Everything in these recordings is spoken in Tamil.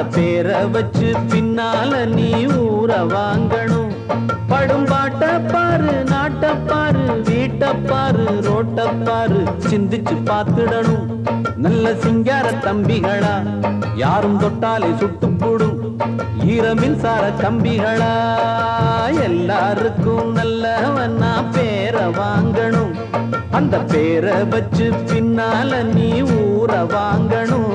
பேரை வச்சு பின்னால நீ ஊற வாங்கணும் படும் பாட்ட பாரு நாட்ட பாரு வீட்ட பாரு ரோட்ட பாரு சிந்திச்சு பார்த்துடணும் நல்ல சிங்கார தம்பிகளா யாரும் தொட்டாலே சுட்டு போடும் ஈர மின்சார கம்பிகளா எல்லாருக்கும் நல்லவனா பேரை வாங்கணும் அந்த பேரை வச்சு பின்னால நீ ஊற வாங்கணும்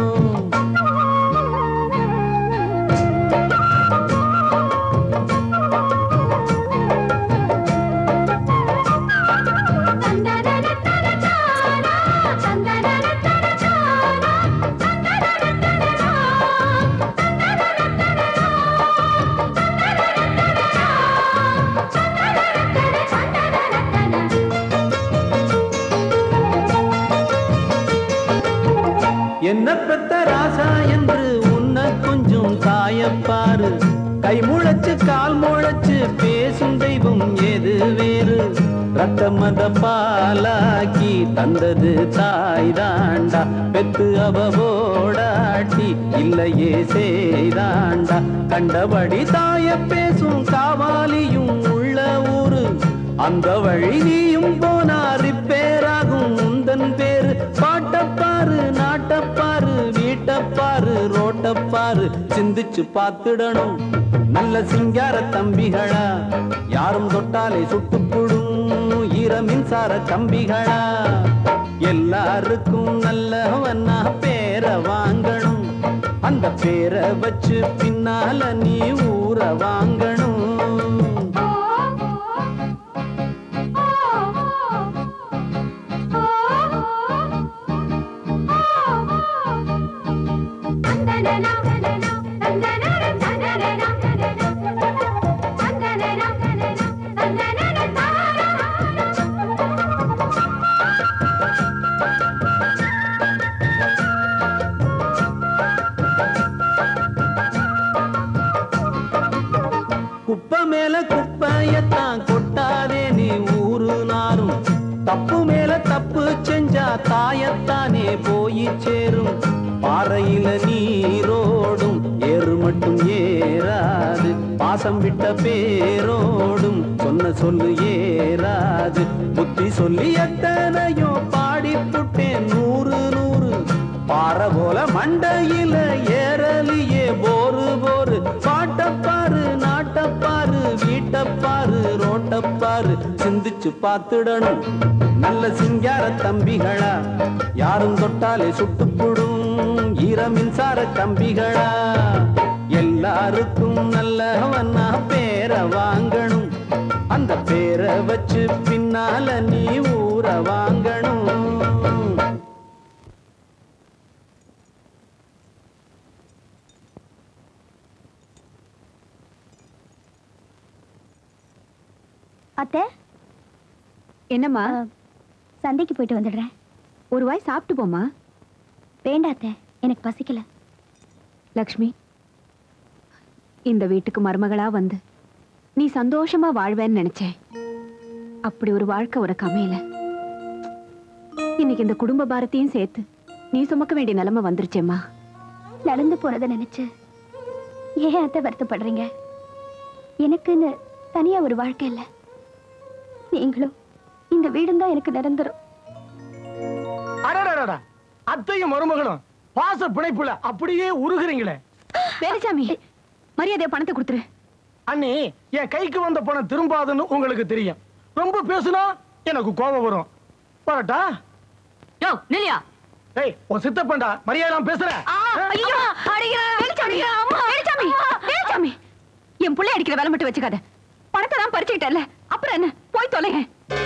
என்ன பெத்த ராசா என்று உன்னை கொஞ்சம் காயப்பாரு கை முளைச்சு கால் முளைச்சு பேசும் தெய்வம் ஏது வேறு ரத்த மத பாலாக்கி தந்தது தாய் தாண்டா பெத்து அவவோடாட்டி இல்லையே செய்தாண்டா கண்டபடி தாய பேசும் காவாலியும் உள்ள ஊரு அந்த வழி நீயும் போனா ரிப்பேராகும் உந்தன் பேரு பாட்டப்பாரு நாட்டப்பாரு வீட்டப்பாரு ரோட்டப்பாரு சிந்திச்சு பார்த்துடணும் நல்ல சிங்கார தம்பிகளா யாரும் தொட்டாலே சுட்டுப்புடும் ஈர மின்சார கம்பிகளா எல்லாருக்கும் நல்லவனா பேரை வாங்கணும் அந்த பேரை வச்சு பின்னால நீ ஊற வாங்கணும் குப்பை மேல குப்பையத்தான் கொட்டாதே நீ ஊரு நாரும் தப்பு மேல தப்பு செஞ்சா தாயத்தானே போய் சேரும் பாறையில நீரோடும் ஏறு மட்டும் ஏறாது பாசம் விட்ட பேரோடும் சொன்ன சொல்லு ஏறாது புத்தி சொல்லி எத்தனையோ பாடி புட்டேன் நூறு நூறு பாறை போல மண்டையில ஏறலியே போரு போரு பாட்டப்பாரு நாட்டப்பாரு வீட்டப்பாரு ரோட்டப்பாரு சிந்திச்சு பார்த்துடணும் நல்ல சிங்கார தம்பிகளா யாரும் தொட்டாலே சுட்டுப்புடும் ஈர மின்சார கம்பிகளா எல்லாருக்கும் நல்லவனா பேரை வாங்கணும் அந்த பேரை வச்சு பின்னால நீ ஊற வாங்கணும் அத்தை என்னம்மா சந்தைக்கு போயிட்டு வந்துடுறேன் ஒரு வாய் சாப்பிட்டு போமா வேண்டாம் அத்தை எனக்கு பசிக்கல லக்ஷ்மி இந்த வீட்டுக்கு மருமகளா வந்து நீ சந்தோஷமா வாழ்வேன்னு நினைச்சேன் அப்படி ஒரு வாழ்க்கை உனக்கு அமையல இன்னைக்கு இந்த குடும்ப பாரத்தையும் சேர்த்து நீ சுமக்க வேண்டிய நிலைமை வந்துருச்சேம்மா நடந்து போனதை நினைச்சு ஏன் அத்தை வருத்தப்படுறீங்க எனக்குன்னு தனியா ஒரு வாழ்க்கை இல்ல நீங்களும் இந்த வீடும் தான் எனக்கு நிரந்தரம் அடடடடா அத்தையும் மருமகளும் பாச பிணைப்புல அப்படியே உருகுறீங்களே வேலுசாமி மரியாதையா பணத்தை கொடுத்துரு அண்ணி என் கைக்கு வந்த பணம் திரும்பாதுன்னு உங்களுக்கு தெரியும் ரொம்ப பேசுனா எனக்கு கோபம் வரும் வரட்டா யோ நில்லியா ஏய் உன் சித்தப்பண்டா மரியாதை பேசுற ஐயோ வேலுசாமி வேலுசாமி வேலுசாமி என் புள்ளை அடிக்கிற வேலை மட்டும் வச்சுக்காத பணத்தை தான் பறிச்சுக்கிட்டல அப்புறம் என்ன போய் தொலைங்க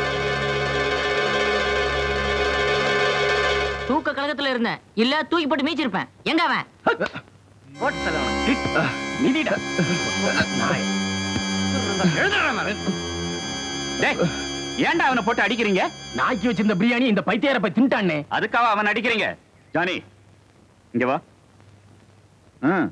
தூக்க கழகத்துல இருந்தேன் இல்ல தூக்கி போட்டு மீச்சிருப்பேன் எங்க அவன் நிதிடா டேய் ஏன்டா அவனை போட்டு அடிக்கிறீங்க நாக்கி வச்சிருந்த பிரியாணி இந்த பைத்தியார போய் தின்ட்டானே அதுக்காக அவன் அடிக்கிறீங்க ஜானி இங்க வா ம்.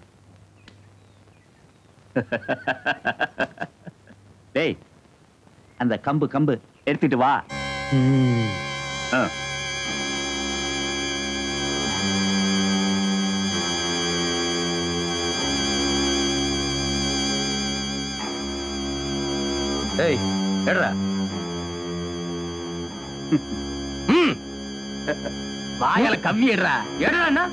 டேய் அந்த கம்பு கம்பு எடுத்துட்டு வா ஆ. ஏய் எடுறா வாயால கம்மி எடுறா எடுறா என்ன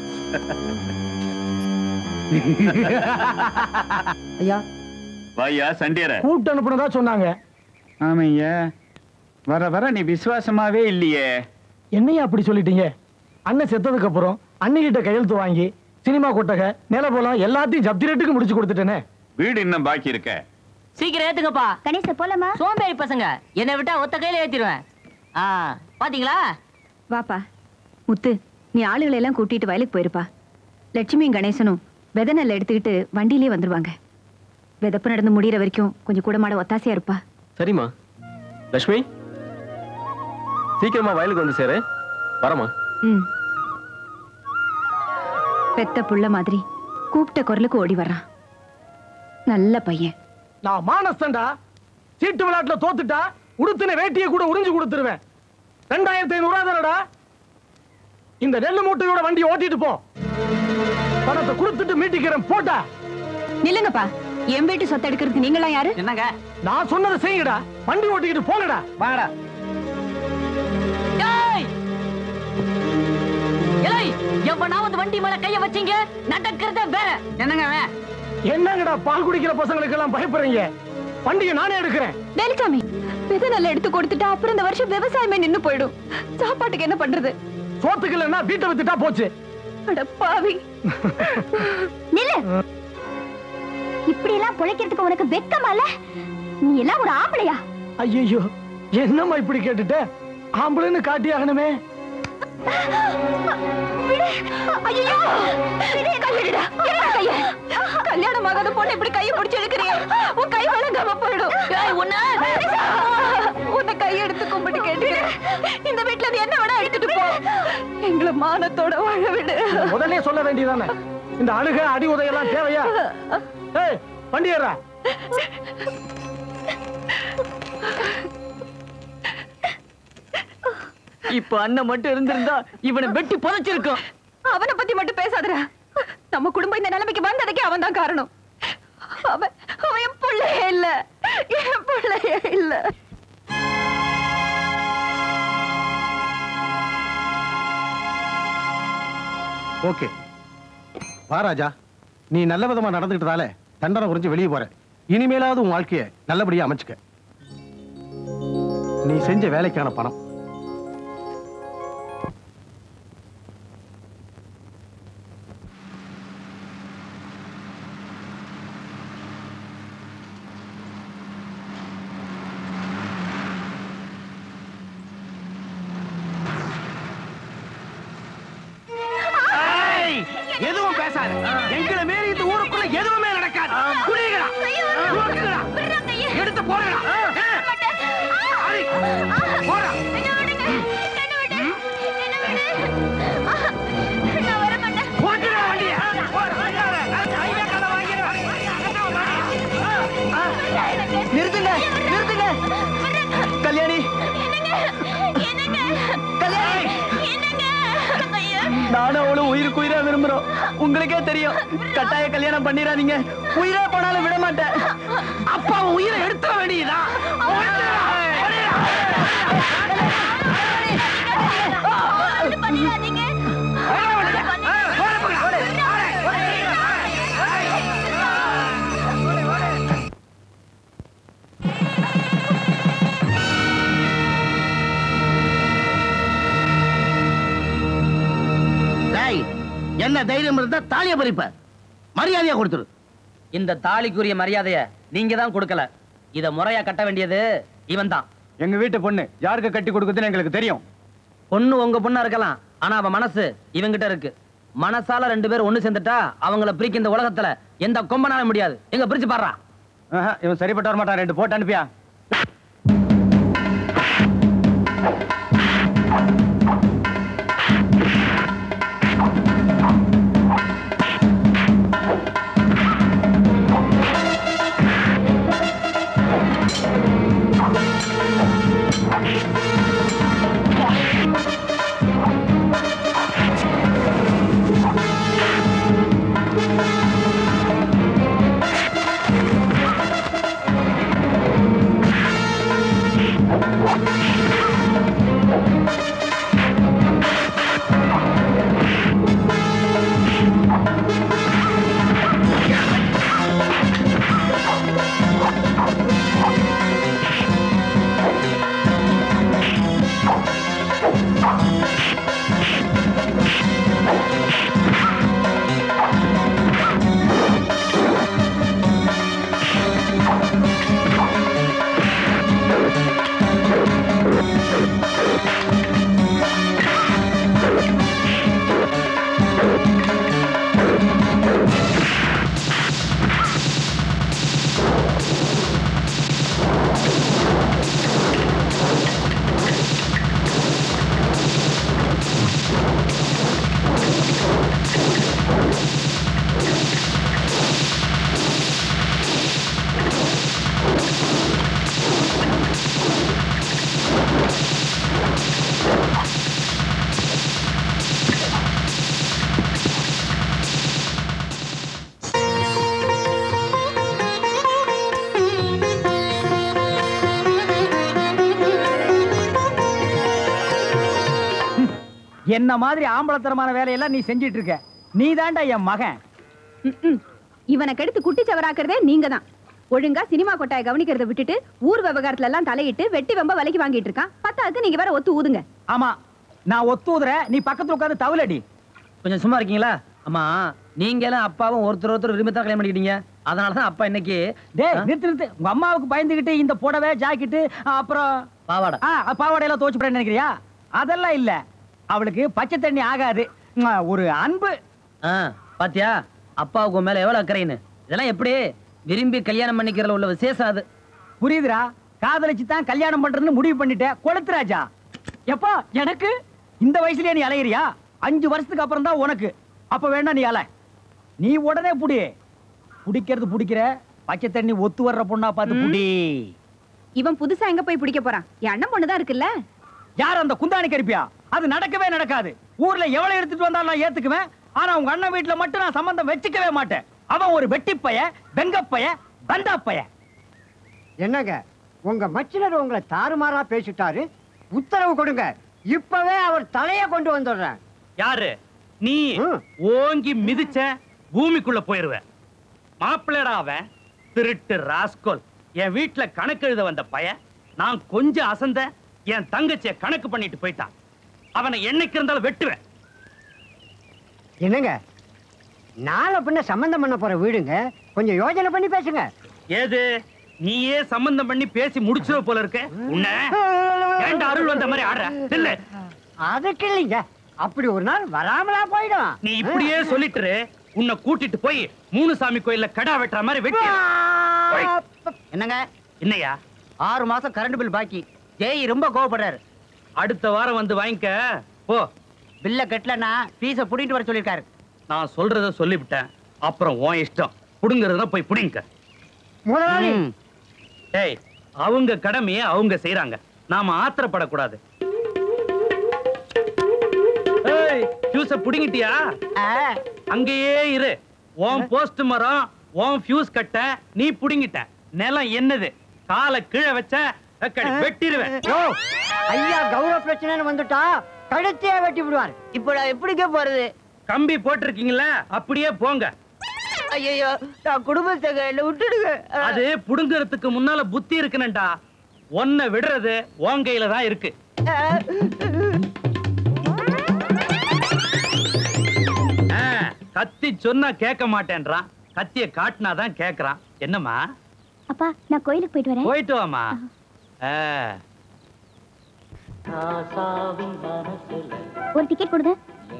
ஐயா வாயா சண்டியர கூப்பிட்டு அனுப்புனதா சொன்னாங்க ஆமையா வர வர நீ விசுவாசமாவே இல்லையே என்னையா அப்படி சொல்லிட்டீங்க அண்ணன் செத்ததுக்கு அப்புறம் அண்ணிகிட்ட கையெழுத்து வாங்கி சினிமா கொட்டகை நிலபோலம் எல்லாத்தையும் ஜப்தி ரேட்டுக்கு முடிச்சு கொடுத்துட்டேனே வீடு இன்னும் பாக்கி இருக்க சீக்கிரம் ஏத்துங்கப்பா கணேச போலாமா சோம்பேறி பசங்க என்னை விட்டா ஒத்த கையில ஏத்திடுவேன் ஆ பாத்தீங்களா வாப்பா முத்து நீ ஆளுகளை எல்லாம் கூட்டிட்டு வயலுக்கு போயிருப்பா லட்சுமியும் கணேசனும் விதை நெல் எடுத்துக்கிட்டு வண்டியிலே வந்துருவாங்க விதப்பு நடந்து முடியிற வரைக்கும் கொஞ்சம் கூட மாட ஒத்தாசையா இருப்பா சரிம்மா லட்சுமி சீக்கிரமா வயலுக்கு வந்து சேரு வரமா ம் பெத்த புள்ள மாதிரி கூப்பிட்ட குரலுக்கு ஓடி வர்றான் நல்ல பையன் நான் மானஸ்தண்டா சீட்டு விளையாட்டுல தோத்துட்டா உடுத்தின வேட்டியை கூட உறிஞ்சு கொடுத்துருவேன் ரெண்டாயிரத்தி ஐநூறு ரூபா தானடா இந்த நெல்லு மூட்டையோட வண்டி ஓட்டிட்டு போ பணத்தை கொடுத்துட்டு மீட்டிக்கிறேன் போட்டா நில்லுங்கப்பா என் வீட்டு சொத்தை எடுக்கிறது நீங்களாம் யாரு என்னங்க நான் சொன்னதை செய்யுங்கடா வண்டி ஓட்டிக்கிட்டு போங்கடா வாடா ஏய் ஏய் எவனாவது வண்டி மேல கைய வச்சீங்க நடக்கிறத வேற என்னங்க அவன்? என்னங்கடா பால் குடிக்கிற பசங்களுக்கு எல்லாம் பயப்படுறீங்க வண்டியை நானே எடுக்கிறேன் வேலுச்சாமி விதை நெல் எடுத்து கொடுத்துட்டா அப்புறம் இந்த வருஷம் விவசாயமே நின்னு போயிடும் சாப்பாட்டுக்கு என்ன பண்றது சோத்துக்கு இல்லைன்னா வீட்டை வித்துட்டா போச்சு அட பாவி நில்லு இப்படி எல்லாம் பொழைக்கிறதுக்கு உனக்கு வெக்கமால நீ எல்லாம் ஒரு ஆம்பளையா ஐயோ என்னம்மா இப்படி கேட்டுட்ட ஆம்பளைன்னு காட்டி ஆகணுமே ஐயோ கையெடுடா கைய கல்யாணம் ஆகாத பொண்ணு இப்படி கையை பிடிச்சு இழுக்கிறிய உன் கை வழங்காம போயிடும் ஏய், உன்னை உன்னை கையெடுத்து கும்பிட்டு கேட்டுக்கிறேன் இந்த வீட்டுல இருந்து என்ன வேணா எடுத்துட்டு போ எங்களை மானத்தோட வாழ விடு முதல்ல சொல்ல வேண்டியதானே இந்த அழுக அடி உதையெல்லாம் தேவையா ஏய் வண்டி ஏறா இப்ப அண்ணன் மட்டும் இருந்திருந்தா இவனை வெட்டி புதைச்சிருக்கும் அவனை பத்தி மட்டும் பேசாதடா நம்ம குடும்பம் இந்த நிலைமைக்கு வந்ததுக்கே அவன் தான் காரணம் அவன் அவன் என் பிள்ளையே இல்ல என் பிள்ளையே இல்ல ஓகே வா ராஜா நீ நல்ல விதமா நடந்துக்கிட்டதால தண்டனை புரிஞ்சு வெளியே போற இனிமேலாவது உன் வாழ்க்கைய நல்லபடியா அமைச்சுக்க நீ செஞ்ச வேலைக்கான பணம் எதுவும் பேசாத எங்களை மீறி இந்த ஊருக்குள்ள எதுவுமே நடக்காது குடிங்களா ரோட்டுங்களா? எடுத்து போறா போறா போட்டுடா வண்டிய நிறுத்துங்க நிறுத்துங்க கல்யாணி கல்யாணி நானும் அவளும் உயிருக்கு உயிரா விரும்புறோம் உங்களுக்கே தெரியும் கட்டாய கல்யாணம் பண்ணிடாதீங்க உயிரே போனாலும் விட மாட்டேன் அப்பா அவன் உயிரை எடுத்துட வேண்டியதா என்ன தைரியம் இருந்தா தாலிய பறிப்ப மரியாதையா கொடுத்துரு இந்த தாலிக்குரிய மரியாதைய நீங்க தான் கொடுக்கல இத முறையா கட்ட வேண்டியது இவன் தான் எங்க வீட்டு பொண்ணு யாருக்கு கட்டி கொடுக்குதுன்னு எங்களுக்கு தெரியும் பொண்ணு உங்க பொண்ணா இருக்கலாம் ஆனா அவ மனசு இவங்கிட்ட இருக்கு மனசால ரெண்டு பேரும் ஒண்ணு சேர்ந்துட்டா அவங்கள பிரிக்க இந்த உலகத்துல எந்த கொம்பனால முடியாது எங்க பிரிச்சு பாடுறா ஆஹா, இவன் சரிப்பட்டு வர மாட்டான் ரெண்டு போட்டு அனுப்பியா ஆ என்ன மாதிரி ஆம்பளத்தரமான வேலையெல்லாம் நீ செஞ்சிட்டு இருக்க நீ தாண்டா என் மகன் ம்ம். இவனை கெடுத்து குட்டி சவராக்குறதே நீங்க தான் ஒழுங்கா சினிமா கொட்டாயை கவனிக்கிறத விட்டுட்டு ஊர் விவகாரத்துல எல்லாம் தலையிட்டு வெட்டி வெம்ப விலைக்கு வாங்கிட்டு இருக்கான் பத்தாதுக்கு நீங்க வேற ஒத்து ஊதுங்க ஆமா நான் ஒத்துதுற நீ பக்கத்துல உட்காந்து தவலடி கொஞ்சம் சும்மா இருக்கீங்களா அம்மா நீங்க எல்லாம் அப்பாவும் ஒருத்தர் ஒருத்தர் விரும்பி தான் கல்யாணம் பண்ணிக்கிட்டீங்க அதனால தான் அப்பா இன்னைக்கு டேய் ஆ? நிறுத்து நிறுத்து உங்க அம்மாவுக்கு பயந்துகிட்டு இந்த புடவை ஜாக்கெட்டு அப்புறம் பாவாடை ஆ பாவாடையெல்லாம் தோச்சு போறேன்னு நினைக்கிறியா அதெல்லாம் இல்ல அவளுக்கு பச்சை தண்ணி ஆகாது ம், ஒரு அன்பு ஆ, பாத்தியா அப்பாவுக்கு உன் மேல எவ்வளவு அக்கறைன்னு இதெல்லாம் எப்படி விரும்பி கல்யாணம் பண்ணிக்கிறதுல உள்ள விசேஷம் அது புரியுதுடா காதலிச்சு தான் கல்யாணம் பண்றதுன்னு முடிவு பண்ணிட்டேன் கொளுத்து ராஜா எப்பா எனக்கு இந்த வயசுலயே நீ அலையிறியா அஞ்சு வருஷத்துக்கு அப்புறம் தான் உனக்கு அப்ப வேணா நீ அலை நீ உடனே புடி புடிக்கிறது புடிக்கிற பச்சை தண்ணி ஒத்து வர்ற பொண்ணா பார்த்து புடி இவன் புதுசா எங்க போய் பிடிக்க போறான் என் அண்ணன் பொண்ணுதான் இருக்குல்ல யார் அந்த குந்தாணி கருப்பியா அது நடக்கவே நடக்காது ஊர்ல எவ்வளவு எடுத்துட்டு வந்தாலும் நான் ஏத்துக்குவேன் ஆனா உங்க அண்ணன் வீட்டுல மட்டும் நான் சம்பந்தம் வச்சுக்கவே மாட்டேன் அவன் ஒரு வெட்டிப்பைய வெங்கப்பைய பந்தாப்பைய என்னங்க உங்க மச்சினர் உங்களை தாறுமாறா பேசிட்டாரு உத்தரவு கொடுங்க இப்பவே அவர் தலைய கொண்டு வந்துடுறேன் யாரு நீ ஓங்கி மிதிச்ச பூமிக்குள்ள போயிருவ மாப்பிள்ளடா அவன் திருட்டு ராஸ்கோல் என் வீட்டுல கணக்கு எழுத வந்த பையன் நான் கொஞ்சம் அசந்த என் தங்கச்சிய கணக்கு பண்ணிட்டு போயிட்டான் அவனை என்னைக்கு இருந்தாலும் வெட்டுவேன் என்னங்க நாளை பின்ன சம்பந்தம் பண்ண போற வீடுங்க கொஞ்சம் யோசனை பண்ணி பேசுங்க ஏது நீயே சம்பந்தம் பண்ணி பேசி முடிச்சிட போல இருக்க உன்ன ஏன்டா அருள் வந்த மாதிரி ஆடுற இல்ல அதுக்கு இல்லைங்க அப்படி ஒரு நாள் வராமலா போயிடும் நீ இப்படியே சொல்லிட்டு உன்னை கூட்டிட்டு போய் மூணு சாமி கோயில்ல கடா வெட்டுற மாதிரி வெட்டி என்னங்க என்னையா ஆறு மாசம் கரண்ட் பில் பாக்கி ஜெய் ரொம்ப கோவப்படுறாரு அடுத்த வாரம் வந்து வாங்கிக்க போ பில்ல கட்டலன்னா பீஸ புடிட்டு வர சொல்லிருக்காரு நான் சொல்றத சொல்லிவிட்டேன் அப்புறம் உன் இஷ்டம் புடுங்கறதுனா போய் புடிங்க முதலாளி டேய் அவங்க கடமையை அவங்க செய்றாங்க நாம ஆத்திரப்படக்கூடாது ஏய் ஃபியூஸ புடிங்கிட்டியா அங்கேயே இரு உன் போஸ்ட் மரம் உன் ஃபியூஸ் கட்ட நீ புடிங்கிட்ட நிலம் என்னது காலை கீழே வச்ச அக்கடி வெட்டிடுவேன் யோ, ஐயா கௌரவ பிரச்சனைன்னு வந்துட்டா கழுத்தையே வெட்டி விடுவார் இப்போ நான் எப்படிங்க போறது கம்பி போட்டிருக்கீங்களா அப்படியே போங்க ஐயோ நான் குடும்பத்தை கையில விட்டுடுங்க அது புடுங்கறதுக்கு முன்னால புத்தி இருக்குனண்டா ஒன்ன விடுறது உன் கையில தான் இருக்கு ஆ, கத்தி சொன்னா கேட்க மாட்டேன்றான் கத்திய காட்டினாதான் கேக்குறான் என்னம்மா அப்பா நான் கோயிலுக்கு போயிட்டு வரேன் போயிட்டு வாமா ஆ, ஒரு டிக்கெட் கொடுங்க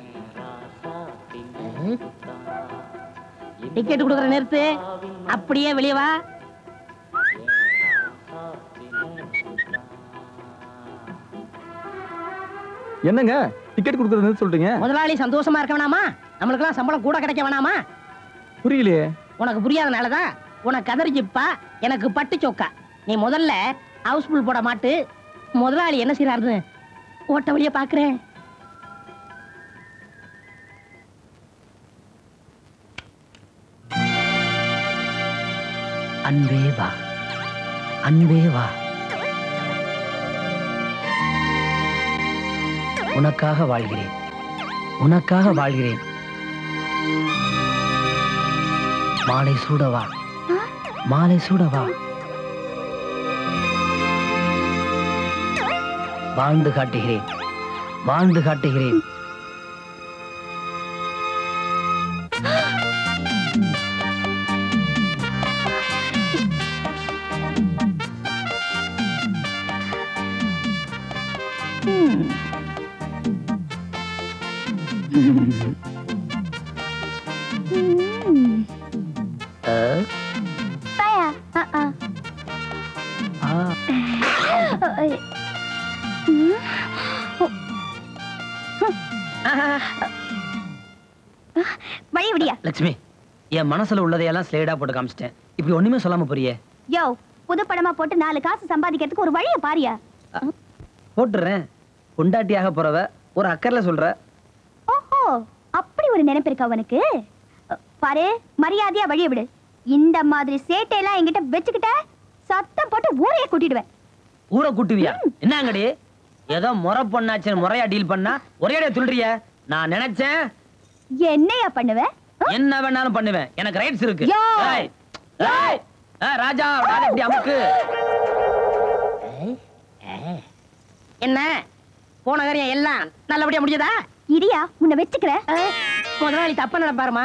டிக்கெட் கொடுக்குற நிறுத்து அப்படியே வெளியே வா என்னங்க டிக்கெட் கொடுக்கறதுன்னு சொல்றீங்க முதலாளி சந்தோஷமா இருக்க வேணாமா நம்மளுக்கெல்லாம் சம்பளம் கூட கிடைக்க வேணாமா புரியலையே உனக்கு புரியாதனாலதான் உனக்கு கதறி ஜிப்பா எனக்கு பட்டு சொக்கா நீ முதல்ல ஹவுஸ்ஃபுல் போட மாட்டு முதலாளி என்ன செய்யறாருன்னு ஓட்ட வழியா பாக்குறேன் அன்பே வா அன்பே வா உனக்காக வாழ்கிறேன் உனக்காக வாழ்கிறேன் மாலை சூடவா மாலை சூடவா வாழ்ந்து காட்டுகிறேன் வாழ்ந்து காட்டுகிறேன் பாயா ஆ ஆ அஹ், ம். வழி விடியா லட்சுமி என் மனசுல உள்ளதையெல்லாம் ஸ்லேடா போட்டு காமிச்சிட்டேன் இப்படி ஒண்ணுமே சொல்லாம போறியே யோ புது படமா போட்டு நாலு காசு சம்பாதிக்கிறதுக்கு ஒரு வழிய பாரியா போட்டுறேன் பொண்டாட்டியாக போறவ ஒரு அக்கறையில சொல்ற ஓஹோ அப்படி ஒரு நினைப்பு இருக்கா உனக்கு அஹ், பாரு மரியாதையா வழிய விடு இந்த மாதிரி சேட்டையெல்லாம் என்கிட்ட வச்சுக்கிட்ட சத்தம் போட்டு ஊரையே கூட்டிடுவேன் ஊரை கூட்டுவியா என்னங்கடி ஏதோ முறை பொண்ணாச்சு முறையா டீல் பண்ணா ஒரே அடியா துள்ளுறிய நான் நினைச்சேன் என்னையா பண்ணுவ என்ன வேணாலும் பண்ணுவேன் எனக்கு ரைட்ஸ் இருக்கு யோ! ஏய், ஏய், ஏய், ராஜா ராஜா, இப்படி அமுக்கு என்ன போன காரியம் எல்லாம் நல்லபடியா முடிஞ்சதா இரியா உன்னை வச்சுக்கிறேன் முதலாளி தப்பா நடப்பாருமா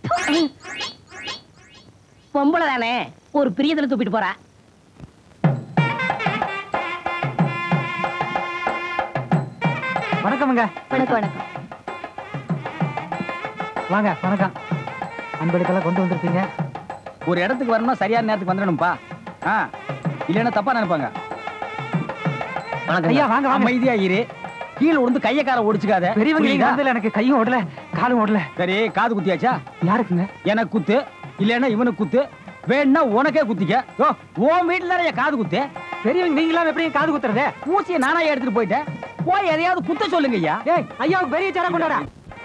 பொம்பளை தானே ஒரு பிரியத்துல தூப்பிட்டு போறா வணக்கமுங்க வணக்கம் வணக்கம் வாங்க வணக்கம் அன்பளிப்பெல்லாம் கொண்டு வந்திருக்கீங்க ஒரு இடத்துக்கு வரணும் சரியான நேரத்துக்கு வந்துடணும்ப்பா ஆ இல்லைன்னா தப்பா நினைப்பாங்க ஐயா வாங்க வாங்க அமைதியா இரு கீழே விழுந்து கைய கால ஒடிச்சுக்காத பெரியவங்க புரியுதா? இங்க எனக்கு கையும் ஓடல காலும் ஓடல சரி காது குத்தியாச்சா யாருக்குங்க எனக்கு குத்து இல்லைன்னா இவனுக்கு குத்து வேணா உனக்கே குத்திக்க ஓ உன் வீட்டுல நிறைய காது குத்து பெரியவங்க நீங்களாம் எப்படி காது குத்துறதே ஊசியை நானா எடுத்துட்டு போயிட்டேன் போய் எதையாவது குத்த சொல்லுங்க ஐயா ஏய் ஐயாவுக்கு பெரிய சேர கொண்டாடா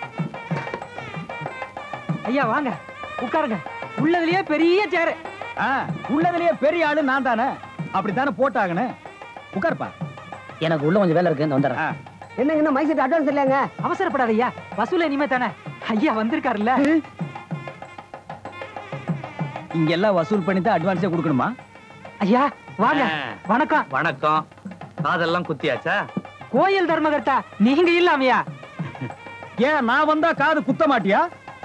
ஐயா வாங்க உட்காருங்க உள்ளதுலயே பெரிய சேரு ஆ, உள்ளதுலயே பெரிய ஆளு நான் தானே அப்படித்தானே போட்டாங்கன்னு உட்காருப்பா எனக்கு உள்ள கொஞ்சம் வேலை இருக்கு இந்த வந்துடுறேன் என்னங்க இன்னும் மைசூர் அட்வான்ஸ் இல்லைங்க அவசரப்படாத ஐயா வசூல் இனிமே தானே ஐயா வந்திருக்காருல்ல இங்க எல்லாம் வசூல் பண்ணி தான் அட்வான்ஸே கொடுக்கணுமா ஐயா வாங்க வணக்கம் வணக்கம் காதெல்லாம் குத்தியாச்சா கோயில் தர்மகர்த்தா நீங்க இல்லாமையா ஏன் நான் வந்தா காது குத்த மாட்டியா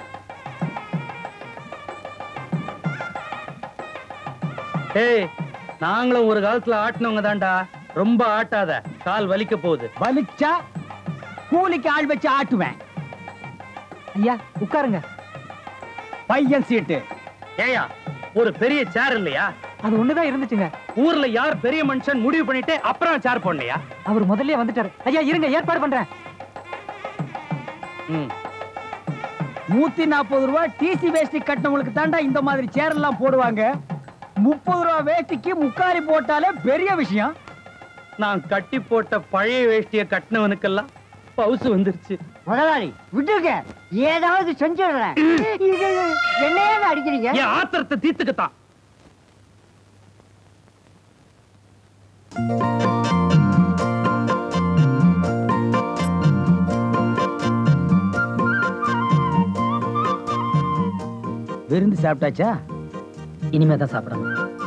ஏய் நாங்களும் ஒரு காலத்துல ஆட்டினவங்க தான்டா ரொம்ப ஆட்டாத கால் வலிக்க போகுது வலிச்சா கூலிக்கு ஆள் வச்சு ஆட்டுவேன் ஐயா உட்காருங்க பையன் சீட்டு ஏயா ஒரு பெரிய சேர் இல்லையா அது ஒண்ணுதான் இருந்துச்சுங்க ஊர்ல யார் பெரிய மனுஷன் முடிவு பண்ணிட்டு அப்புறம் சேர் போடலையா அவர் முதல்லயே வந்துட்டாரு ஐயா இருங்க ஏற்பாடு பண்றேன் ம் நூத்தி நாற்பது ரூபாய் டிசி வேஷ்டி கட்டினவங்களுக்கு தாண்டா இந்த மாதிரி சேர் எல்லாம் போடுவாங்க முப்பது ரூபா வேஷ்டிக்கு முக்காலி போட்டாலே பெரிய விஷயம் நான் கட்டி போட்ட பழைய வேஷ்டிய கட்டினவனுக்கெல்லாம் பவுசு வந்துருச்சு முதலாளி விட்டுருங்க ஏதாவது செஞ்சிடுறேன் இது என்னையே அடிக்கிறீங்க என் ஆத்திரத்தை தீர்த்துக்கத்தான் விருந்து சாப்பிட்டாச்சா இனிமே தான் சாப்பிடணும்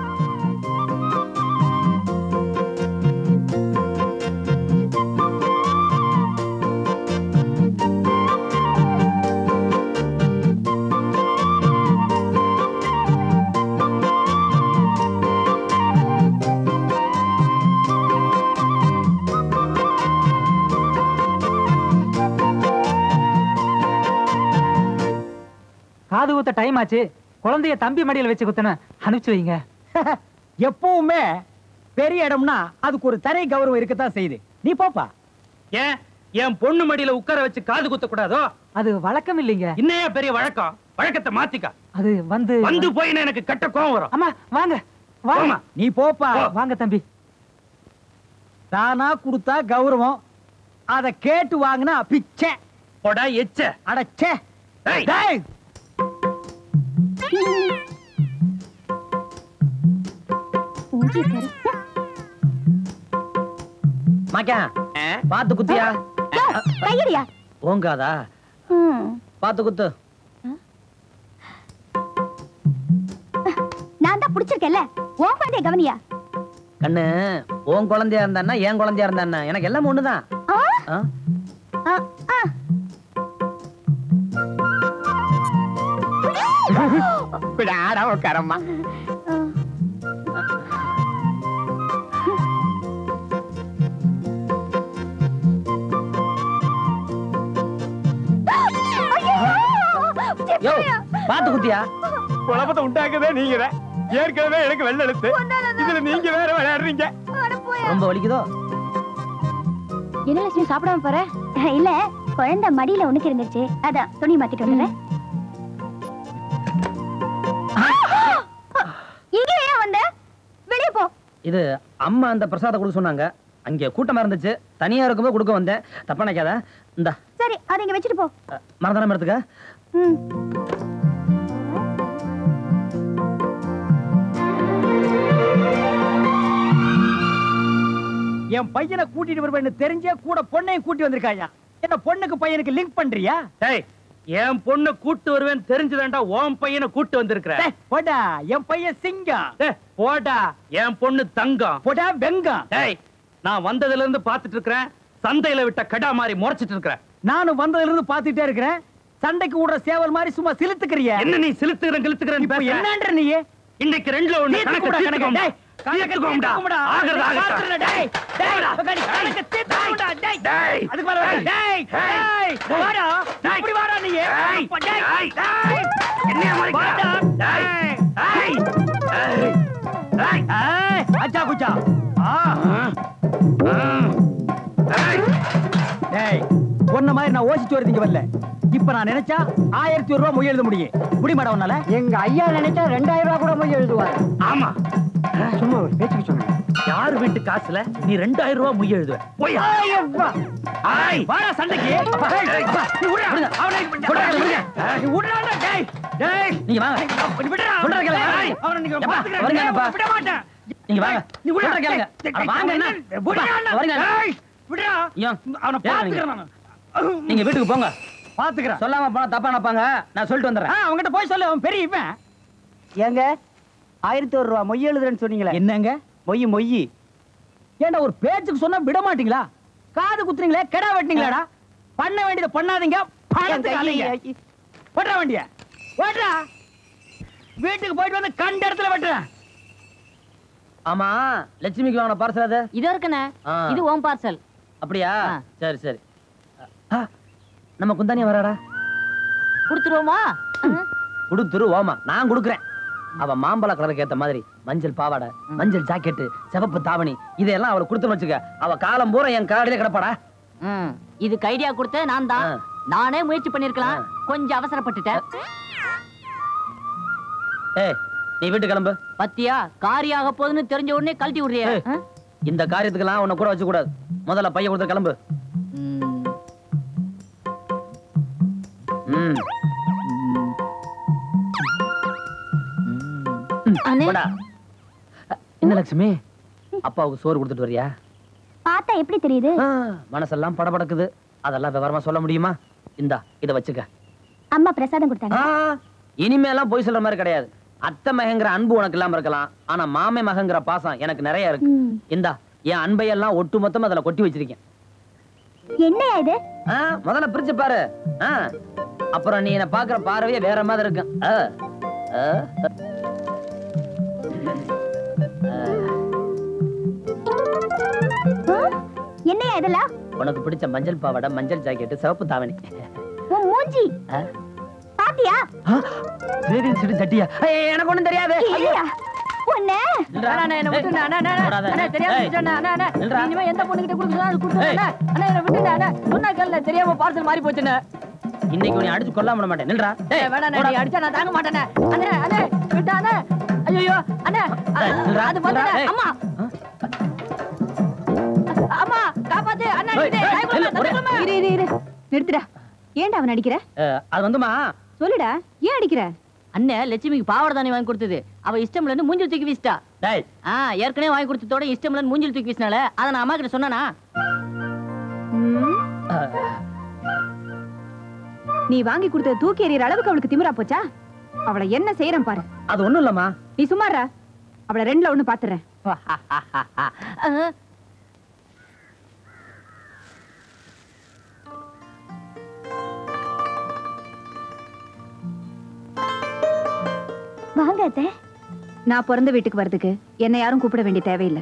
காது குத்த டைம் ஆச்சு குழந்தைய தம்பி மடியில வச்சு குத்தன அனுப்பிச்சு வைங்க எப்பவுமே பெரிய இடம்னா அதுக்கு ஒரு தனி கௌரவம் இருக்கத்தான் செய்யுது நீ போப்பா ஏன் என் பொண்ணு மடியில உட்கார வச்சு காது குத்த கூடாதோ அது வழக்கம் இல்லைங்க இன்னையா பெரிய வழக்கம் வழக்கத்தை மாத்திக்க அது வந்து வந்து போயினா எனக்கு கட்ட கோவம் வரும் அம்மா வாங்க வாங்க போம்மா. நீ போப்பா வாங்க தம்பி தானா கொடுத்தா கௌரவம் அத கேட்டு வாங்கினா பிச்சை போடா எச்ச அடச்சே ஏய். டேய் மூஞ்சி பாரு. மாக்கா பாத்து குத்தியா யோ, கையடியா ஓங்காதா ம். பாத்து குத்து நான் தான் பிடிச்சிருக்கேன்ல உன் குழந்தைய கவனியா கண்ணு உன் குழந்தையா இருந்தான்னா என் குழந்தையா இருந்தான்னா எனக்கு எல்லாம் ஒண்ணுதான் ஆ? ஆ? ஆ, ஆ. பிடாடா உட்காரம்மா யோ பாத்து குத்தியா குழப்பத்தை உண்டாக்குதே நீங்க தான் ஏற்கனவே எனக்கு வெள்ள எழுத்து இதுல நீங்க வேற விளையாடுறீங்க ரொம்ப வலிக்குதோ என்ன லட்சுமி சாப்பிடாம போற இல்ல குழந்தை மடியில உனக்கு இருந்துச்சு அதான் துணி மாத்திட்டு வந்துடுறேன் இங்க ஏன் வந்த வெளிய போ இது அம்மா அந்த பிரசாதம் கொடுக்க சொன்னாங்க அங்க கூட்டமா இருந்துச்சு தனியா இருக்கும்போது கொடுக்க வந்தேன் தப்பா நினைக்காத இந்த சரி அதை இங்க வச்சுட்டு போ மறந்தானே எடுத்துக்க ம் என் பையனை கூட்டிட்டு வருவேன்னு தெரிஞ்சே கூட பொண்ணையும் கூட்டி வந்திருக்காயா என்ன பொண்ணுக்கு பையனுக்கு லிங்க் பண்றியா டேய் என் பொண்ணு கூட்டு வருவேன் தெரிஞ்சுதான்டா உன் பையனை கூட்டு வந்திருக்கிற டேய், போடா என் பையன் சிங்கம் டேய், போடா என் பொண்ணு தங்கம் போடா வெங்கம் டேய் நான் வந்ததுல இருந்து பாத்துட்டு இருக்கிறேன் சந்தையில விட்ட கடா மாதிரி முறைச்சிட்டு இருக்கிறேன் நானும் வந்ததுல இருந்து பாத்துட்டே இருக்கிறேன் சண்டைக்கு விடுற சேவல் மாதிரி சும்மா சிலுத்துக்கிறிய என்ன நீ சிலுத்துக்கிறேன் கிழுத்துக்கிறேன் இப்ப என்னன்ற நீ இன்னைக்கு ரெண்டுல ஒண்ணு கணக்கு தீர்த்துக்கும்டா, கணக்கு. தீர்த்துக்கோம்டா. டேய், கணக்கு தீர்த்துக்கோம்டா. தீர்த்துக்கும்டா. ஆகிறது ஆகட்டும். பாத்துடுறேன், டேய். டேய், பகாடி, கணக்கு தீர்த்துக்கும்டா, டேய். டேய். அதுக்கு மேல வேற. டேய், டேய், வாடா. இப்படி வாடா நீ. டேய். டேய், டேய். டேய். என்னைய மறைக்கிற? வாடா. டேய். டேய். டேய். டேய். ஏய், அச்சா குச்சா ஆ. டேய். டேய் பொண்ண மாதிரி நான் ஓசிச்சு வருதுங்க வரல இப்ப நான் நினைச்சா ஆயிரத்தி ஒரு ரூபா மொய் எழுத முடியும் முடிமாடா உன்னால எங்க ஐயா நினைச்சா ரெண்டாயிரம் ரூபாய் கூட போய் எழுதுவார் ஆமா சும்மா ஒரு பேச்சுக்கு சொல்லுங்க யார் வீட்டு காசுல நீ ரெண்டாயிரம் ரூபாய் முய் எழுதுவ போய் ஆய் வாடா சண்டைக்கு அப்பா, டேய், அப்பா, நீ விடுடா. அவனை விடுடா, விடுடா. நீ விடுடாடா, டேய். டேய். நீங்க வாங்க நீ விடுடா. சொல்றத கேளுங்க. டேய், அவனை நீங்க எப்பா, பாத்துக்கிறேன். வருங்க, டேய், அப்பா. விட மாட்டேன். நீங்க வாங்க நீ விடுடா. சொல்றத கேளுங்க டேய், அட வாங்க என்ன விடுடா, அப்பா, வருங்க டேய், விடுடா. ஏன்? அவனை ஏன் பாத்துக்கிறேன் நீங்க? நானு. நீங்க வீட்டுக்கு போங்க பாத்துக்கிறேன் சொல்லாம போனா தப்பா நினைப்பாங்க நான் சொல்லிட்டு வந்துடுறேன் ஆ, அவன்கிட்ட போய் சொல்லு அவன் பெரிய இவன் ஏங்க ஆயிரத்தி ஒரு ரூபா மொய் எழுதுறேன்னு சொன்னீங்களே என்னங்க மொய் மொய் ஏன்டா ஒரு பேச்சுக்கு சொன்னா விட மாட்டீங்களா காது குத்துறீங்களே கெடா வெட்டிங்களேடா பண்ண வேண்டியதை பண்ணாதீங்க பணத்துக்கு அலைங்க ஓட்டுற வண்டிய ஓட்டுறா வீட்டுக்கு போயிட்டு வந்து கண்ட இடத்துல வெட்டுறேன் ஆமா லட்சுமிக்கு வாங்கின பார்சல் அது இது இருக்குண்ணே ஆ. இது ஓம் பார்சல் அப்படியா ஆ. சரி சரி ஆ, நம்ம குந்தானியா வராடா கொடுத்துருவோமா கொடுத்துரு ஓமா நான் கொடுக்குறேன் அவ மாம்பழ கலருக்கு ஏத்த மாதிரி மஞ்சள் பாவாடை மஞ்சள் ஜாக்கெட்டு சிவப்பு தாவணி இதெல்லாம் அவளை கொடுத்து வச்சுக்க அவ காலம் பூரா என் காடியில கிடப்பாடா ம், இதுக்கு ஐடியா கொடுத்த நான் தான் ஆ. நானே முயற்சி பண்ணிருக்கலாம் ஆ. கொஞ்சம் அவசரப்பட்டுட்டேன் ஏய் நீ வீட்டு கிளம்பு பத்தியா காரியாக போகுதுன்னு தெரிஞ்ச உடனே கழட்டி விடுறிய ஏய். இந்த காரியத்துக்கெல்லாம் உன்னை கூட வச்சு கூடாது முதல்ல பைய கொடுத்து கிளம்பு ம் அண்ணே போடா. என்ன லட்சுமி அப்பாவுக்கு சோறு கொடுத்துட்டு வரியா பார்த்தா எப்படி தெரியுது ஆ, மனசெல்லாம் படபடக்குது அதெல்லாம் விவரமா சொல்ல முடியுமா இந்தா இத வச்சுக்க அம்மா பிரசாதம் கொடுத்தாங்க ஆ, இனிமேலாம் போய் சொல்ற மாதிரி கிடையாது அத்தை மகங்கிற அன்பு உனக்கு இல்லாம இருக்கலாம் ஆனா மாமே மகங்கிற பாசம் எனக்கு நிறைய இருக்கு ம். இந்தா என் அன்பையெல்லாம் ஒட்டு மொத்தமா அதுல கொட்டி வச்சிருக்கேன் என்னையா இது ஆ, முதல்ல பிரிச்சு பாரு ஆ, அப்புறம் நீ என்ன பாக்குற பார்வையே வேற மாதிரி இருக்கு ஆ, ஆ. ஆ? என்னையா இதெல்லாம் உனக்கு பிடிச்ச மஞ்சள் பாவாடை மஞ்சள் ஜாக்கெட்டு சிவப்பு தாவணி உன் மூஞ்சி ஆ? பாத்தியா சேவிங் சீட்டு சட்டியா ஏய், எனக்கு ஒண்ணும் தெரியாது இல்லையா உன்னை நில்றா. அண்ணா, என்ன விட்டுருண்ணா, அண்ணா, அண்ணா, போடாத. அண்ணா, தெரியாம ஏய். செஞ்சேண்ணா, அண்ணா, அண்ணா. நில்றா. இனிமே எந்த பொண்ணுகிட்ட கொடுக்கறதோ அது கொடுத்துருங்க, ஏய். அண்ணா. அண்ணா, என்னை விட்டுருண்ணா, அண்ணா. சொன்னா கேளுண்ணா, தெரியாம பார்சல் மாறி போச்சுண்ணே. இன்னைக்கு உன்னை அடிச்சு கொல்லாம விட மாட்டேன் நில்றா டேய், ஏய், வேணாண்ணே, போடா. நீ அடிச்சா நான் தாங்க மாட்டேண்ணே. அண்ணே, அண்ணே, விட்டா, அண்ணே. ஐயையோ, அண்ணே, ஏய், நில்றா, அது பார்த்தா, நில்றா, ஏய். அம்மா. அம்மா, காப்பாத்து, அண்ணா, ஏய், அடிக்குது, ஏய், கை கொடுங்க, நில்லு, தடுக்கணுமா? இரு இரு இரு நிறுத்துடா ஏன்டா அவன் அடிக்கிற அஹ், அது வந்துமா சொல்லுடா ஏன் அடிக்கிற அண்ணே லட்சுமிக்கு பாவாடை தானே வாங்கி கொடுத்தது அவ இஷ்டம் இல்லைன்னு மூஞ்சில் தூக்கி வீசிட்டா டேய் ஆ ஏற்கனவே வாங்கி கொடுத்ததோட இஷ்டம் இல்லைன்னு மூஞ்சில் தூக்கி வீசினால அதை நான் அம்மா கிட்ட சொன்னானா ம், அஹ், நீ வாங்கி கொடுத்த தூக்கி எறிகிற அளவுக்கு அவளுக்கு திமிரா போச்சா அவளை என்ன செய்யறேன் பாரு அது ஒண்ணும் இல்லம்மா நீ சும்மாறா அவளை ரெண்டுல ஒண்ணு பாத்துறேன் ஆ, வாங்க அத்தை நான் பிறந்த வீட்டுக்கு வர்றதுக்கு என்னை யாரும் கூப்பிட வேண்டிய தேவையில்லை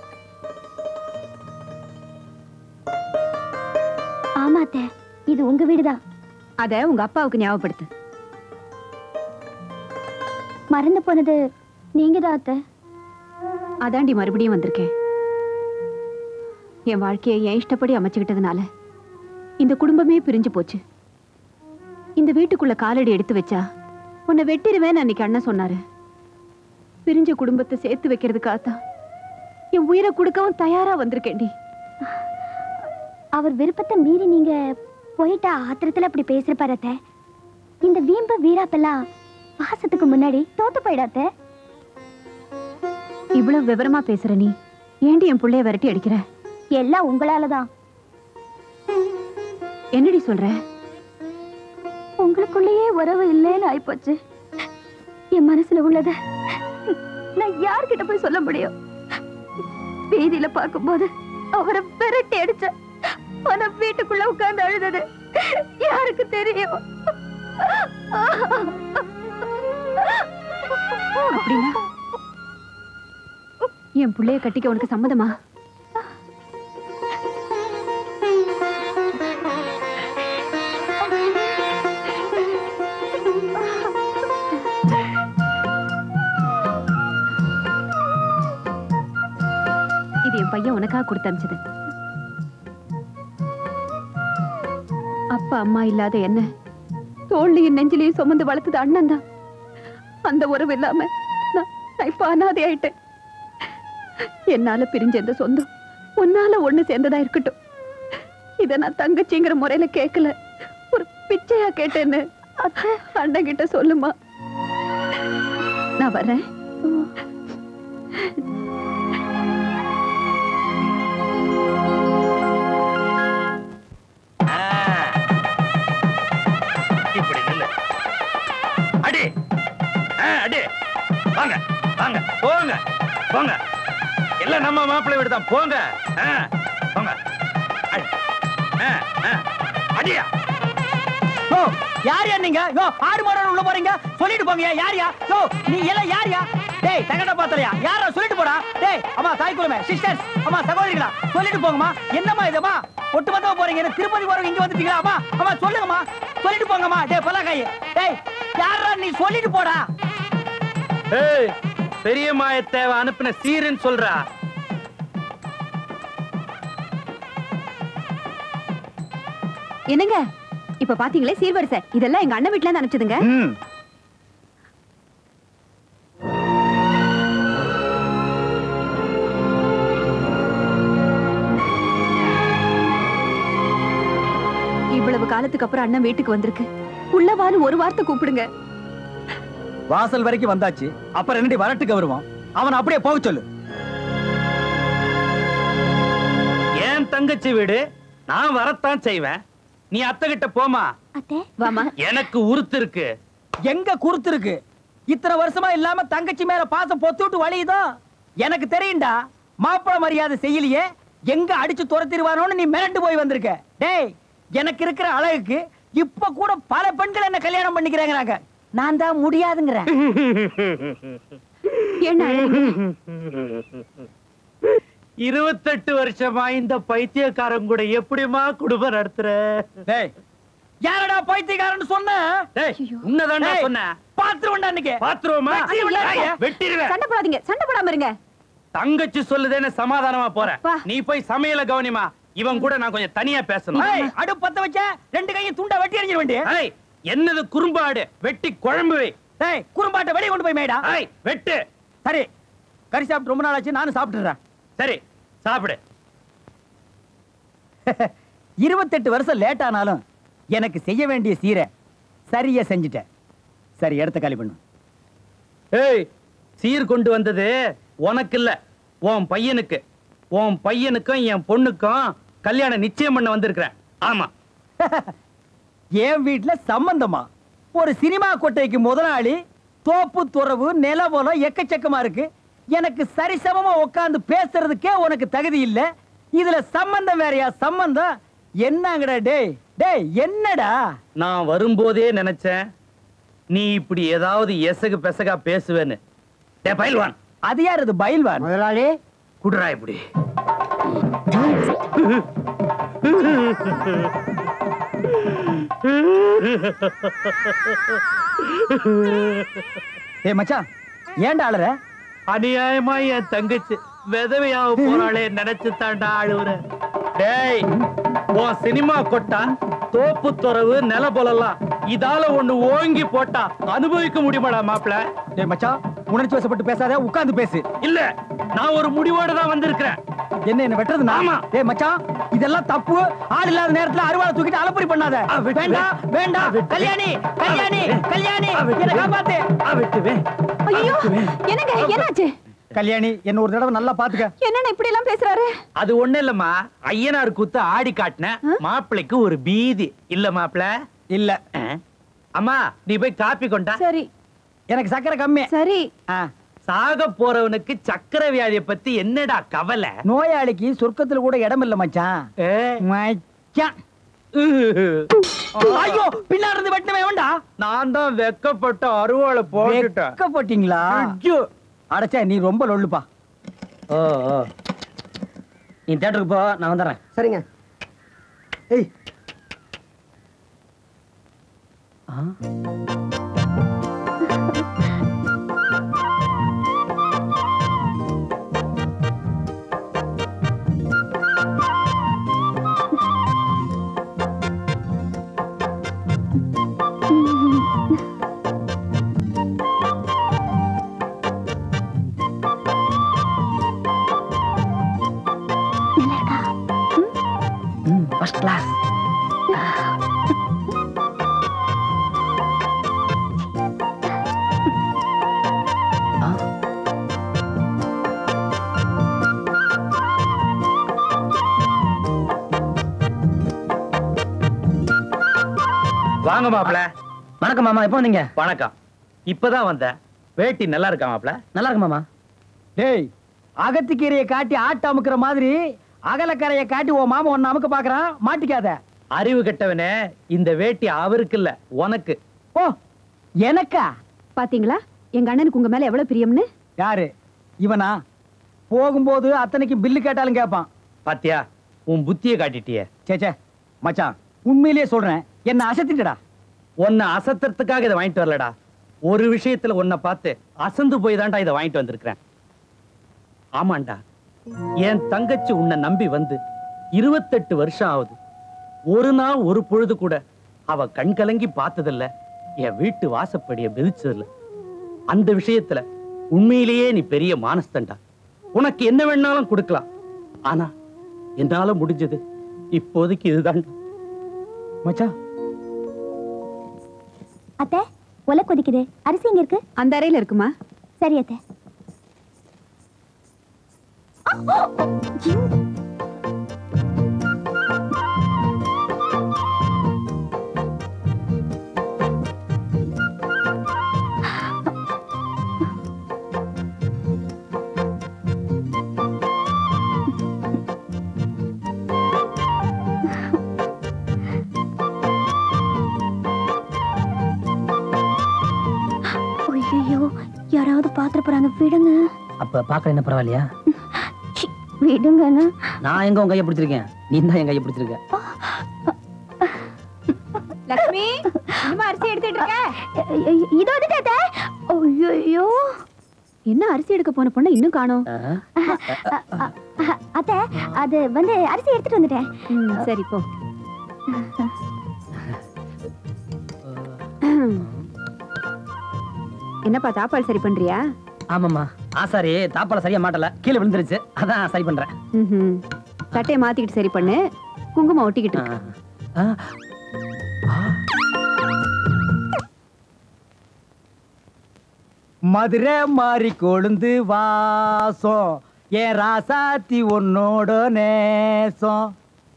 ஆமா அத்தை இது உங்க வீடுதான் அத உங்க அப்பாவுக்கு ஞாபகப்படுத்து மறந்து போனது நீங்க தான் அத்தை அதாண்டி மறுபடியும் வந்திருக்கேன் என் வாழ்க்கையை என் இஷ்டப்படி அமைச்சுக்கிட்டதுனால இந்த குடும்பமே பிரிஞ்சு போச்சு இந்த வீட்டுக்குள்ள காலடி எடுத்து வச்சா உன்னை வெட்டிடுவேன் அன்னைக்கு அண்ணன் சொன்னாரு பிரிஞ்ச குடும்பத்தை சேர்த்து வைக்கிறதுக்காகத்தான் என் உயிரை கொடுக்கவும் தயாரா வந்திருக்கேன்டி அவர் விருப்பத்தை மீறி நீங்க போயிட்டா ஆத்திரத்துல அப்படி பேசிருப்பாரு அத்தை இந்த வீம்பு வீராப்பெல்லாம் பாசத்துக்கு முன்னாடி தோத்து போயிடாத்த இவ்வளவு விவரமா பேசுற நீ ஏண்டி என் புள்ளைய விரட்டி அடிக்கிற எல்லாம் உங்களால தான் என்னடி சொல்ற உங்களுக்குள்ளேயே உறவு இல்லைன்னு ஆயிப்போச்சு என் மனசுல உள்ளத நான் யார்கிட்ட போய் சொல்ல முடியும் வீதியில பார்க்கும்போது அவரை விரட்டி அடிச்ச ஆனா வீட்டுக்குள்ள உட்கார்ந்து அழுதது யாருக்கு தெரியும் அப்படின்னா என் புள்ளைய கட்டிக்க உனக்கு சம்மதமா இது என் பையன் உனக்காக கொடுத்து அனுப்பிச்சது அப்பா அம்மா இல்லாத என்ன தோல்லையும் நெஞ்சிலையும் சுமந்து வளர்த்தது அண்ணன் தான் அந்த உறவு இல்லாம நான் நான் இப்ப அனாதை ஆயிட்டேன் என்னால பிரிஞ்ச எந்த சொந்தம் உன்னால ஒண்ணு சேர்ந்ததா இருக்கட்டும் இத நான் தங்கச்சிங்கிற முறையில கேட்கல ஒரு பிச்சையா கேட்டேன்னு அண்ணன் கிட்ட சொல்லுமா நான் வரேன் இப்படி நில்லு அடி ஆ, அடி வாங்க வாங்க போங்க போங்க எல்லாம் நம்ம மாப்பிள்ளை வீடு தான் போங்க ஆ, போங்க அடி ஆ, ஆ, அடியா ஓ யார் யா நீங்க யோ ஆடு மாடு உள்ள போறீங்க சொல்லிட்டு போங்க யாரியா யோ நீ எல்லாம் யாரியா டேய் தங்கட பாத்தலையா யாரா சொல்லிட்டு போடா டேய் அம்மா தாய் குலமே சிஸ்டர்ஸ் அம்மா சகோதரிகளா சொல்லிட்டு போங்கம்மா என்னம்மா இதுமா ஒட்டு மொத்தமா போறீங்க என்ன திருப்பதி போறவங்க இங்க வந்துட்டீங்களா அம்மா அம்மா சொல்லுங்கம்மா சொல்லிட்டு போங்கம்மா டேய் பல்லாக்காய் டேய் யாரா நீ சொல்லிட்டு போடா ஏய் பெரிய மாய தேவை அனுப்பின சீருன்னு சொல்றா என்னங்க இப்ப பாத்தீங்களே சீர்வரிசை இதெல்லாம் எங்க அண்ணன் வீட்டுல இருந்து அனுப்பிச்சதுங்க இவ்வளவு காலத்துக்கு அப்புறம் அண்ணன் வீட்டுக்கு வந்திருக்கு உள்ளவான்னு ஒரு வார்த்தை கூப்பிடுங்க வாசல் வரைக்கும் வந்தாச்சு அப்புறம் என்னடி வரட்டுக்கு வருவான் அவன் அப்படியே போக சொல்லு ஏன் தங்கச்சி வீடு நான் வரத்தான் செய்வேன் நீ அத்தை கிட்ட போமா வாமா எனக்கு உருத்து இருக்கு எங்க குறுத்து இருக்கு இத்தனை வருஷமா இல்லாம தங்கச்சி மேல பாசம் பொத்துட்டு வழியுதோ எனக்கு தெரியும்டா மாப்பிள மரியாதை செய்யலையே எங்க அடிச்சு துரத்திடுவானோன்னு நீ மிரண்டு போய் வந்திருக்க டேய் எனக்கு இருக்கிற அழகுக்கு இப்ப கூட பல பெண்கள் என்ன கல்யாணம் பண்ணிக்கிறாங்க நான் தான் முடியாதுங்கிறேன் இருபத்தெட்டு வருஷமா இந்த பைத்தியக்காரன் கூட எப்படிமா குடும்பம் நடத்துற டேய் யாரடா பைத்தியக்காரன்னு சொன்ன டேய் உன்னதான்டா டேய், சொன்னேன் பாத்துருவோம்டா அன்னைக்கு பாத்துருவோமா ஐயோ, ஐயோ. வெட்டிடுவேன் சண்டை போடாதீங்க சண்டை போடாம இருங்க தங்கச்சி சொல்லுதேன்னு சமாதானமா போறேன் நீ போய் சமையல கவனிமா இவன் கூட நான் கொஞ்சம் தனியா பேசணும் ஏய், அடுப்பு பத்த வச்ச ரெண்டு கையும் துண்டா வெட்டி எறிஞ்சிட வேண்டிய ஏய், என்னது குறும்பாடு வெட்டி குழம்பு வை டேய் குறும்பாட்டை வெளிய கொண்டு போய் மேடா ஏய், வெட்டு சரி கறி சாப்பிட்டு ரொம்ப நாள் ஆச்சு நானும் சாப்பிட்டுறேன் சரி சாப்பிடு இருபத்தெட்டு வருஷம் லேட் ஆனாலும் எனக்கு செய்ய வேண்டிய சீரை சரியா செஞ்சுட்டேன் சரி இடத்த காலி பண்ணு ஏய் சீர் கொண்டு வந்தது உனக்கு இல்ல உன் பையனுக்கு உன் பையனுக்கும் என் பொண்ணுக்கும் கல்யாணம் நிச்சயம் பண்ண வந்திருக்கிறேன் ஆமா என் வீட்டுல சம்பந்தமா ஒரு சினிமா கொட்டைக்கு முதலாளி தோப்பு துறவு நிலவலம் எக்கச்சக்கமா இருக்கு எனக்கு சரிசமமா உட்கார்ந்து பேசுறதுக்கே உனக்கு தகுதி இல்ல இதுல சம்பந்தம் வேறயா சம்பந்தம் என்னங்கடா டேய் டேய் என்னடா நான் வரும்போதே நினைச்சேன் நீ இப்படி ஏதாவது எசகு பெசகா பேசுவேன்னு டே பயில்வான் அது யார் இது பயில்வான் முதலாளி குடுறா இப்படி ஏய் மச்சான் ஏன்டா அழற அநியாயமா என் தங்கச்சி விதவையாக போறாளே நினைச்சு தாண்டா அழுவுற டேய் உன் சினிமா கொட்டா தோப்பு துறவு நில போலலாம் இதால ஒண்ணு ஓங்கி போட்டா அனுபவிக்க முடியுமாடா மாப்பிள டேய் மச்சான் உணர்ச்சி வசப்பட்டு பேசாத உட்கார்ந்து பேசு இல்ல நான் ஒரு முடிவோட தான் வந்திருக்கிறேன் என்ன என்ன வெட்டுறது ஆமா. டேய் மச்சான் இதெல்லாம் தப்பு ஆள் இல்லாத நேரத்துல அருவாளை தூக்கிட்டு அலப்பறி பண்ணாத விட்டு வேண்டாம் வே. வேண்டாம் விட்டு வே. கல்யாணி கல்யாணி விட்டு வே. கல்யாணி விட்டு என்ன வே. காப்பாத்து வெட்டுவேன் ஐயோ என்னங்க என்னாச்சு கல்யாணி என்ன ஒரு தடவை நல்லா பாத்துக்க என்னண்ணா இப்படி எல்லாம் பேசுறாரு அது ஒண்ணு இல்லம்மா ஐயனார் கூத்து ஆடி காட்டின மாப்பிளைக்கு ஒரு பீதி இல்ல மாப்பிள இல்ல அம்மா நீ போய் காப்பி கொண்டா சரி எனக்கு சக்கரை கம்மி சரி சாக போறவனுக்கு சக்கரை வியாதிய பத்தி என்னடா கவலை நோயாளிக்கு சொர்க்கத்துல கூட இடம் இல்ல மச்சான் மச்சான் ஐயோ பின்னாடி இருந்து வெட்டவே வேண்டா நான் தான் வெக்கப்பட்ட அருவாளை போட்டுட்டேன் வெக்கப்பட்டீங்களா அடச்சே நீ ரொம்ப லொல்லுப்பா ஓ ஓ நீ தேட்டருக்கு போ நான் வந்துடுறேன் சரிங்க ஏய் ஃபர்ஸ்ட் கிளாஸ் வாங்க மாப்பிள வணக்கம் மாமா எப்போ வந்தீங்க வணக்கம் இப்பதான் வந்தேன் வேட்டி நல்லா இருக்கா மாப்பிள நல்லா இருக்கு மாமா டேய் அகத்திக்கீரையை காட்டி ஆட்டு அமுக்குற மாதிரி அகலக்கரையை காட்டி உன் மாமா ஒன்னு அமுக்க பாக்குறான் மாட்டிக்காத அறிவு கெட்டவனே இந்த வேட்டி அவருக்கு இல்ல உனக்கு ஓ எனக்கா பாத்தீங்களா எங்க அண்ணனுக்கு உங்க மேல எவ்வளவு பிரியம்னு யாரு இவனா போகும்போது அத்தனைக்கு பில்லு கேட்டாலும் கேட்பான் பாத்தியா உன் புத்திய காட்டிட்டியே சே சே மச்சான் உண்மையிலேயே சொல்றேன் என்ன அசத்திட்டடா உன்னை அசத்துறதுக்காக இதை வாங்கிட்டு வரலடா ஒரு விஷயத்துல உன்னை பார்த்து அசந்து போய் தான்டா இதை வாங்கிட்டு வந்திருக்கிறேன் ஆமாண்டா என் தங்கச்சி உன்னை நம்பி வந்து இருபத்தெட்டு வருஷம் ஆகுது ஒரு நாள் ஒரு பொழுது கூட அவ கண் கலங்கி பார்த்ததில்ல என் வீட்டு வாசப்படிய மிதிச்சதில்ல அந்த விஷயத்துல உண்மையிலேயே நீ பெரிய மானஸ்தண்டா உனக்கு என்ன வேணாலும் கொடுக்கலாம் ஆனா என்னால முடிஞ்சது இப்போதைக்கு இதுதான் மச்சான் அத்தை ஒலை கொதிக்குது அரிசி எங்க இருக்கு அந்த அறையில இருக்குமா சரி அத்தை ஐயோ யாராவது பாத்திர போறாங்க விடுங்க அப்ப பாக்க என்ன பரவாயில்லையா விடுங்கண்ணா நான் எங்க உங்க கையை பிடிச்சிருக்கேன் நீ தான் என் கையை பிடிச்சிருக்க லக்ஷ்மி இன்னுமா அரிசி எடுத்துட்டு இருக்க இது வந்துட்டு அத்தை ஐயோ என்ன அரிசி எடுக்க போன பொண்ணு இன்னும் காணோம் அத்தை அது வந்து அரிசி எடுத்துட்டு வந்துட்டேன் ம், சரி போ என்னப்பா தாப்பால் சரி பண்றியா ஆமாம்மா ஆசாரி தாப்பால சரியா மாட்டல கீழே விழுந்துருச்சு அதான் சரி பண்றேன் ம்ஹும். சட்டையை மாத்திக்கிட்டு சரி பண்ணு குங்குமம் ஒட்டிக்கிட்டு மதுரை மாறி கொழுந்து வாசம் ஏன் ராசாத்தி உன்னோட நேசம்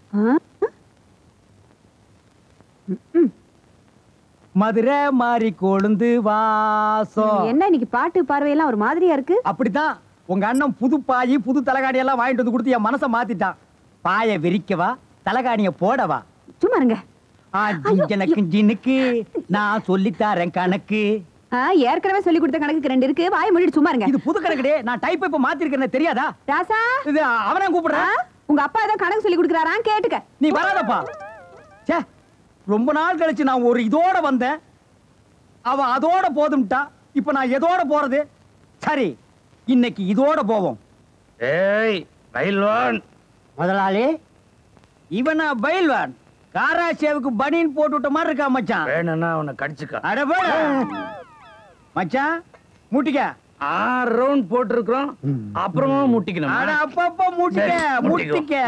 மதுரை மாறி கொழுந்து வாசம் என்ன இன்னைக்கு பாட்டு பார்வையெல்லாம் ஒரு மாதிரியா இருக்கு அப்படித்தான் உங்க அண்ணன் புது பாயி புது தலைகாணி எல்லாம் வாங்கிட்டு வந்து கொடுத்து என் மனசை மாத்திட்டான் பாய விரிக்கவா தலைகாணிய போடவா சும்மா இருங்க ஆ, ஜிஞ்சனக்கு ஜினுக்கு நான் சொல்லித்தாரேன் கணக்கு ஆ, ஏற்கனவே சொல்லி கொடுத்த கணக்குக்கு ரெண்டு இருக்கு வாய் மூடிட்டு சும்மா இருங்க இது புது கணக்குடே நான் டைப் இப்ப மாத்திருக்கேன் தெரியாதா ராசா இது அவனா கூப்பிடுறான் உங்க அப்பா ஏதோ கணக்கு சொல்லி கொடுக்குறாராம் கேட்டுக்க நீ வராதப்பா ச்சே ரொம்ப நாள் கழிச்சு நான் ஒரு இதோட வந்தேன் அவ அதோட போதும்ட்டா இப்ப நான் எதோட போறது சரி இன்னைக்கு இதோட போவோம் ஏய் பைல்வான் முதலாளி இவனா பைல்வான் காராசேவுக்கு பனியன் போட்டு விட்ட மாதிரி இருக்கா மச்சான் வேணும்னா அவனை கடிச்சுக்க அட போடா. மச்சான் மூட்டிக்க ஆறு ரவுண்ட் போட்டிருக்கிறோம் அப்புறமா முட்டிக்கணும் அட அப்பப்ப மூட்டிக்க சரி, மூட்டிக்கோ. மூட்டிக்க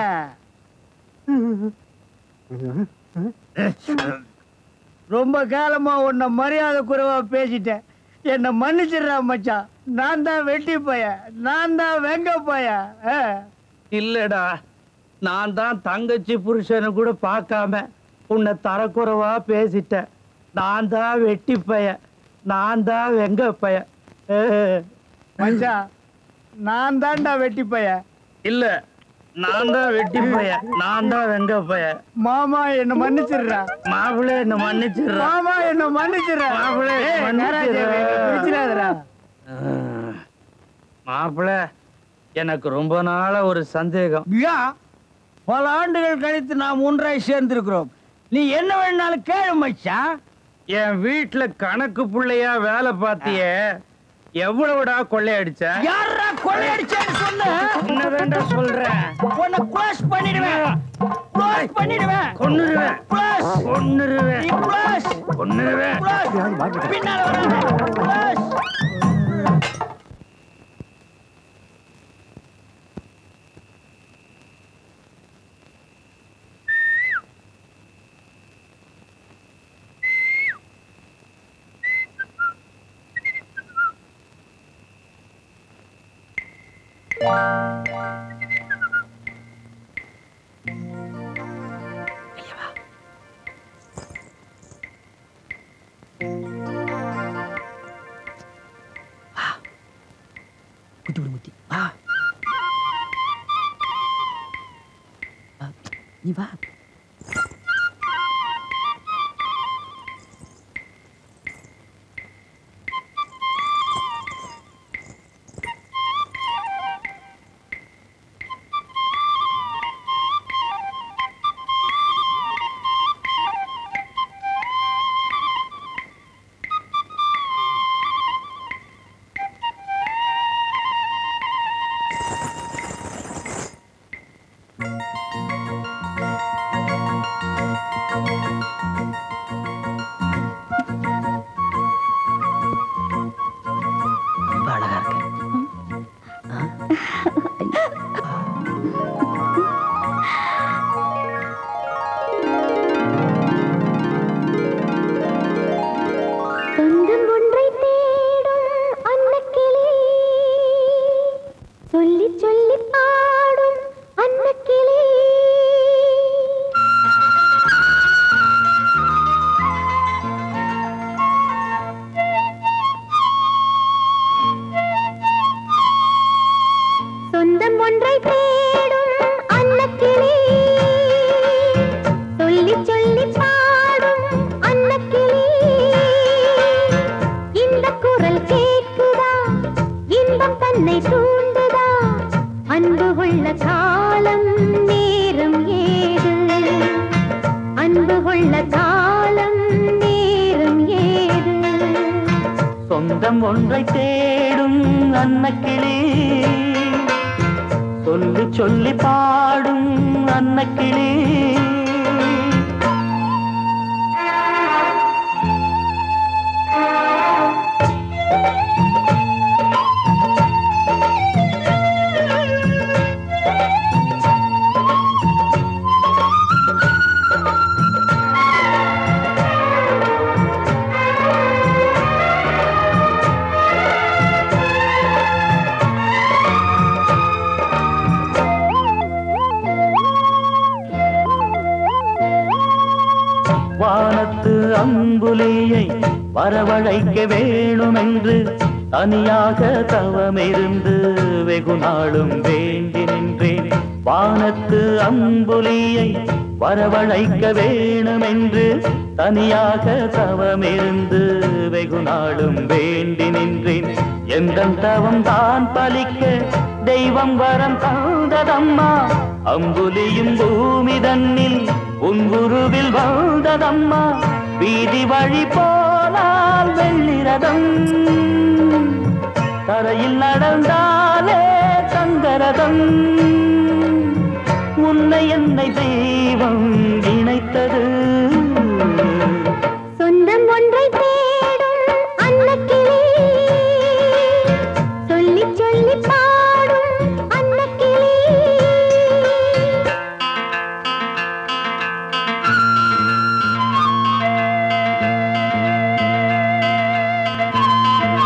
ரொம்ப காலமா உன்னை மரியாதை குறைவா பேசிட்டேன் என்ன மன்னிச்சிடுறா மச்சான் நான் தான் வெட்டி போய நான் தான் வெங்க போய இல்லடா நான் தான் தங்கச்சி புருஷனை கூட பார்க்காம உன்னை தரக்குறைவா பேசிட்டேன் நான் தான் வெட்டி பைய நான் தான் வெங்க பைய மச்சான் நான் தான்டா வெட்டி போய இல்ல நான் தான் வெட்டி பைய நான் தான் வெங்க பைய மாமா என்ன மன்னிச்சிடுறா மாப்பிள்ளை என்ன மன்னிச்சிடுறா மாமா என்ன மன்னிச்சிடுறா மாப்பிள்ளை, ஏய், மன்னிச்சிடுறா. கராத்தே, என்னை பிடிச்சிடாதடா. மாப்பிள்ள எனக்கு ரொம்ப நாளா ஒரு சந்தேகம் ஐயா பல ஆண்டுகள் கழித்து நாம் ஒன்றாய் சேர்ந்திருக்கிறோம் நீ என்ன வேணாலும் கேளு மச்சான் என் வீட்டுல கணக்கு புள்ளையா வேலை பார்த்தியே எவ்வளவுடா கொள்ளையடிச்ச யாரா கொள்ளையடிச்சேன்னு சொன்ன என்னதான்டா சொல்றேன் உன்னை க்ளோஸ் பண்ணிடுவேன் க்ளோஸ் பண்ணிடுவேன் கொன்னுருவேன் க்ளோஸ் கொன்னுருவேன் நீ க்ளோஸ் கொன்னுருவேன் க்ளோஸ் பின்னால வராத க்ளோஸ் குத்தி விடு முத்தி வா ஆ, நீ வா ரொம்ப அழகா இருக்க சொந்தம் ஒன்றை தேடும் அன்னக்கிளி சொல்லி சொல்லி பாடும் அன்னக்கிளி சொந்தம் ஒன்றை தேடும் அன்னக்கிளி சொல்லி சொல்லி பாடும் அன்னக்கிளி இந்த குரல் கேட்குதா இன்பம் தன்னை தூண்டுதா அன்பு உள்ள காலம் நேரம் ஏது அன்பு உள்ள காலம் நேரம் ஏது சொந்தம் ஒன்றை தேடும் அன்னக்கிளி சொல்லி சொல்லி பாடும் அன்னக்கிளி வானத்து அம்புலியை வரவழைக்க வேணுமென்று தனியாக தவமிருந்து வெகு நாளும் வேண்டி நின்றேன் வானத்து அம்புலியை வரவழைக்க வேணுமென்று தனியாக தவமிருந்து வெகு நாளும் வேண்டி நின்றேன் எந்த தவம் தான் பலிக்க தெய்வம் வரம் தந்ததம்மா அம்புலியும் பூமி தன்னில் உன் குருவில் வாழ்ந்ததம்மா வீதி வழி போனால் வெள்ளிரதம் தரையில் நடந்தாலே தங்கரதம் உன்னை என்னை தெய்வம் இணைத்தது சொந்தம் ஒன்றை தேடும் அன்னக்கிளி சொல்லி சொல்லி பாடும் அன்னக்கிளி ஆ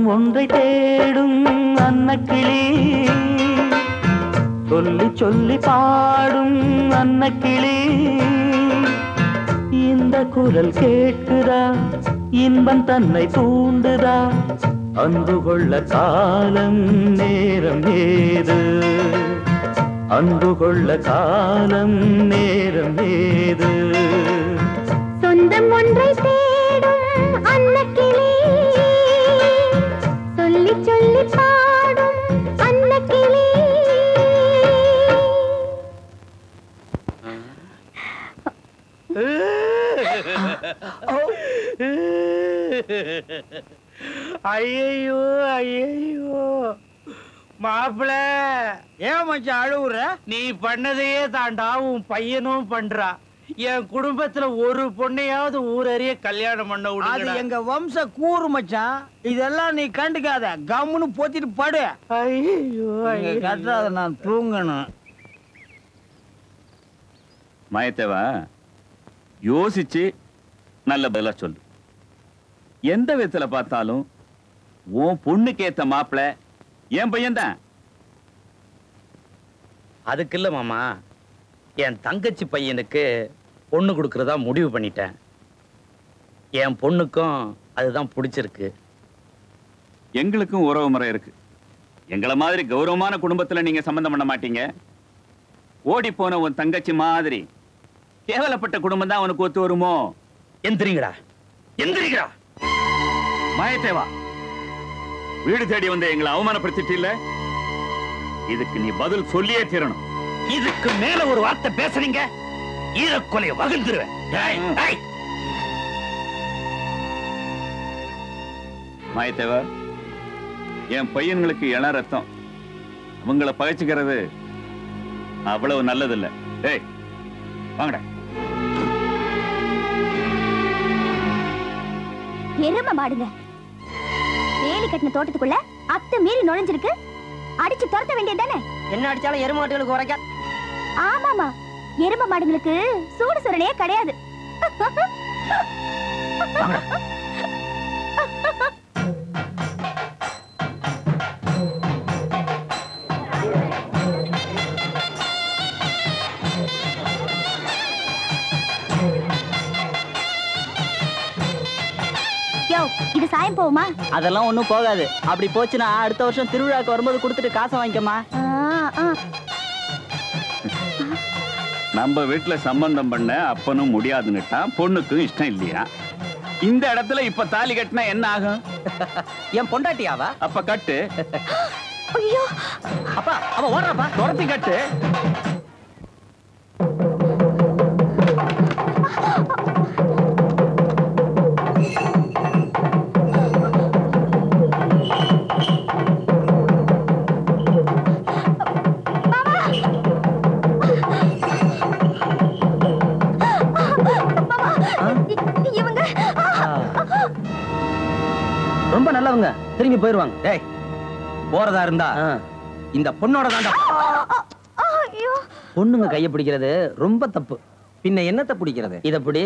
ஒன்றை தேடும் அன்னக்கிளி சொல்லி சொல்லி பாடும் அன்னக்கிளி இந்த குரல் கேட்குதா இன்பம் தன்னை தூண்டுதா அன்பு கொள்ள காலம் நேரம் ஏது அன்பு கொள்ள காலம் நேரம் ஏது சொந்தம் ஒன்றை தேடும் அன்னக்கிளி சொல்லி சொல்லி பாடும் அன்னக்கிளி ஐயோ ஐயோ மாப்பிள ஏன் மச்சான் அழுவுற நீ பண்ணதையே தாண்டா உன் பையனும் பண்றா என் குடும்பத்துல ஒரு பொண்ணையாவது ஊரறிய கல்யாணம் பண்ண அது விடுங்கடா. எங்க வம்ச கூறு மச்சான் இதெல்லாம் நீ கண்டுக்காத கம்முன்னு போத்திட்டு படு ஐயோ இங்க கட்டாத நான் தூங்கணும் மாயத்தேவா யோசிச்சு நல்ல பதிலா சொல்லு எந்த விதத்துல பார்த்தாலும் உன் பொண்ணுக்கு ஏத்த மாப்பிள என் பையன்தான் அதுக்கு இல்ல மாமா என் தங்கச்சி பையனுக்கு பொண்ணு கொடுக்கறதா முடிவு பண்ணிட்டேன் என் பொண்ணுக்கும் அதுதான் பிடிச்சிருக்கு எங்களுக்கும் உறவு முறை இருக்கு எங்கள மாதிரி கௌரவமான குடும்பத்துல நீங்க சம்பந்தம் பண்ண மாட்டீங்க ஓடி போன உன் தங்கச்சி மாதிரி கேவலப்பட்ட குடும்பம் தான் உனக்கு ஒத்து வருமோ எந்திரிங்கடா எந்திரிங்கடா மாயத்தேவா வீடு தேடி வந்து எங்களை அவமானப்படுத்திட்டு இல்ல இதுக்கு நீ பதில் சொல்லியே தீரணும் இதுக்கு மேல ஒரு வார்த்தை பேசுறீங்க ஈரக்கொலைய வகுந்துருவேன் டேய், டேய். மாயத்தேவா என் பையன்களுக்கு இள ரத்தம் அவங்கள பகைச்சுக்கிறது அவ்வளவு நல்லதில்ல டேய் வாங்கடா எரும மாடுங்க வேலி கட்டின தோட்டத்துக்குள்ள அத்தை மீறி நுழைஞ்சிருக்கு அடிச்சு துரத்த வேண்டியதுதானே என்ன அடிச்சாலும் எருமாட்டுகளுக்கு உரைக்க ஆமாமா எரும மாடுங்களுக்கு சூடு சுரணையே கிடையாது யோ இது சாயம் போகுமா அதெல்லாம் ஒண்ணும் போகாது அப்படி போச்சுன்னா அடுத்த வருஷம் திருவிழாக்கு வரும்போது கொடுத்துட்டு காசை வாங்கிக்கமா ஆ, ஆ. நம்ம வீட்டுல சம்பந்தம் பண்ண அப்பனும் முடியாதுன்னுட்டான் பொண்ணுக்கும் இஷ்டம் இல்லையா இந்த இடத்துல இப்ப தாலி கட்டினா என்ன ஆகும் என் பொண்டாட்டியாவா அப்ப கட்டு ஐயோ அப்பா அவ ஓடுறப்பா துரத்தி கட்டு இவங்க ரொம்ப நல்லவங்க திரும்பி போயிருவாங்க டேய் போறதா இருந்தா இந்த பொண்ணோட தாண்டா ஐயோ பொண்ணுங்க கைய பிடிக்கிறது ரொம்ப தப்பு பின்ன என்னத்தை பிடிக்கிறது இத பிடி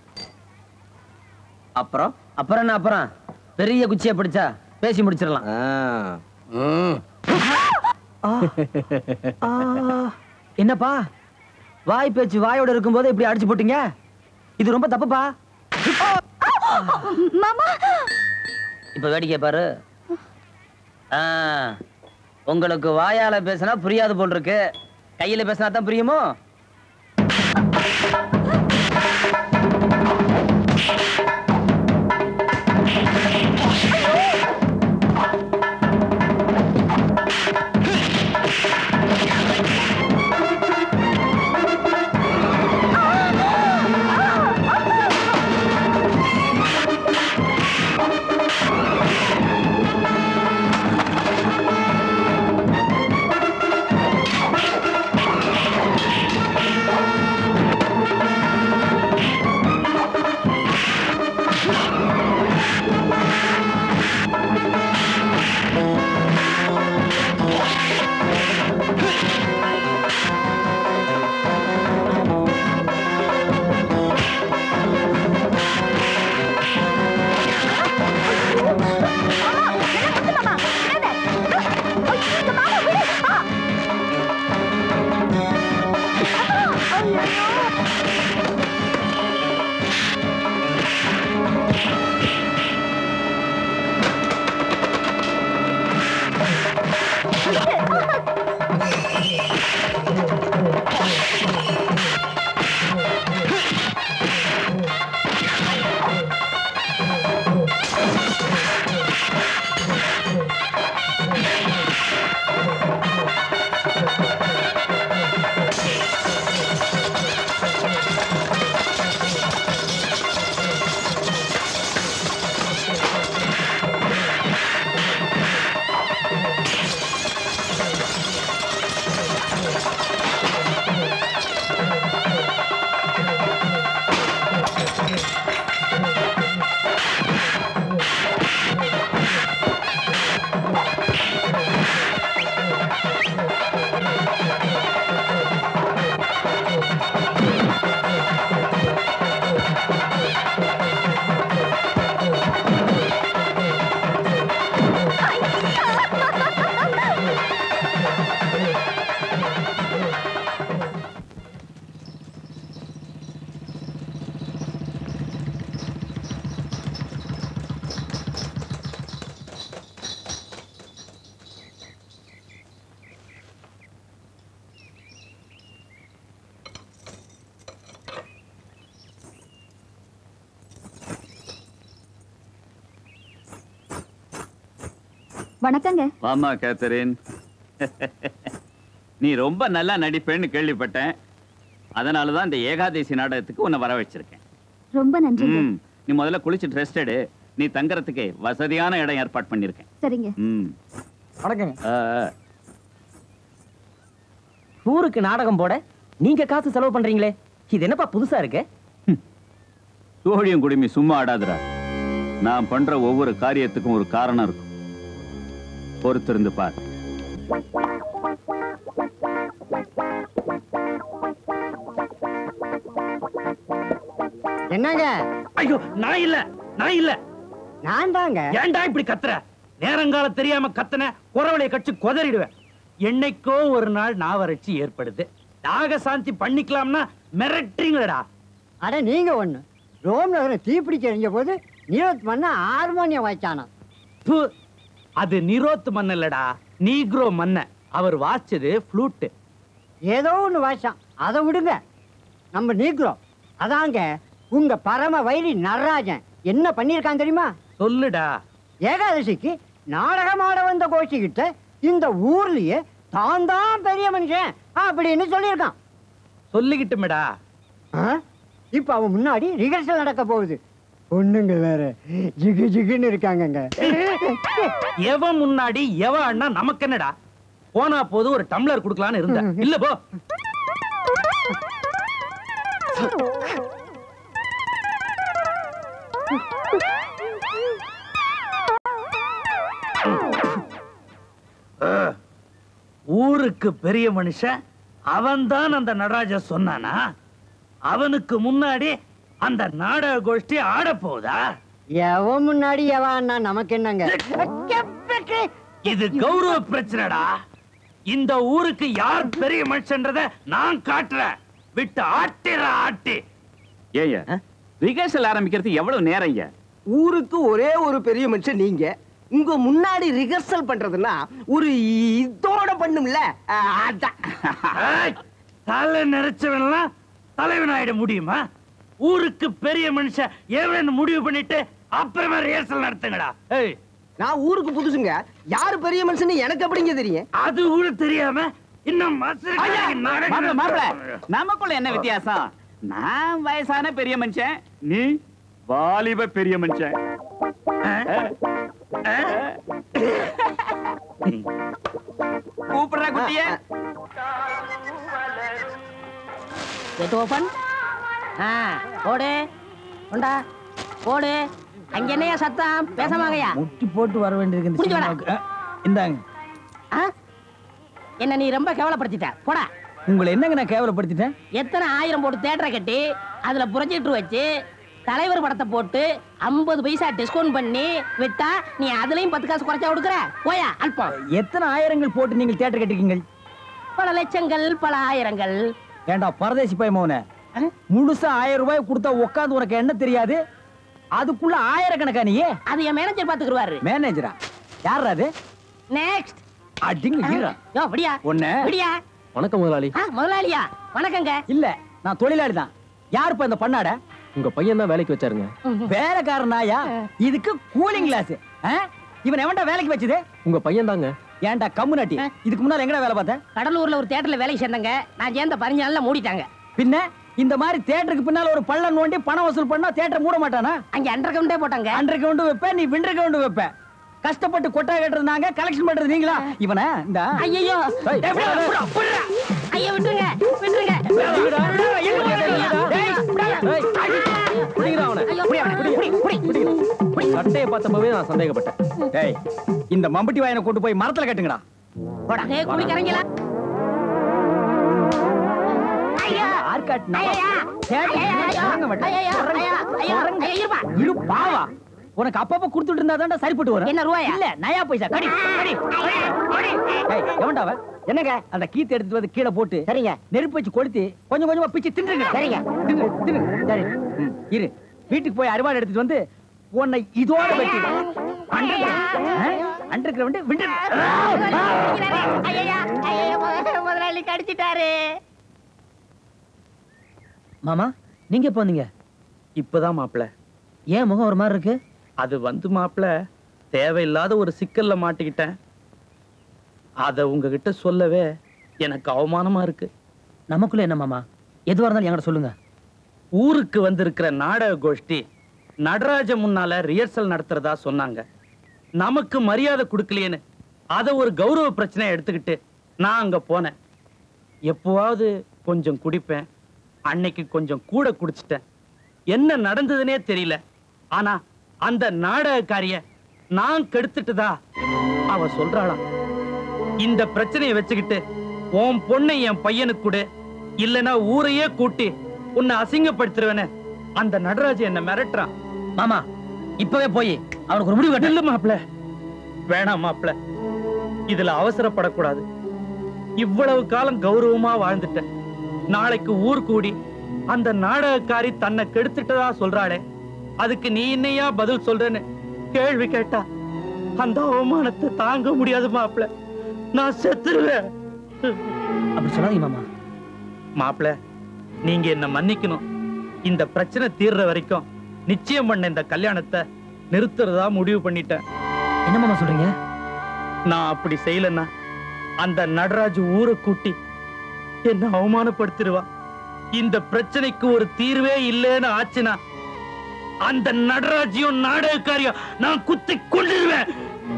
அப்புறம் அப்புறம் என்ன அப்புறம் பெரிய குச்சியை பிடிச்சா பேசி முடிச்சிடலாம் என்னப்பா வாய் பேச்சு வாயோட இருக்கும்போது இப்படி அடிச்சு போட்டீங்க இது ரொம்ப தப்புப்பா மாமா இப்ப வேடிக்கை பாரு ஆ, உங்களுக்கு வாயால பேசினா புரியாது போல் இருக்கு கையில பேசினா தான் புரியுமோ ஆ வணக்கங்க வாமா கேத்தரின் நீ ரொம்ப நல்லா நடிப்பேன்னு கேள்விப்பட்டேன் அதனால தான் இந்த ஏகாதசி நாடகத்துக்கு உன்னை வர வச்சிருக்கேன் ரொம்ப நன்றிங்க ம் நீ முதல்ல குளிச்சு ட்ரெஸ் எடு நீ தங்கறதுக்கு வசதியான இடம் ஏற்பாடு பண்ணிருக்கேன் சரிங்க ம் வணக்கங்க ஆ, ஆ. ஊருக்கு நாடகம் போட நீங்க காசு செலவு பண்றீங்களே இது என்னப்பா புதுசா இருக்கு சோழியம் குடுமி சும்மா ஆடாதுடா நான் பண்ற ஒவ்வொரு காரியத்துக்கும் ஒரு காரணம் இருக்கும் பொறுத்திருந்து பார் என்னங்க ஐயோ நான் இல்ல நான் இல்ல நான் தாங்க ஏன்டா இப்படி கத்துற நேரங்காலம் தெரியாம கத்தன குறவளைய கட்சி கொதறிடுவேன் என்னைக்கோ ஒரு நாள் நாவறட்சி ஏற்படுது தாக சாந்தி பண்ணிக்கலாம்னா மிரட்டுறீங்களடா அட நீங்க ஒண்ணு ரோம் நகரம் தீப்பிடிச்சு எறிஞ்ச போது நீரத் மன்ன ஹார்மோனியம் வாய்ச்சானாம் ப்பு, அது நிரோத் மன்ன இல்லடா நீக்ரோ மன்ன அவர் வாச்சது ஃப்ளூட் ஏதோ ஒண்ணு வாய்ச்சான் அதை விடுங்க நம்ம நீக்கிறோம் அதாங்க உங்க பரம வைரி நடராஜன் என்ன பண்ணியிருக்கான் தெரியுமா சொல்லுடா ஏகாதசிக்கு நாடகம் ஆட வந்த கோஷ்டிக்கிட்ட இந்த ஊர்லயே தான் தான் பெரிய மனுஷன் அப்படின்னு சொல்லியிருக்கான் சொல்லிக்கிட்டுமேடா ஆ? இப்ப அவன் முன்னாடி ரிஹர்சல் நடக்க போகுது பொண்ணுங்க வேற ஜிகு ஜிகுன்னு இருக்காங்கங்க எவன் முன்னாடி எவன் அண்ணா நமக்கு என்னடா போனா போது ஒரு டம்ளர் குடுக்கலான்னு இருந்தேன் இல்ல போ அஹ், ஊருக்கு பெரிய மனுஷன் அவன்தான் அந்த நடராஜ சொன்னானா அவனுக்கு முன்னாடி அந்த நாடக கோஷ்டி ஆட போதா எவன் முன்னாடி எவன் நமக்கு என்னங்க இது கௌரவ பிரச்சனைடா இந்த ஊருக்கு யார் பெரிய மனுஷன்றத நான் காட்டுறேன் விட்டு ஆட்டிற ஆட்டி ஏய்யா ரிகர்சல் ஆரம்பிக்கிறதுக்கு எவ்வளவு நேரம் ஐயா ஊருக்கு ஒரே ஒரு பெரிய மனுஷன் நீங்க உங்க முன்னாடி ரிஹர்சல் பண்றதுன்னா ஒரு இதோட பண்ணும்ல அஹ், அதான் ஏய், தலை நிறைச்சவன்லாம் தலைவன் ஆயிட முடியுமா ஊருக்கு பெரிய மனுஷன் எவன் முடிவு பண்ணிட்டு அப்புறமா ரிஹர்சல் நடத்துங்கடா ஏய் நான் ஊருக்கு புதுசுங்க யாரு பெரிய மனுஷன் எனக்கு எப்படிங்க தெரியும் அது கூட தெரியாம இன்னும் மாப்பிள மாப்பிள நமக்குள்ள என்ன வித்தியாசம் நான் வயசான பெரிய மனுஷன் நீ வாலிப பெரிய மனுஷன் கூப்பிடுற குட்டிய கெட் ஓபன் ஆ போடு உண்டா போடு அங்க என்னையா சத்தம் பேசமாங்கயா முட்டி போட்டு வர வேண்டியிருக்கு இந்த புடிச்சு வாடா. சினிமாவுக்கு. அஹ், இந்தாங்க ஆ? என்ன நீ ரொம்ப கேவலப்படுத்திட்ட போடா உங்களை என்னங்க நான் கேவலப்படுத்திட்டேன் எத்தனை ஆயிரம் போட்டு தேட்டரை கட்டி அதுல ப்ரொஜெக்டர் வச்சு தலைவர் படத்தை போட்டு ஐம்பது பைசா டிஸ்கவுண்ட் பண்ணி விட்டா நீ அதுலயும் பத்து காசு குறைச்சா கொடுக்குற போயா அல்பம் எத்தனை ஆயிரங்கள் போட்டு நீங்கள் தேட்டர் கட்டிருக்கீங்க பல லட்சங்கள் பல ஆயிரங்கள் ஏண்டா பரதேசி பை மௌன முழுசா ஆயிரம் ரூபாய் கொடுத்தா உட்காந்து உனக்கு என்ன தெரியாது அதுக்குள்ள ஆயிரக்கணக்கா நீ அது என் மேனேஜர் பாத்துக்குருவாரு மேனேஜரா யாரா அது நெக்ஸ்ட் அடிங்க ஈரா. யோ விடியா ஒண்ணு விடியா வணக்கம் முதலாளி ஆ, முதலாளியா வணக்கங்க இல்ல நான் தொழிலாளி தான் யாருப்பா இந்த பண்ணாட உங்க பையன் தான் வேலைக்கு வச்சாருங்க வேலைக்காரனாயா இதுக்கு கூலிங் கிளாஸ் இவன் எவன்டா வேலைக்கு வச்சது உங்க பையன் தாங்க ஏன்டா கம்மு நட்டி இதுக்கு முன்னால எங்கடா வேலை பார்த்த கடலூர்ல ஒரு தேட்டர்ல வேலைக்கு சேர்ந்தங்க நான் சேர்ந்த பதினஞ்சு நாள்ல மூடிட்டாங்க பின்ன இந்த மாதிரி தியேட்டருக்கு பின்னால ஒரு பள்ளம் நோண்டி பணம் வசூல் பண்ணா தியேட்டர் மூட மாட்டானா அங்க அண்டர் கவுண்டே போட்டாங்க அண்டர் கவுண்ட் வைப்ப நீ விண்டர் கவுண்ட் வைப்ப கஷ்டப்பட்டு கொட்டா கட்டுறது நாங்க கலெக்ஷன் பண்றது நீங்களா இவன இந்த ஐயோ ஏய், ஐயோ விட்டுருங்க விட்டுருங்க பிடிக்கிறா அவனை. சட்டையை பார்த்தப்பவே நான் சந்தேகப்பட்டேன் டேய் இந்த மம்பட்டி வாயனை கொண்டு போய் மரத்துல கட்டுங்கடா டேய், குடிக்கிறீங்களா ஆர்காட் ஐயா, ஐயா, ஐயா, ஐயா, ஐயா, ஐயா, இருப்பா. இரு பாவா உனக்கு அப்பப்ப கொடுத்துட்டு இருந்தா தான்டா சரிப்பட்டு வரும் என்ன ரூபாயா? இல்ல நயா பைசா கடி கடி ஏய் எவன்டா அவன் என்னங்க அந்த கீத்து எடுத்துட்டு வந்து கீழே போட்டு சரிங்க நெருப்பு வச்சு கொளுத்தி கொஞ்சம் கொஞ்சமா பிச்சு தின்றுங்க சரிங்க. தின்னு தின்னு சரி ம், இரு வீட்டுக்கு போய் அரிவாள் எடுத்துட்டு வந்து உன்னை இதோட வெட்டி அண்டர் கிரவுண்ட் விண்டர் ஐயா, ஐயா, முத- முதலாளி கடிச்சிட்டாரு மாமா நீங்க எப்போ வந்தீங்க இப்பதான் மாப்பிள ஏன் முகம் ஒரு மாதிரி இருக்கு அது வந்து மாப்பிள தேவையில்லாத ஒரு சிக்கல்ல மாட்டிக்கிட்டேன் அத உங்ககிட்ட சொல்லவே எனக்கு அவமானமா இருக்கு நமக்குள்ள என்ன மாமா எதுவா இருந்தாலும் என்கிட்ட சொல்லுங்க ஊருக்கு வந்திருக்கிற நாடக கோஷ்டி நடராஜ முன்னால ரிஹர்சல் நடத்துறதா சொன்னாங்க நமக்கு மரியாதை கொடுக்கலையேன்னு அத ஒரு கௌரவ பிரச்சனையை எடுத்துக்கிட்டு நான் அங்க போனேன் எப்போவாவது கொஞ்சம் குடிப்பேன் அன்னைக்கு கொஞ்சம் கூட குடிச்சிட்டேன் என்ன நடந்ததுனே தெரியல ஆனா அந்த நாடகக்காரிய நான் கெடுத்துட்டுதா அவ சொல்றாளாம் இந்த பிரச்சனையை வச்சுக்கிட்டு உன் பொண்ணை என் பையனுக்கு கொடு இல்லனா ஊரையே கூட்டி உன்னை அசிங்கப்படுத்துருவேன்னு அந்த நடராஜ என்ன மிரட்டுறான் மாமா இப்பவே போய் அவனுக்கு ஒரு முடிவு கட்டு இல்ல மாப்ள வேணாம் மாப்ள இதுல அவசரப்படக்கூடாது இவ்வளவு காலம் கௌரவமா வாழ்ந்துட்டேன் நாளைக்கு ஊர் கூடி அந்த நாடகக்காரி தன்னை கெடுத்துட்டதா சொல்றாளே அதுக்கு நீ என்னையா பதில் சொல்றேன்னு கேள்வி கேட்டா அந்த அவமானத்தை தாங்க முடியாது மாப்ள நான் செத்துருவேன் அப்படி சொல்லாதீங்க மாமா மாப்ள நீங்க என்ன மன்னிக்கணும் இந்த பிரச்சனை தீர்ற வரைக்கும் நிச்சயம் பண்ண இந்த கல்யாணத்தை நிறுத்துறதா முடிவு பண்ணிட்டேன் என்ன மாமா சொல்றீங்க நான் அப்படி செய்யலன்னா அந்த நடராஜ் ஊரை கூட்டி என்ன அவமானப்படுத்திடுவா இந்த பிரச்சனைக்கு ஒரு தீர்வே இல்லைன்னு ஆச்சுன்னா அந்த நடராஜையும் நாடகக்காரியும் நான் குத்தி கொண்டுருவேன்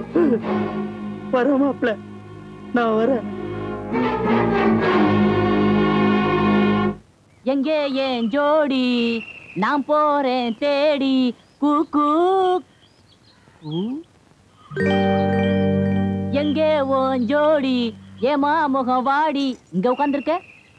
வர மாப்ள நான் வரேன் எங்கே ஏன் ஜோடி நான் போறேன் தேடி கூக்கு எங்கே ஓன் ஜோடி ஏமா முகம் வாடி இங்க உட்காந்துருக்க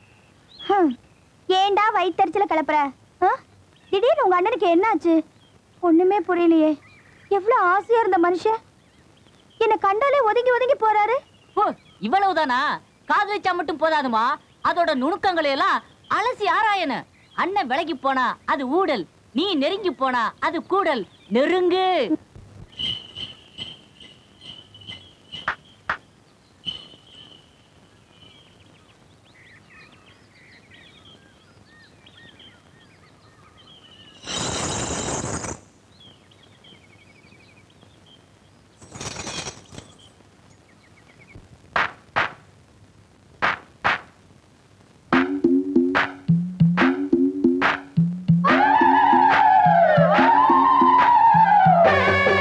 ஏன்டா வயிற்றுல கிளப்புற ஆ? திடீர்னு உங்க அண்ணனுக்கு என்னாச்சு ஒண்ணுமே புரியலையே எவ்வளவு ஆசையா இருந்த மனுஷன் என்ன கண்டாலே ஒதுங்கி ஒதுங்கி போறாரு ஓ இவ்வளவுதானா காதலிச்சா மட்டும் போதாதுமா அதோட நுணுக்கங்களை எல்லாம் அலசி ஆராயன அண்ணன் விலகி போனா அது ஊடல் நீ நெருங்கி போனா அது கூடல் நெருங்கு ஆ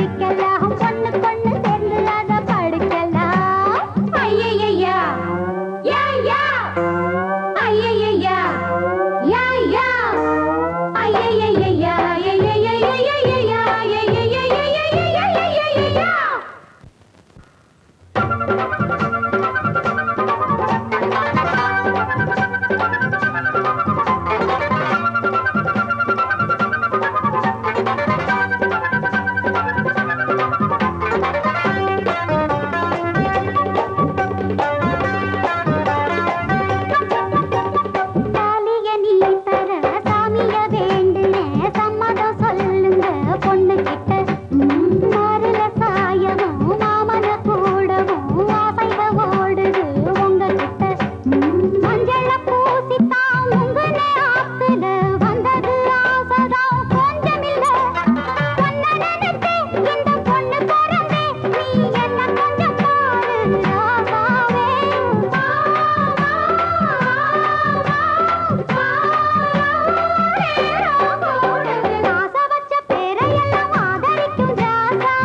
குறிக்கலாம் பொண்ணு பொண்ணு சேர்ந்து அத படுக்கலாம் ஐயையா யா யா ஐயையா யா யா ஐயையா ஐயையா ஐயையா தாலிய நீ தர சாமிய வேண்டுன சம்மதம் சொல்லுங்க பொண்ணு கிட்ட மாறுல சாயமும் மாமன கூடவும் ஆசைவ ஓடுது உங்க கிட்ட மஞ்சள பூசித்தான் உங்கன ஆத்துல வந்தது ஆசைதான் கொஞ்சமில்ல பொண்ண நினைத்தே இந்த பொண்ணு பிறந்தே நீ என்ன கொஞ்சம் பாரு ராசாவே ஆசை வச்ச பேரையெல்லாம் ஆதரிக்கும் ராசா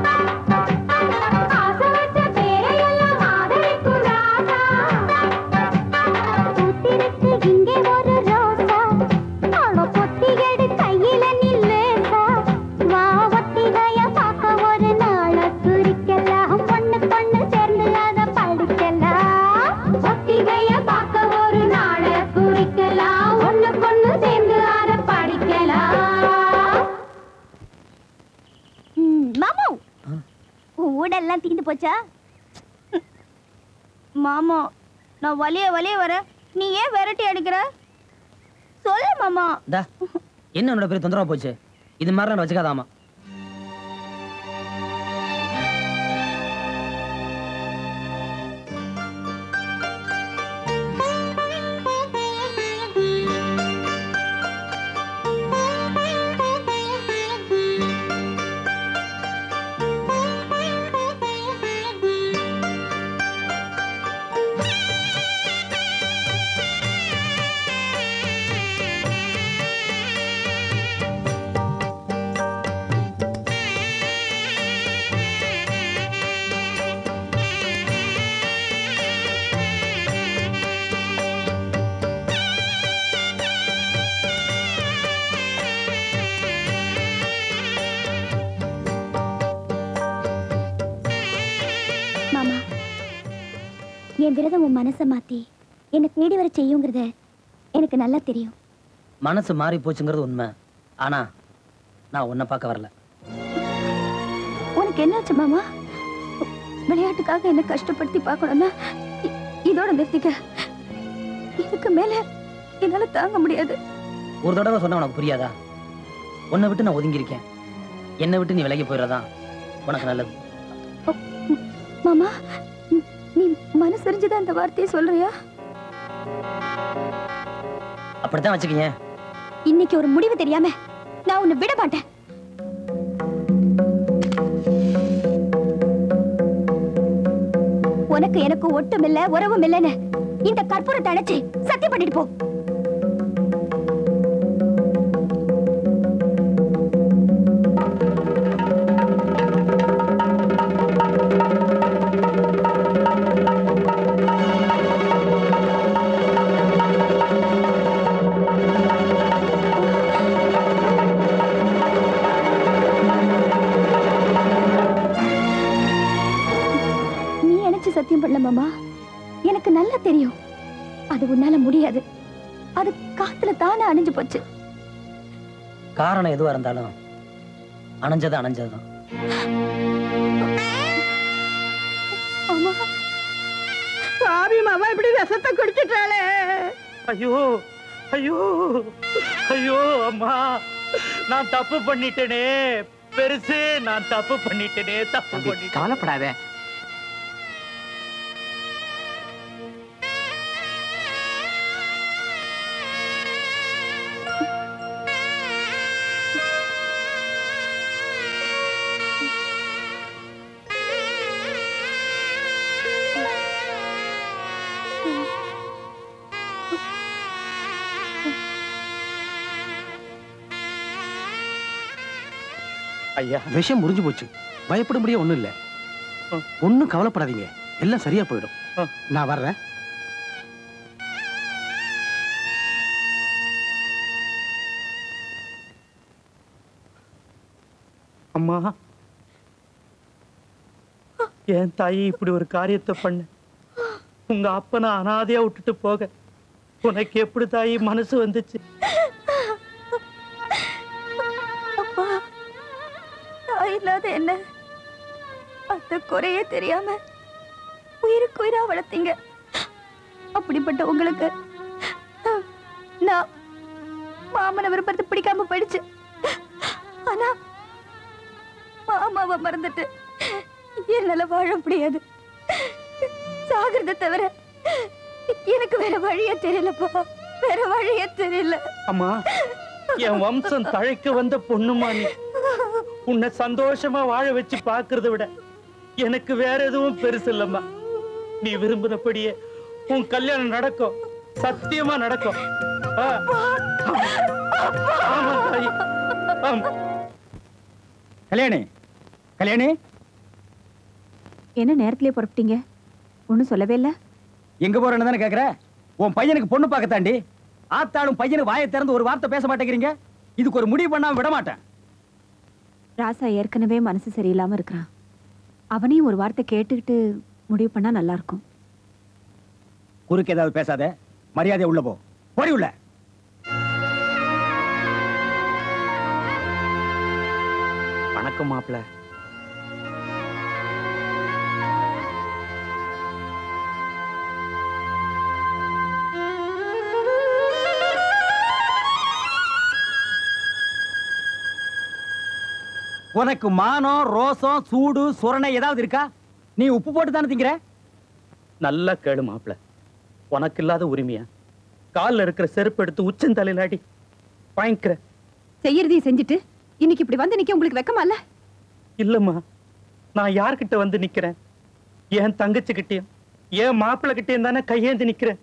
ஆசை வச்ச பேரையெல்லாம் ஆதரிக்கும் ராசா பூத்திருக்கு இங்கே ஒரு ரோசா அட பொத்தியெடு கையில நில்லேசா வா ஒத்திகைய பார்க்க ஒரு நாள குறிக்கலாம் பொண்ணு பொண்ணு சேர்ந்து அத படிக்கலாம் ஒத்திகைய பார்க்க ஒரு நாள குறிக்கலாம் ஒண்ணு பொண்ணு சேர்ந்து அத படிக்கலாம் மாமு ஊடெல்லாம் தீந்து போச்சா மாமா நான் வலிய வலிய வர நீ ஏன் விரட்டி அடிக்கிற சொல்லு மாமா இந்தா என்ன என்னோட பெரிய தொந்தரவா போச்சு இது மாதிரிலாம் வச்சுக்காதாமா மாமா என் விரதம் உன் மனசை மாத்தி என்னை தேடி வர செய்யுங்கிறத எனக்கு நல்லா தெரியும் மனசு மாறி போச்சுங்கிறது உண்மை ஆனா நான் உன்னை பார்க்க வரல உனக்கு என்னாச்சு மாமா விளையாட்டுக்காக என்ன கஷ்டப்படுத்தி பார்க்கணும்னா இ- இதோட நிறுத்திக்க இதுக்கு மேல என்னால தாங்க முடியாது ஒரு தடவை சொன்னா உனக்கு புரியாதா உன்னை விட்டு நான் ஒதுங்கி இருக்கேன் என்னை விட்டு நீ விலகி போயிடுறதா உனக்கு நல்லது மாமா நீ- நீ மனசரிஞ்சுதான் இந்த வார்த்தையை சொல்றியா அப்படித்தான் வச்சுக்கீங்க இன்னைக்கு ஒரு முடிவு தெரியாம நான் உன்னை விட மாட்டேன் உனக்கு எனக்கு ஒட்டும் இல்ல உறவும் இல்லைன்னு இந்த கற்பூரத்தை அணைச்சு சத்தியம் பண்ணிட்டு போ நீ அணைச்சு சத்தியம் பண்ணல மாமா எனக்கு நல்லா தெரியும் அது உன்னால முடியாது அது காத்துல தானே அணைஞ்சு போச்சு காரணம் எதுவா இருந்தாலும் அணைஞ்சது அணைஞ்சதுதான் அம்மா சாமி மாமா இப்படி விஷத்தை குடிச்சிட்டாளே ஐயோ ஐயோ ஐயோ அம்மா நான் தப்பு பண்ணிட்டேனே பெருசு நான் தப்பு பண்ணிட்டேனே தப்பு பண்ணிட்டேன் கவலைப்படாத ஐயா விஷம் முறிஞ்சு போச்சு பயப்படும்படியே ஒண்ணும் இல்ல ஒண்ணும் கவலைப்படாதீங்க எல்லாம் சரியா போயிடும் நான் வர்றேன் அம்மா என் தாயி இப்படி ஒரு காரியத்தை பண்ண உங்க அப்பனை அனாதையா விட்டுட்டு போக உனக்கு எப்படி தாயி மனசு வந்துச்சு அப்பா தாய் இல்லாத என்ன அந்த குறையே தெரியாம உயிருக்கு உயிரா வளர்த்தீங்க அப்படிப்பட்ட உங்களுக்கு நான் மாமனை விருப்பத்தை பிடிக்காம போயிடுச்சு ஆனா மாமாவை மறந்துட்டு என்னால வாழ முடியாது சாகிறத தவிர எனக்கு வேற வழியே தெரியலப்பா வேற வழியே தெரியல அம்மா என் வம்சம் தழைக்க வந்த பொண்ணுமா நீ உன்னை சந்தோஷமா வாழ வச்சு பாக்குறத விட எனக்கு வேற எதுவும் பெருசு இல்லம்மா நீ விரும்பினபடியே உன் கல்யாணம் நடக்கும் சத்தியமா நடக்கும் ஆ. ஆமா தாயி ஆமா கல்யாணி கல்யாணி என்ன நேரத்திலே புறப்பட்டீங்க ஒன்றும் சொல்லவே இல்லை எங்க போறேன்னு தானே கேக்குற உன் பையனுக்கு பொண்ணு பார்க்க தாண்டி ஆத்தாளும் பையனுக்கு வாயை திறந்து ஒரு வார்த்தை பேச மாட்டேங்கிறீங்க இதுக்கு ஒரு முடிவு பண்ணாம விட மாட்டேன் ராசா ஏற்கனவே மனசு சரியில்லாம இருக்கிறான் அவனையும் ஒரு வார்த்தை கேட்டுக்கிட்டு முடிவு பண்ணா நல்லா இருக்கும் குறுக்கு ஏதாவது பேசாத மரியாதை உள்ள போ போடி உள்ள வணக்கம் மாப்பிள்ள உனக்கு மானம் ரோசம் சூடு சுரணை ஏதாவது இருக்கா நீ உப்பு போட்டு தானே திங்கிற நல்லா கேளு மாப்பிள்ள உனக்கு இல்லாத உரிமையா கால்ல இருக்கிற செருப்பு எடுத்து உச்சந்தலையில அடி வாங்கிக்கிற செய்யறதையும் செஞ்சுட்டு இன்னைக்கு இப்படி வந்து நிக்க உங்களுக்கு வெக்கமா இல்ல இல்லம்மா நான் யார்கிட்ட வந்து நிக்கிறேன் என் தங்கச்சி கிட்டயும் என் மாப்பிள்ளை கிட்டயும் தானே கையேந்தி நிக்கிறேன்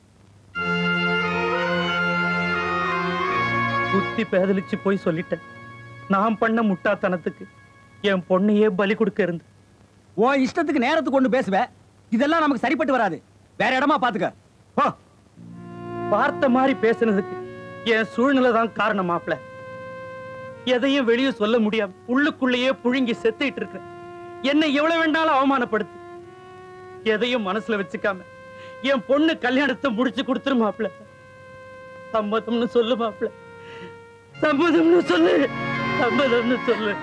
புத்தி பேதலிச்சு போய் சொல்லிட்டேன் நான் பண்ண முட்டாத்தனத்துக்கு என் பொண்ணையே பலி கொடுக்க இருந்து உன் இஷ்டத்துக்கு நேரத்துக்கு கொண்டு பேசுவ இதெல்லாம் நமக்கு சரிப்பட்டு வராது வேற இடமா பாத்துக்க போ பார்த்த மாதிரி பேசுனதுக்கு என் சூழ்நிலை தான் காரணம் மாப்பிள எதையும் வெளியே சொல்ல முடியாம உள்ளுக்குள்ளேயே புழுங்கி செத்துட்டு இருக்கேன் என்னை எவ்வளவு வேண்டாலும் அவமானப்படுத்து எதையும் மனசுல வச்சுக்காம என் பொண்ணு கல்யாணத்தை முடிச்சு கொடுத்துரு மாப்பிள சம்மதம்னு சொல்லு மாப்பிள சம்மதம்னு சொல்லு சம்மதம்னு சொல்லு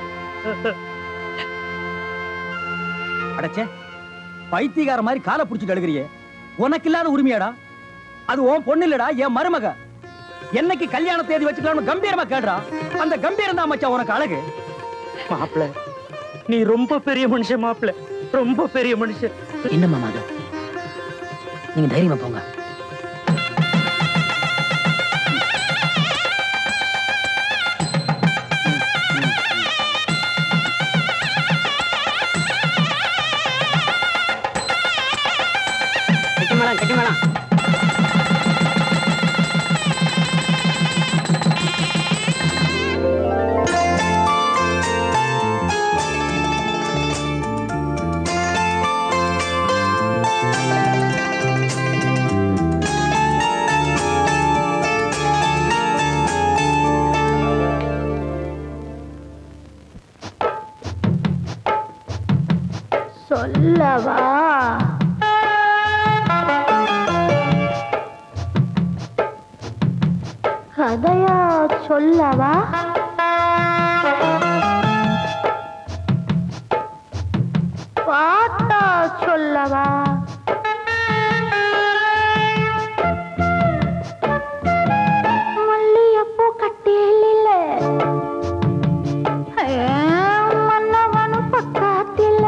அடச்சே பைத்தியக்கார மாதிரி காலை புடிச்சிட்டு அழுகிறியே உனக்கு இல்லாத உரிமையாடா அது உன் பொண்ணு இல்லடா என் மருமக என்னைக்கு கல்யாண தேதி வச்சுக்கலாம்னு கம்பீரமா கேடுறா அந்த கம்பீரம் தான் மச்சான் உனக்கு அழகு மாப்பிள நீ ரொம்ப பெரிய மனுஷன் மாப்பிள ரொம்ப பெரிய மனுஷன் என்ன மாமா அது நீங்க தைரியமா போங்க கட்டி மேளம் கட்டி மேளம் சொல்லவா கதையா சொல்லவா பாட்டா சொல்லவா மல்லியப்பூ கட்டிலில்ல மன்னவனு பக்கத்தில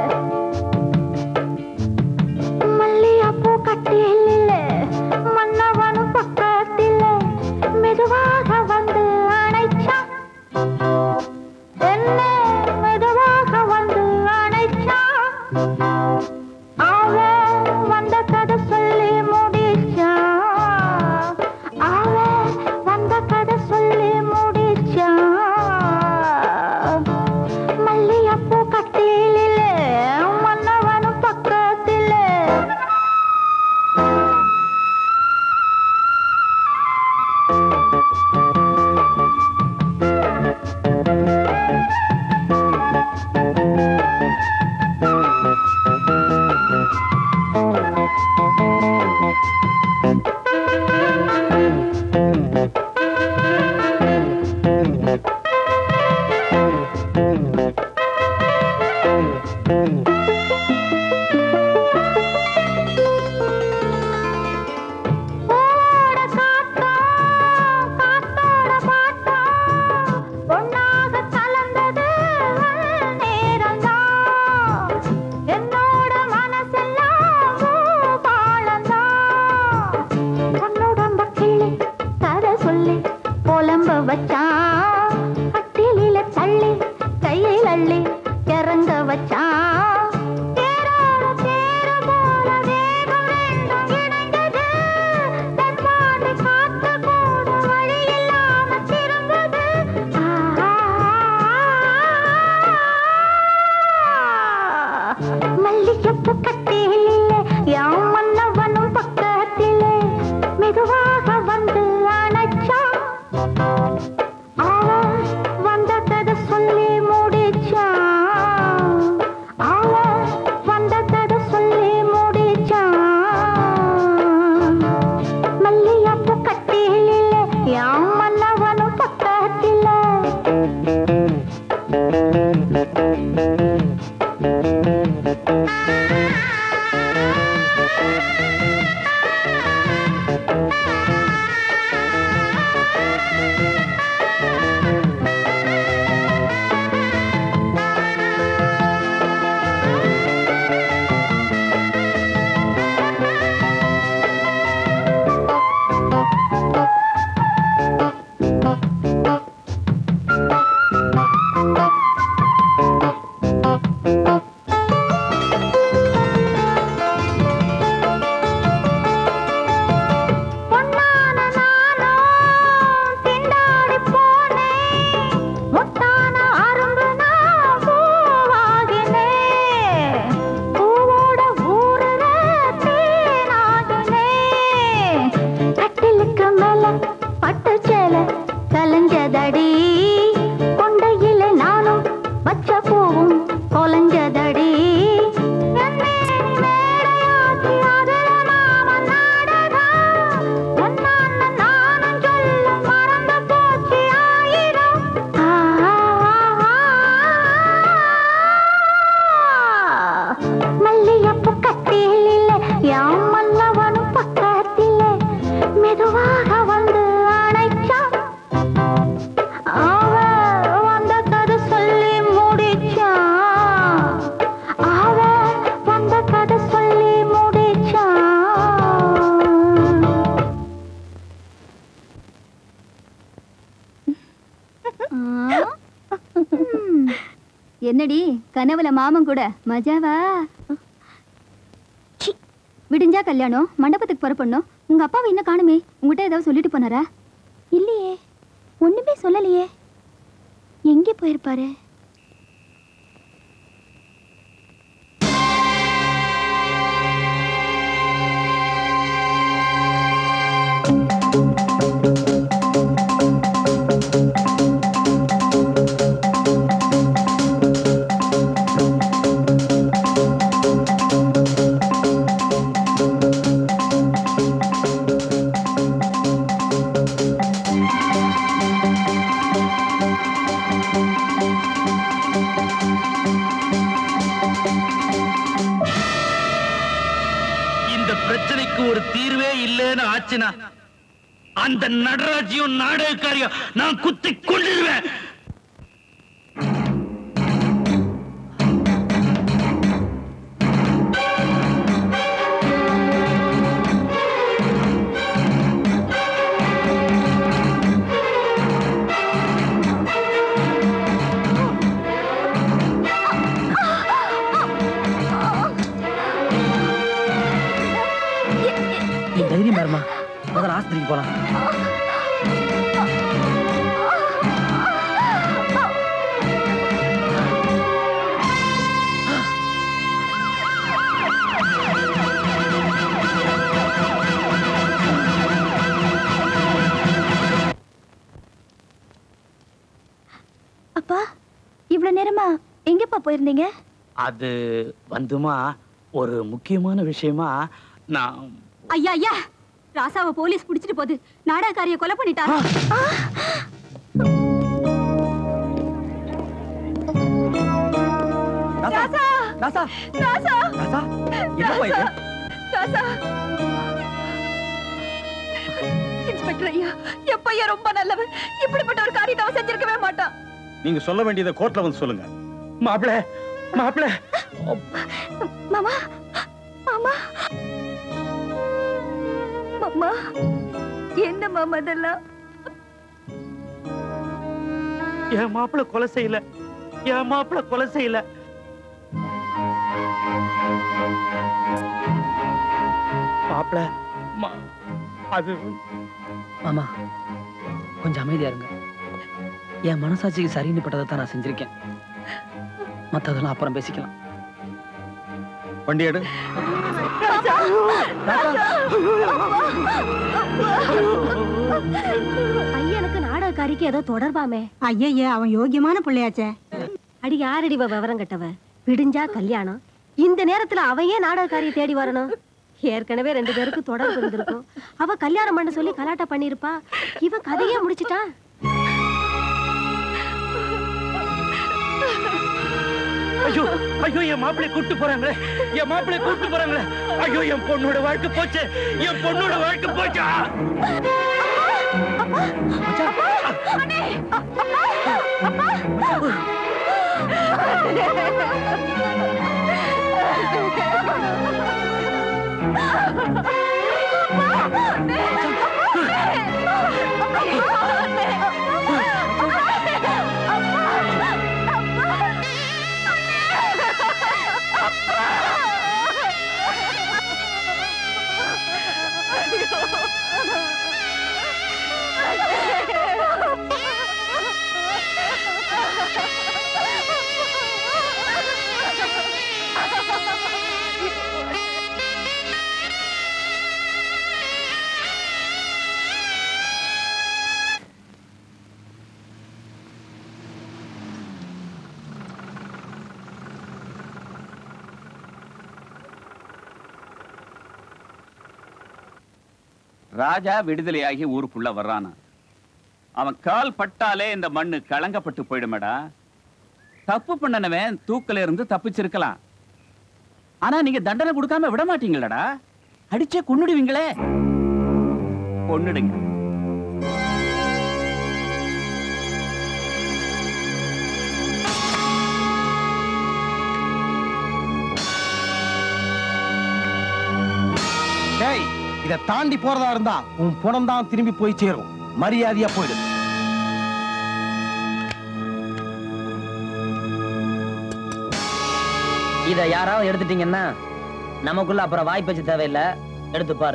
மல்லியப்பூ கட்டிலில்ல மன்னவனு பக்கத்தில மெதுவாக வந்து அணைச்சான் என்ன மெதுவாக வந்து அணைச்சான் அவன் வச்சான் தேரோட தேரு போல வேகம் ரெண்டும் இணைந்தது தென்பாண்டி காத்து கூட வழி இல்லாம திரும்புது மல்லிகைப்பூ கட்டிலே யாம் மன்னவனும் பக்கத்திலே மெதுவாக வந்து அணைச்சான் அவன் வந்த கதை சொல்லி முடிச்சான் அவன் வந்த கதை சொல்லி முடிச்சான் மல்லிகைப்பூ கட்டிலே யாம் மன்னவனும் பக்கத்திலே பொன்னான நானும் திண்டாடி போனேன் முத்தான அரும்பு நான் பூவாகினேன் பூவோட ஊறுற தேனாகினேன் கட்டிலுக்கு மேல பட்டு சேலை கலைஞ்சதடி கொண்டையில நானும் வச்ச பூவும் கொலைஞ்சதடி என்னேனி மேடையாக்கி அதுல நாம நாடகம் ஒன்னான்னு நானும் சொல்ல மறந்து போச்சு ஆயிரம் ஆ, மல்லிகைப்பூ கட்டிலே யாம் மன்னவனும் பக்கத்திலே மெதுவாக வந்து அணைச்சான் அவன் வந்த கதை சொல்லி முடிச்சான் அவன் வந்த கதை சொல்லி முடிச்சான் ம். என்னடி கனவுல மாமன் கூட மஜாவா சி, விடிஞ்சா கல்யாணம் மண்டபத்துக்கு புறப்படணும் உங்க அப்பாவை இன்னும் காணுமே உங்ககிட்ட ஏதாவது சொல்லிட்டு போனாரா இல்லையே ஒண்ணுமே சொல்லலையே எங்கே போயிருப்பாரு இந்த பிரச்சனைக்கு ஒரு தீர்வே இல்லைன்னு ஆச்சுனா அந்த நடராஜையும் நாடகக்காரியும் நான் குத்தி கொண்டிருவேன் நீ தைரியம் பாருமா முதல்ல ஆஸ்பத்திரிக்கு போலாம் அப்பா இவ்வளவு நேரமா எங்கப்பா போயிருந்தீங்க அது வந்துமா ஒரு முக்கியமான விஷயமா நான் ஐயா ஐயா ராசாவை போலீஸ் புடிச்சிட்டு போகுது நாடகக்காரிய கொலை பண்ணிட்டாரா ராசா ராசா ராசா ராசா என்னப்பா இது ராசா இன்ஸ்பெக்டர் ஐயா எப்பையா ரொம்ப நல்லவன் இப்படிப்பட்ட ஒரு காரியத்தை அவன் செஞ்சிருக்கவே மாட்டான் நீங்க சொல்ல வேண்டியதை கோர்ட்ல வந்து சொல்லுங்க மாப்பிள மாப்பிள மாமா மாமா மாமா என்ன மாமா இதெல்லாம் என் மாப்பிள கொலை செய்யல என் மாப்பிள கொலை செய்யல மாப்பிள அது மாமா கொஞ்சம் அமைதியா இருங்க என் மனசாட்சிக்கு சரின்னு பட்டதை தான் நான் செஞ்சிருக்கேன் மத்ததெல்லாம் அப்புறம் பேசிக்கலாம் வண்டி எடு பையனுக்கு நாடகக்காரிக்கு ஏதோ தொடர்பாமே ஐயய்ய அவன் யோகியமான பிள்ளையாச்சே அடி யாரடி இவ விவரம் கட்டவ விடிஞ்சா கல்யாணம் இந்த நேரத்துல அவன் ஏன் நாடகக்காரியை தேடி வரணும் ஏற்கனவே ரெண்டு பேருக்கு தொடர்பு இருந்திருக்கும் அவ கல்யாணம் பண்ண சொல்லி கலாட்டா பண்ணிருப்பா இவன் கதையே முடிச்சிட்டான் ஐயோ ஐயோ என் மாப்பிள்ளை கூட்டு போறாங்களே என் மாப்பிள்ளை கூட்டு போறாங்களே ஐயோ என் பொண்ணோட வாழ்க்கை போச்சு என் பொண்ணோட வாழ்க்கை போச்சா ராஜா விடுதலையாகி ஊருக்குள்ள வர்றானா அவன் கால் பட்டாலே இந்த மண்ணு களங்கப்பட்டு போயிடுமேடா தப்பு பண்ணனவன் தூக்கில இருந்து தப்பிச்சிருக்கலாம் ஆனா நீங்க தண்டனை கொடுக்காம விட மாட்டீங்களடா அடிச்சே கொன்னுடுவீங்களே கொன்னுடுங்க டேய் இத தாண்டி போறதா இருந்தா உன் புணம் தான் திரும்பி போய் சேரும் மரியாதையா போயிடு இத யாராவது எடுத்துட்டீங்கன்னா நமக்குள்ள அப்புறம் வாய்ப்பச்சு தேவையில்லை எடுத்து பாரு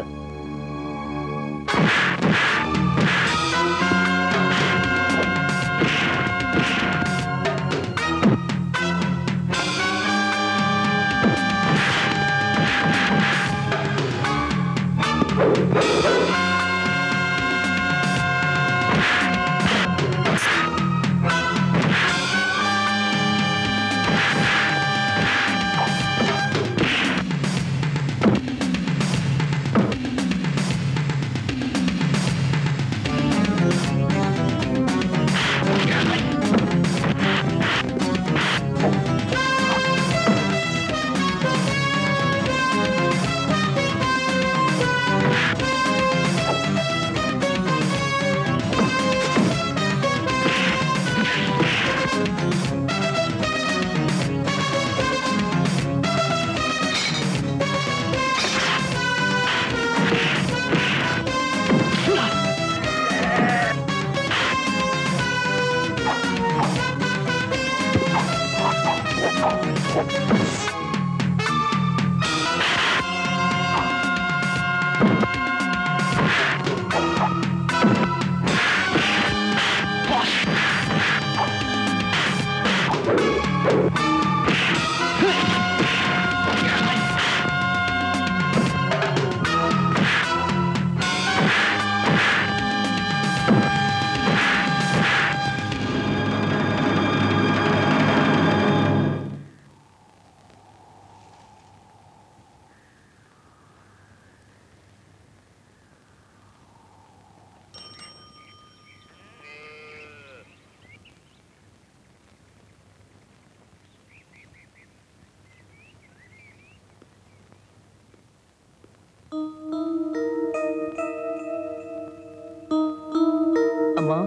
அம்மா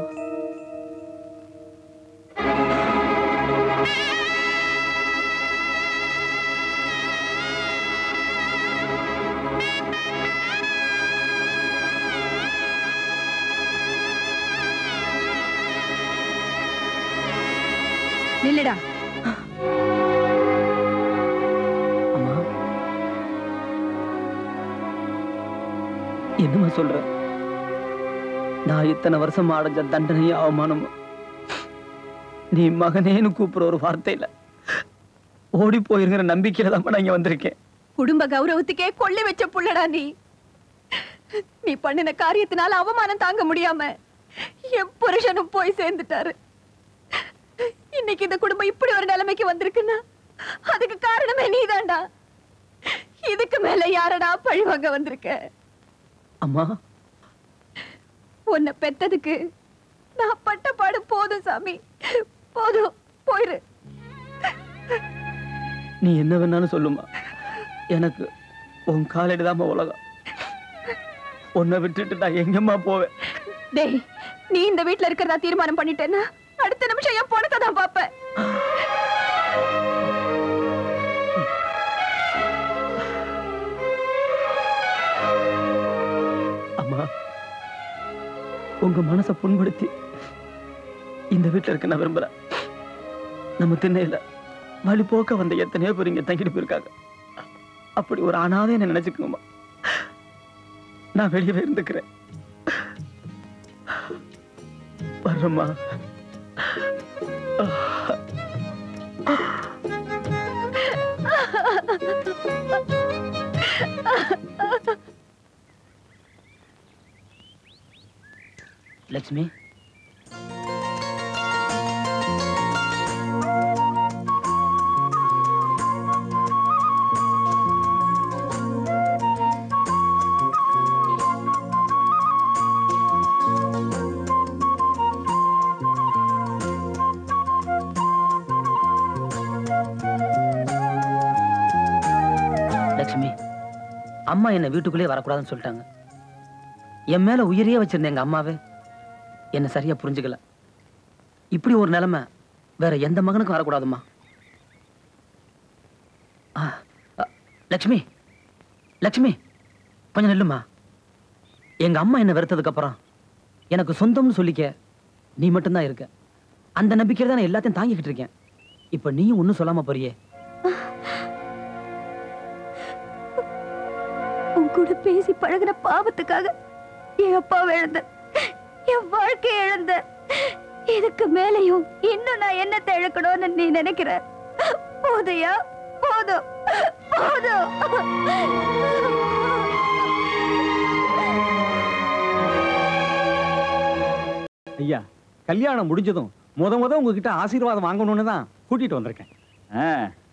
நில்லுடா அம்மா என்னம்மா சொல்ற நான் இத்தனை வருஷம் அடைஞ்ச தண்டனையும் அவமானமும் நீ மகனேன்னு கூப்பிடுற ஒரு வார்த்தையில ஓடி போயிருங்கிற நம்பிக்கையில தான் நான் இங்க வந்திருக்கேன் குடும்ப கௌரவத்துக்கே கொள்ளை வச்ச புள்ளடா நீ நீ பண்ணின காரியத்தினால அவமானம் தாங்க முடியாம என் புருஷனும் போய் சேர்ந்துட்டாரு இன்னைக்கு இந்த குடும்பம் இப்படி ஒரு நிலைமைக்கு வந்திருக்குன்னா அதுக்கு காரணமே நீதான்டா இதுக்கு மேல யாரடா பழி வாங்க வந்திருக்க அம்மா உன்னை பெத்ததுக்கு நான் பட்ட பாடு போதும் சாமி போதும் போயிரு நீ என்ன வேணாலும் சொல்லுமா எனக்கு உன் காலடிதாம்மா உலகம் உன்னை விட்டுட்டு நான் எங்கம்மா போவேன் டேய் நீ இந்த வீட்ல இருக்கிறதா தீர்மானம் பண்ணிட்டேன்னா அடுத்த நிமிஷம் என் பொணத்தை தான் பாப்பேன் அம்மா உங்க மனசை புண்படுத்தி இந்த வீட்டுல இருக்க நான் விரும்புறேன் நம்ம திண்ணையில வழி போக்க வந்த எத்தனையோ பேர் இங்க தங்கிட்டு போயிருக்காங்க அப்படி ஒரு அனாதை என்ன நினைச்சுக்கோமா நான் வெளியவே இருந்துக்கிறேன் வர்றேம்மா லட்சுமி லட்சுமி அம்மா என்ன வீட்டுக்குள்ளே வரக்கூடாதுன்னு சொல்லிட்டாங்க என் மேல உயிரையே வச்சிருந்த எங்க அம்மாவே என்ன சரியா புரிஞ்சுக்கல இப்படி ஒரு நிலைமை வேற எந்த மகனுக்கும் வரக்கூடாதும்மா ஆ, அ, லட்சுமி லட்சுமி கொஞ்சம் நில்லுமா எங்க அம்மா என்ன வெறுத்ததுக்கு அப்புறம் எனக்கு சொந்தம்னு சொல்லிக்க நீ மட்டும்தான் இருக்க அந்த நம்பிக்கையில தான் நான் எல்லாத்தையும் தாங்கிக்கிட்டு இருக்கேன் இப்ப நீயும் ஒன்னும் சொல்லாம போறியே உன் கூட பேசி பழகுன பாவத்துக்காக என் அப்பாவை இழந்த என் வாழ்க்கையை இழந்த இதுக்கு மேலையும் இன்னும் நான் என்னத்தை இழக்கணும்னு நீ நினைக்கிற போதையா போதும் போதும் ஐயா கல்யாணம் முடிஞ்சதும் முத முத உங்ககிட்ட ஆசீர்வாதம் வாங்கணும்னு தான் கூட்டிட்டு வந்திருக்கேன் ஆ.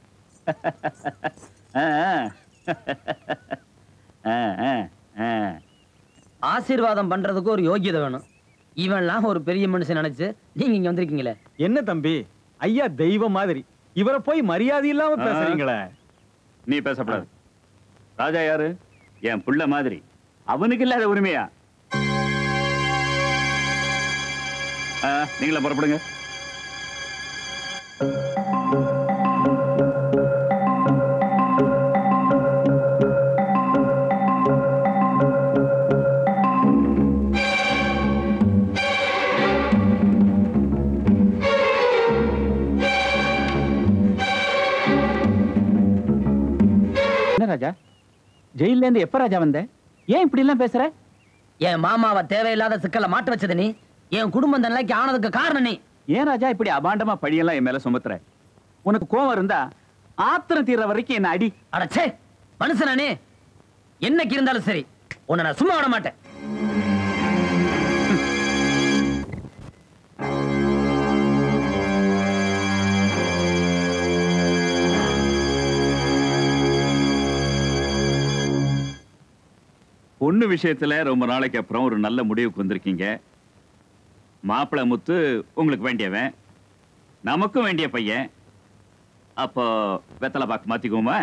ஆ, ஆ. ஆ, ஆ, ஆ. ஆசீர்வாதம் பண்றதுக்கு ஒரு யோகியதை வேணும் இவன்லாம் ஒரு பெரிய மனுஷன் நினைச்சு நீங்க இங்க வந்திருக்கீங்களே என்ன தம்பி ஐயா தெய்வம் மாதிரி இவரை போய் மரியாதை இல்லாம ஆ. பேசுறீங்களே நீ பேசப்படாது ராஜா யாரு என் புள்ள மாதிரி அவனுக்கு இல்லாத உரிமையா ஆ, நீங்களே புறப்படுங்க என்ன ராஜா ஜெயில இருந்து எப்ப ராஜா வந்த ஏன் இப்படி எல்லாம் பேசுற என் மாமாவை தேவையில்லாத சிக்கலை மாட்டு வச்சது நீ என் குடும்பம் இந்த நிலைக்கு ஆனதுக்கு காரணம் நீ ஏன் ராஜா இப்படி அபாண்டமா படியெல்லாம் என் மேல சுமத்துற உனக்கு கோவம் இருந்தா ஆத்திரம் தீர்ற வரைக்கும் என்ன அடி அடச்சே மனுஷனே என்னைக்கு இருந்தாலும் சரி உன்னை நான் சும்மா விட மாட்டேன் பொண்ணு விஷயத்துல ரொம்ப நாளைக்கு அப்புறம் ஒரு நல்ல முடிவுக்கு வந்திருக்கீங்க மாப்பிள்ளை முத்து உங்களுக்கு வேண்டியவன் நமக்கும் வேண்டிய பையன் அப்போ வெத்தலை பாக்கு மாத்திக்குவோமா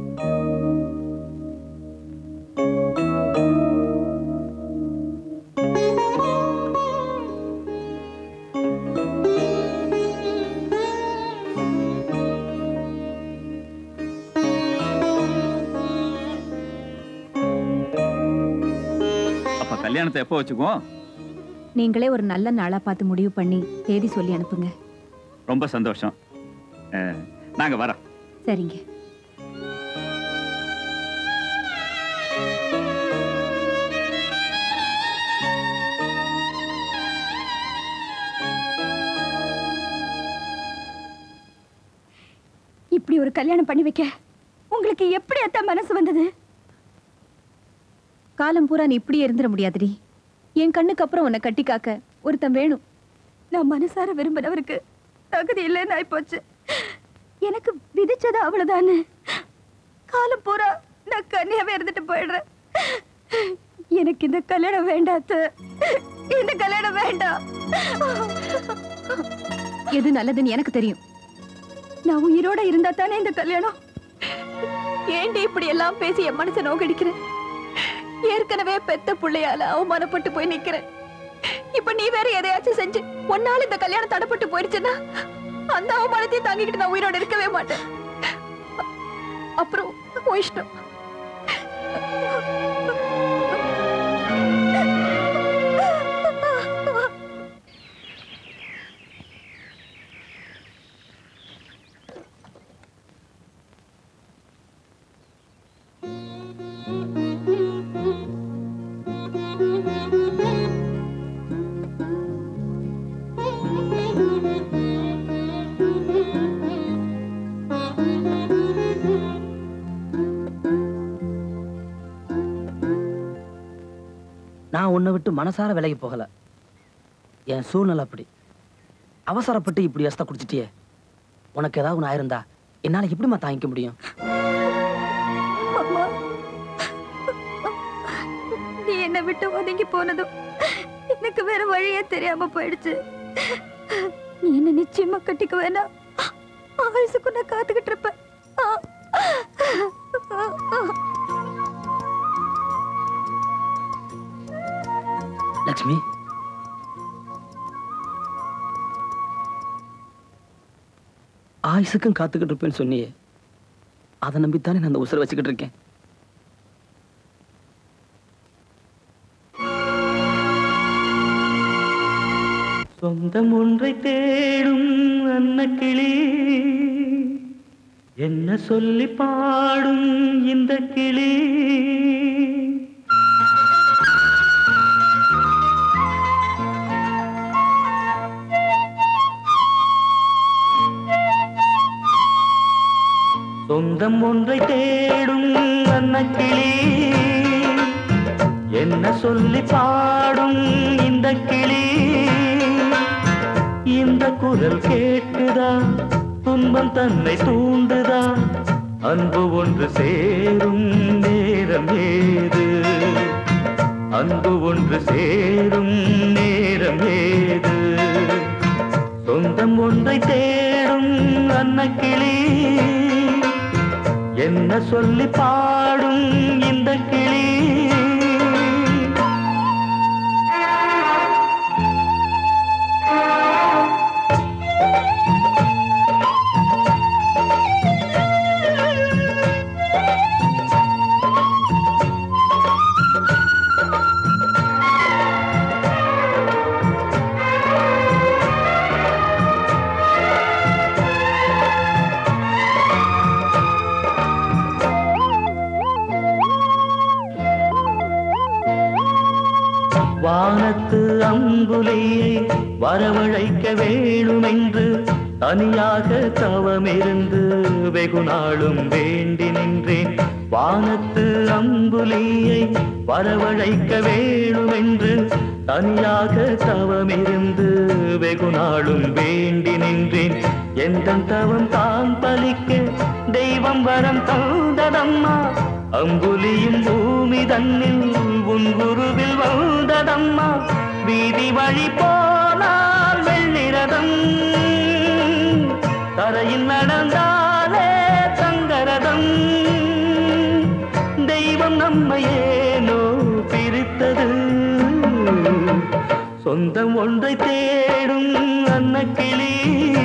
அப்ப கல்யாணத்தை எப்போ வச்சுக்குவோம் நீங்களே ஒரு நல்ல நாளா பார்த்து முடிவு பண்ணி தேதி சொல்லி அனுப்புங்க ரொம்ப சந்தோஷம் அஹ், நாங்க வரோம் சரிங்க இப்படி ஒரு கல்யாணம் பண்ணி வைக்க உங்களுக்கு எப்படி அத்த மனசு வந்தது காலம் பூரா நீ இப்படியே இருந்துட முடியாதுடி என் கண்ணுக்கு அப்புறம் உன்னை கட்டி காக்க ஒருத்தன் வேணும் நான் மனசார விரும்பினவருக்கு தகுதி இல்லைன்னு ஆயிப்போச்சு எனக்கு விதிச்சது அவ்வளவுதானே காலம் பூரா நான் கன்னியாவே இருந்துட்டு போயிடுறேன் எனக்கு இந்த கல்யாணம் வேண்டாத்து இந்த கல்யாணம் வேண்டாம் எது நல்லதுன்னு எனக்கு தெரியும் நான் உயிரோட இருந்தா தானே இந்த கல்யாணம் ஏண்டி இப்படி எல்லாம் பேசி என் மனசை நோக்கடிக்கிறேன் ஏற்கனவே பெத்த பிள்ளையால அவமானப்பட்டு போய் நிக்கிறேன் இப்ப நீ வேற எதையாச்சும் செஞ்சு ஒன்னால இந்த கல்யாணம் தடப்பட்டு போயிடுச்சுன்னா அந்த அவமானத்தையும் தாங்கிக்கிட்டு நான் உயிரோட இருக்கவே மாட்டேன் அ- அப்புறம் உன் இஷ்டம் நான் உன்னை விட்டு மனசார விலகி போகல என் சூழ்நிலை அப்படி அவசரப்பட்டு இப்படி எஸ்த குடிச்சிட்டியே உனக்கு ஏதாவது ஒன்று ஆயிருந்தா என்னால எப்படிம்மா தாங்கிக்க முடியும் அம்மா நீ என்னை விட்டு ஒதுங்கி போனதும் எனக்கு வேற வழியே தெரியாம போயிடுச்சு நீ என்ன நிச்சயமா கட்டிக்க வேணாம் ஆயுசுக்கு நான் காத்துக்கிட்டு இருப்பேன் லக்ஷ்மி ஆயுசுக்கும் காத்துக்கிட்டு இருப்பேன்னு சொன்னியே அதை நம்பித்தானே நான் அந்த உசுரை வச்சுக்கிட்டு இருக்கேன் சொந்தம் ஒன்றை தேடும் அன்னக்கிளி என்ன சொல்லி பாடும் இந்த கிளி சொந்தம் ஒன்றை தேடும் அன்னக்கிளி என்ன சொல்லி பாடும் இந்த கிளி இந்த குரல் கேட்டுதா துன்பம் தன்னை தூண்டுதா அன்பு ஒன்று சேரும் நேரம் ஏது அன்பு ஒன்று சேரும் நேரம் ஏது சொந்தம் ஒன்றை தேடும் அன்னக்கிளி என்ன சொல்லி பாடும் இந்த கிளி வானத்து அம்புலியை வரவழைக்க வேணுமென்று தனியாக தவமிருந்து வெகு நாளும் வேண்டி நின்றேன் வானத்து அம்புலியை வரவழைக்க வேணுமென்று தனியாக தவமிருந்து வெகு நாளும் வேண்டி நின்றேன் எந்த தவம் தான் பலிக்க தெய்வம் வரம் தந்ததம்மா அம்புலியும் பூமி தன்னில் உன் குருவில் வந்ததம்மா வீதி வழி போனால் வெள்ளிரதம் தரையில் நடந்தாலே தங்கரதம் தெய்வம் நம்மை ஏனோ பிரித்தது சொந்தம் ஒன்றை தேடும் அன்னக்கிளி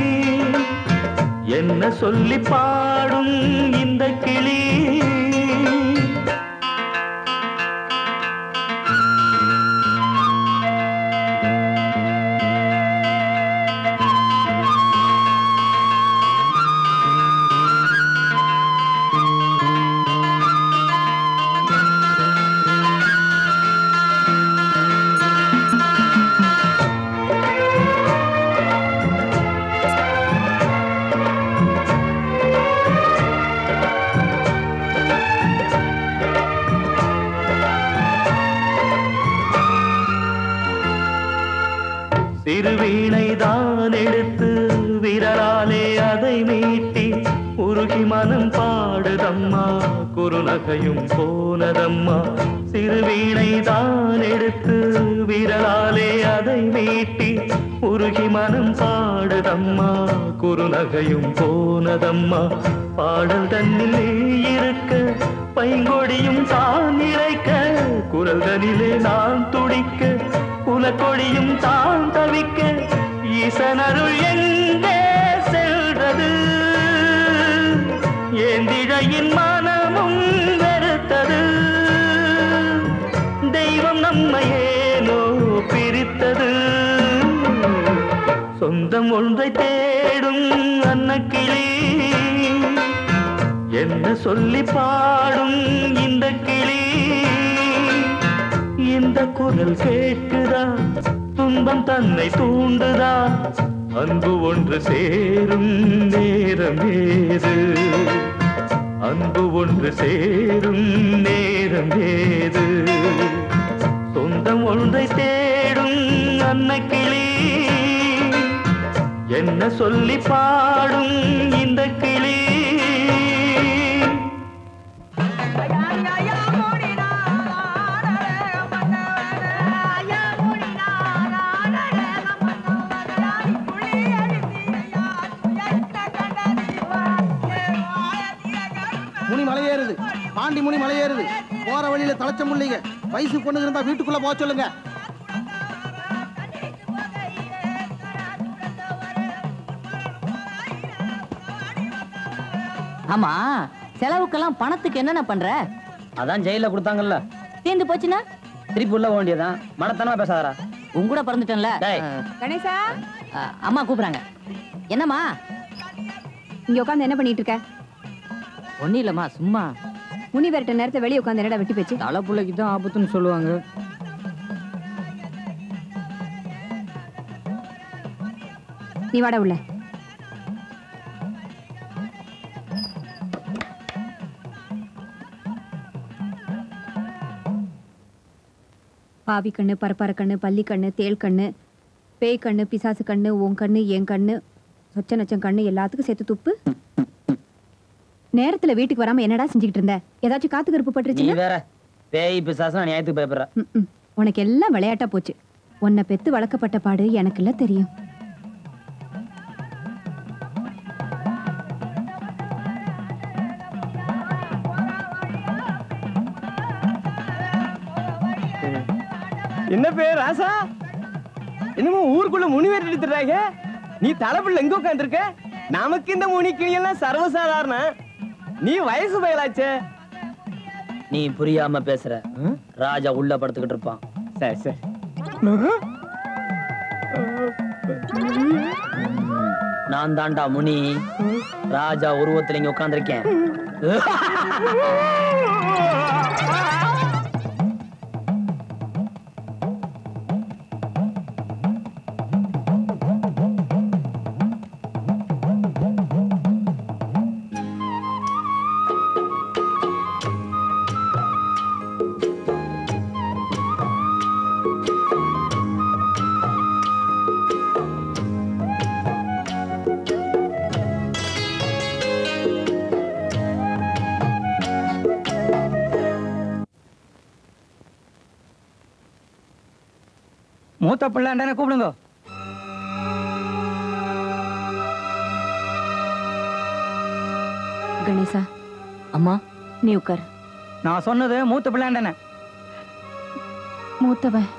என்ன சொல்லி பாடும் இந்த கிளி பாடுதம்மா குறுநகையும் போனதம்மா சிறுவீணை தான் எடுத்து விரலாலே அதை மீட்டி உருகி மனம் பாடுதம்மா குறுநகையும் போனதம்மா பாடல் தன்னில் நீ இருக்க பைங்கொடியும் தான் இழைக்க குரல் தனிலே நான் துடிக்க குலக்கொடியும் தான் தவிக்க ஈசனருள் எங்கே செல்றது ஏந்திழையின் மனமும் வெறுத்தது தெய்வம் நம்மை ஏனோ பிரித்தது சொந்தம் ஒன்றை தேடும் அன்னக்கிளி என்ன சொல்லி பாடும் இந்த கிளி இந்த குரல் கேட்குதா துன்பம் தன்னை தூண்டுதா அன்பு ஒன்று சேரும் நேரம் ஏது அன்பு ஒன்று சேரும் நேரம் ஏது சொந்தம் ஒன்றை தேடும் அன்னக்கிளி என்ன சொல்லி பாடும் இந்த கிளி முனி மலை ஏறுது பாண்டி முனி மலை ஏறுது போற வழியில தலைச்ச முள்ளிங்க வயசு பொண்ணுங்க இருந்தா வீட்டுக்குள்ள போக சொல்லுங்க ஆமா செலவுக்கெல்லாம் பணத்துக்கு என்னென்ன பண்ற அதான் ஜெயில கொடுத்தாங்கல்ல தீர்ந்து போச்சுன்னா திருப்பி உள்ள போக வேண்டியதான் மனத்தனமா பேசாதடா உன் கூட பிறந்துட்டேன்ல கணேசா அஹ், அம்மா கூப்பிடுறாங்க என்னம்மா இங்க உட்காந்து என்ன பண்ணிட்டு இருக்க ஒன்னும் இல்லம்மா சும்மா முனி விரட்ட நேரத்தை வெளியே உட்காந்து என்னடா வெட்டி பேச்சு தலை பிள்ளைக்கு தான் ஆபத்துன்னு சொல்லுவாங்க நீ வாடா உள்ள பாவி கண்ணு பரப்பர கண்ணு பள்ளி கண்ணு தேள் கண்ணு பேய் கண்ணு பிசாசு கண்ணு உன் கண்ணு என் கண்ணு சொச்ச நச்சம் கண்ணு எல்லாத்துக்கும் சேர்த்து துப்பு நேரத்துல வீட்டுக்கு வராம என்னடா செஞ்சுக்கிட்டு இருந்த ஏதாச்சும் காத்து கருப்பு நீ பட்டுருச்சுன்னா வேற பேய் பிசாசு நான் நியாயத்துக்கு பயப்படுறேன் ம், ம். உனக்கு எல்லாம் விளையாட்டா போச்சு உன்னை பெத்து வளர்க்கப்பட்ட பாடு எனக்கு இல்ல தெரியும் என்ன பேர் ராசா என்னமோ ஊருக்குள்ள முனி வேட்டு எடுத்துறாங்க நீ தலைப்புள்ள எங்க உட்காந்துருக்க நமக்கு இந்த முனி கிளியெல்லாம் சர்வசாதாரணம் நீ வயசு பயலாச்சே நீ புரியாம பேசுற ராஜா உள்ள படுத்துக்கிட்டு இருப்பான் சரி சரி நான் தாண்டா முனி ராஜா உருவத்துல இங்க உட்கார்ந்திருக்கேன் மூத்த பிள்ளைண்டானே கூப்பிடுங்க கணேசா அம்மா நீ உட்கார் நான் சொன்னது மூத்த பிள்ளைண்டானே மூத்தவன்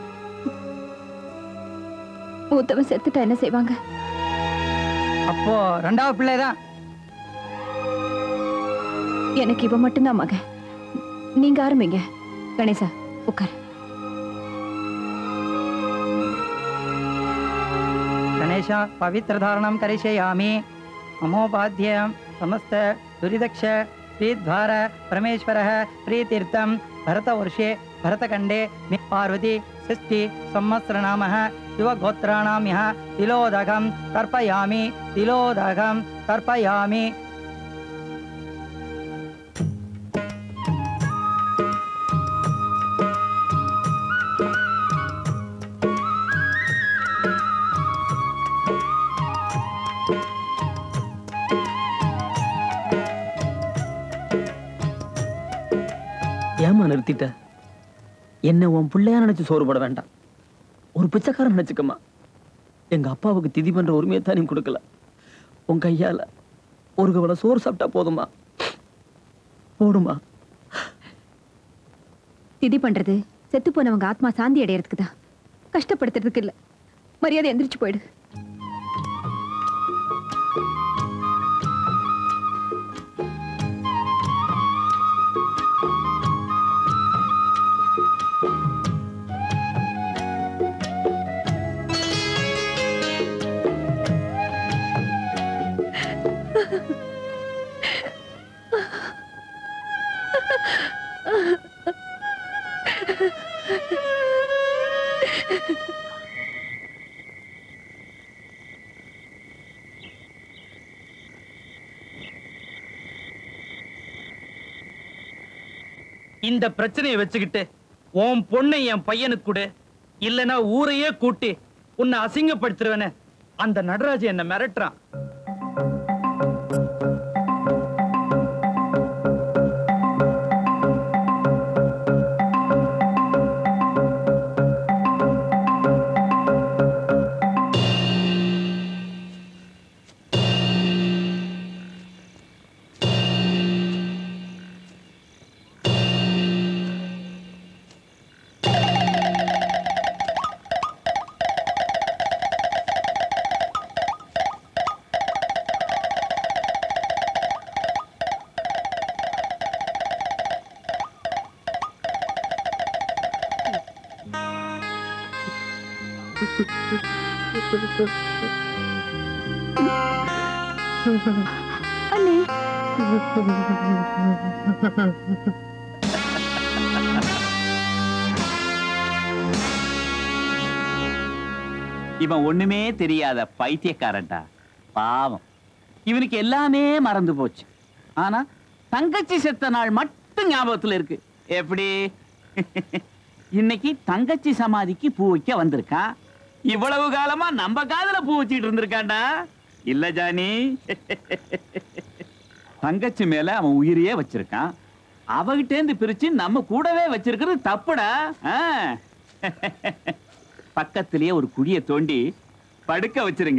மூத்தவன் செத்துட்டா என்ன செய்வாங்க அப்போ ரெண்டாவது பிள்ளை தான் எனக்கு இவ மட்டும்தான் மகன் நீங்க ஆரம்பிங்க கணேசா உட்கார் गणेश पवित्रधारणं करिष्यामि ममोपाध्यं समस्त दुरिदक्ष श्रीद्वार परमेश्वरः प्रीतीर्थं भरतवर्षे भरतखण्डे मे पार्वती षष्ठी संवत्सरनामः युवगोत्राणां यः तिलोदकं तर्पयामि तिलोदकं तर्पयामि ஏமா நிறுத்திட்ட என்ன உன் பிள்ளையா நினைச்சு சோறு போட வேண்டாம் ஒரு பிச்சைக்காரன் நினைச்சுக்கம்மா எங்க அப்பாவுக்கு திதி பண்ற உரிமையை தான் நீ கொடுக்கல உன் கையால ஒரு கவலை சோறு சாப்பிட்டா போதுமா போடுமா திதி பண்றது செத்து போனவங்க ஆத்மா சாந்தி அடையறதுக்கு தான் கஷ்டப்படுத்துறதுக்கு இல்ல மரியாதை எந்திரிச்சு போயிடு இந்த பிரச்சனையை வச்சுக்கிட்டு உன் பொண்ணை என் பையனுக்கு கொடு இல்லனா ஊரையே கூட்டி உன்னை அசிங்கப்படுத்துருவேன்னு அந்த நடராஜ் என்ன மிரட்டுறான் அண்ணே இவன் ஒண்ணுமே தெரியாத பைத்தியக்காரன்டா பாவம் இவனுக்கு எல்லாமே மறந்து போச்சு ஆனா தங்கச்சி செத்த நாள் மட்டும் ஞாபகத்துல இருக்கு எப்படி இன்னைக்கு தங்கச்சி சமாதிக்கு பூ வைக்க வந்திருக்கான் இவ்வளவு காலமா நம்ம காதுல பூ வச்சிட்டு இருந்திருக்கான்டா இல்ல ஜானி தங்கச்சி மேல அவன் உயிரையே வச்சிருக்கான் அவகிட்ட இருந்து பிரிச்சு நம்ம கூடவே வச்சிருக்கிறது தப்புடா ஆ. பக்கத்திலேயே ஒரு குழிய தோண்டி படுக்க வச்சிருங்க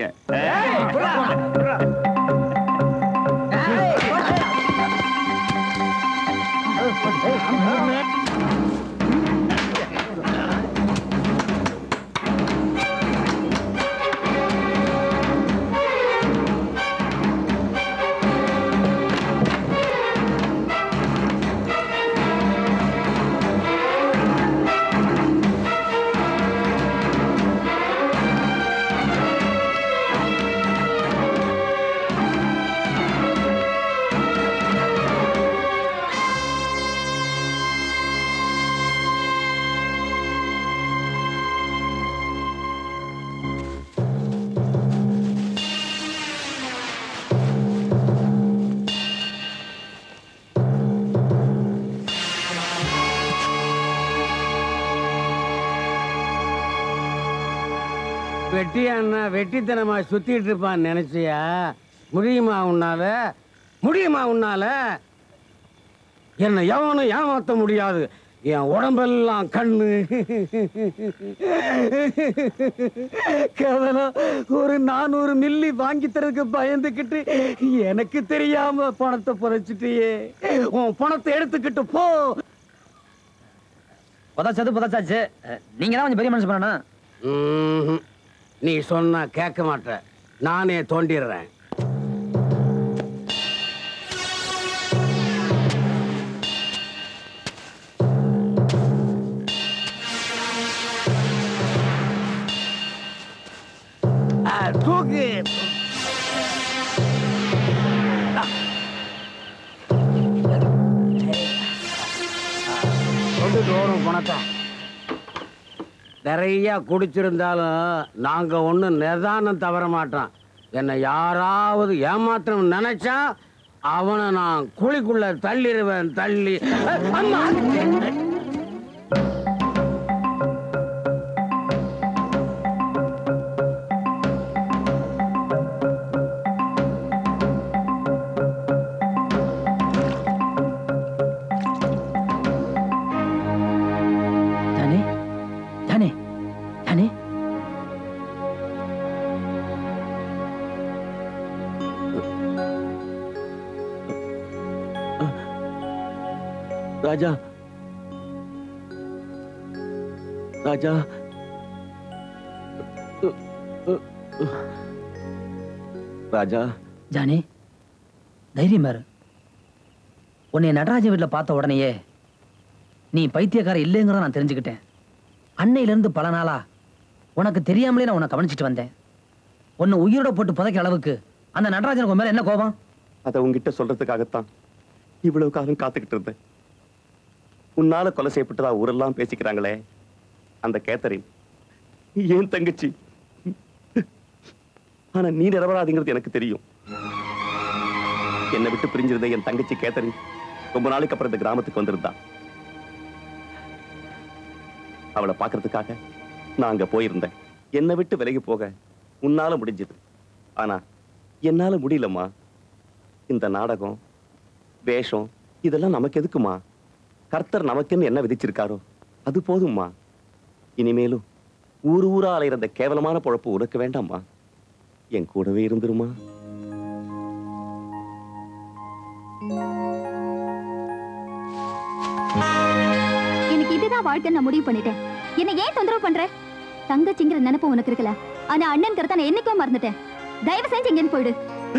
வெட்டி அண்ணா வெட்டித்தனமா சுத்திட்டு இருப்பான்னு நினைச்சியா முடியுமா உன்னால முடியுமா உன்னால என்னை எவனும் ஏமாத்த முடியாது என் உடம்பெல்லாம் கண்ணு கேவலம் ஒரு நானூறு மில்லி வாங்கி தரதுக்கு பயந்துக்கிட்டு எனக்கு தெரியாம பணத்தை புதைச்சிட்டியே உன் பணத்தை எடுத்துக்கிட்டு போ புதைச்சது புதைச்சாச்சு அஹ், நீங்க தான் கொஞ்சம் பெரிய மனுஷன் பண்ணணும் ம்ஹும். நீ சொன்னா கேட்க மாட்ட நானே தோண்டிடுறேன் ஆ, தூக்கு கொண்டுட்டு வரும் பணத்தை நிறைய குடிச்சிருந்தாலும் நாங்க ஒண்ணும் நிதானம் தவற மாட்டோம் என்னை யாராவது ஏமாத்தணும் நினைச்சா அவனை நான் குழிக்குள்ள தள்ளிடுவேன் தள்ளி அம்மா! ராஜா ராஜா ராஜா ஜானி தைரியமா இரு உன்னை நடராஜன் வீட்டில் பார்த்த உடனேயே நீ பைத்தியக்கார இல்லைங்கிறத நான் தெரிஞ்சுக்கிட்டேன் அன்னையிலேருந்து பல நாளா உனக்கு தெரியாமலே நான் உன்னை கவனிச்சிட்டு வந்தேன் உன்னை உயிரோட போட்டு புதைக்க அளவுக்கு அந்த நடராஜனுக்கு உன் மேல என்ன கோபம் அதை உங்ககிட்ட சொல்றதுக்காகத்தான் இவ்வளவு காலம் காத்துக்கிட்டு இருந்தேன் உன்னால கொலை செய்யப்பட்டதா ஊரெல்லாம் பேசிக்கிறாங்களே அந்த கேத்தரின் ஏன் தங்கச்சி ஆனா நீ நிரபராதிங்கிறது எனக்கு தெரியும் என்னை விட்டு பிரிஞ்சிருந்த என் தங்கச்சி கேத்தரின் ரொம்ப நாளைக்கு அப்புறம் இந்த கிராமத்துக்கு வந்திருந்தா அவளை பார்க்கறதுக்காக நான் அங்க போயிருந்தேன் என்னை விட்டு விலகி போக உன்னால முடிஞ்சது ஆனா என்னால முடியலம்மா இந்த நாடகம் வேஷம் இதெல்லாம் நமக்கு எதுக்குமா கர்த்தர் நமக்குன்னு என்ன விதிச்சிருக்காரோ அது போதும்மா இனிமேலும் ஊர் ஊரா அலையிற அந்த கேவலமான பொழப்பு உனக்கு வேண்டாம்மா என் கூடவே இருந்துருமா எனக்கு இதுதான் வாழ்க்கை நான் முடிவு பண்ணிட்டேன் என்ன ஏன் தொந்தரவு பண்ற தங்கச்சிங்கிற நினைப்பு உனக்கு இருக்கல ஆனா அண்ணன்கிறத நான் என்னைக்கோ மறந்துட்டேன் தயவு செஞ்சு இங்கேருந்து போயிடு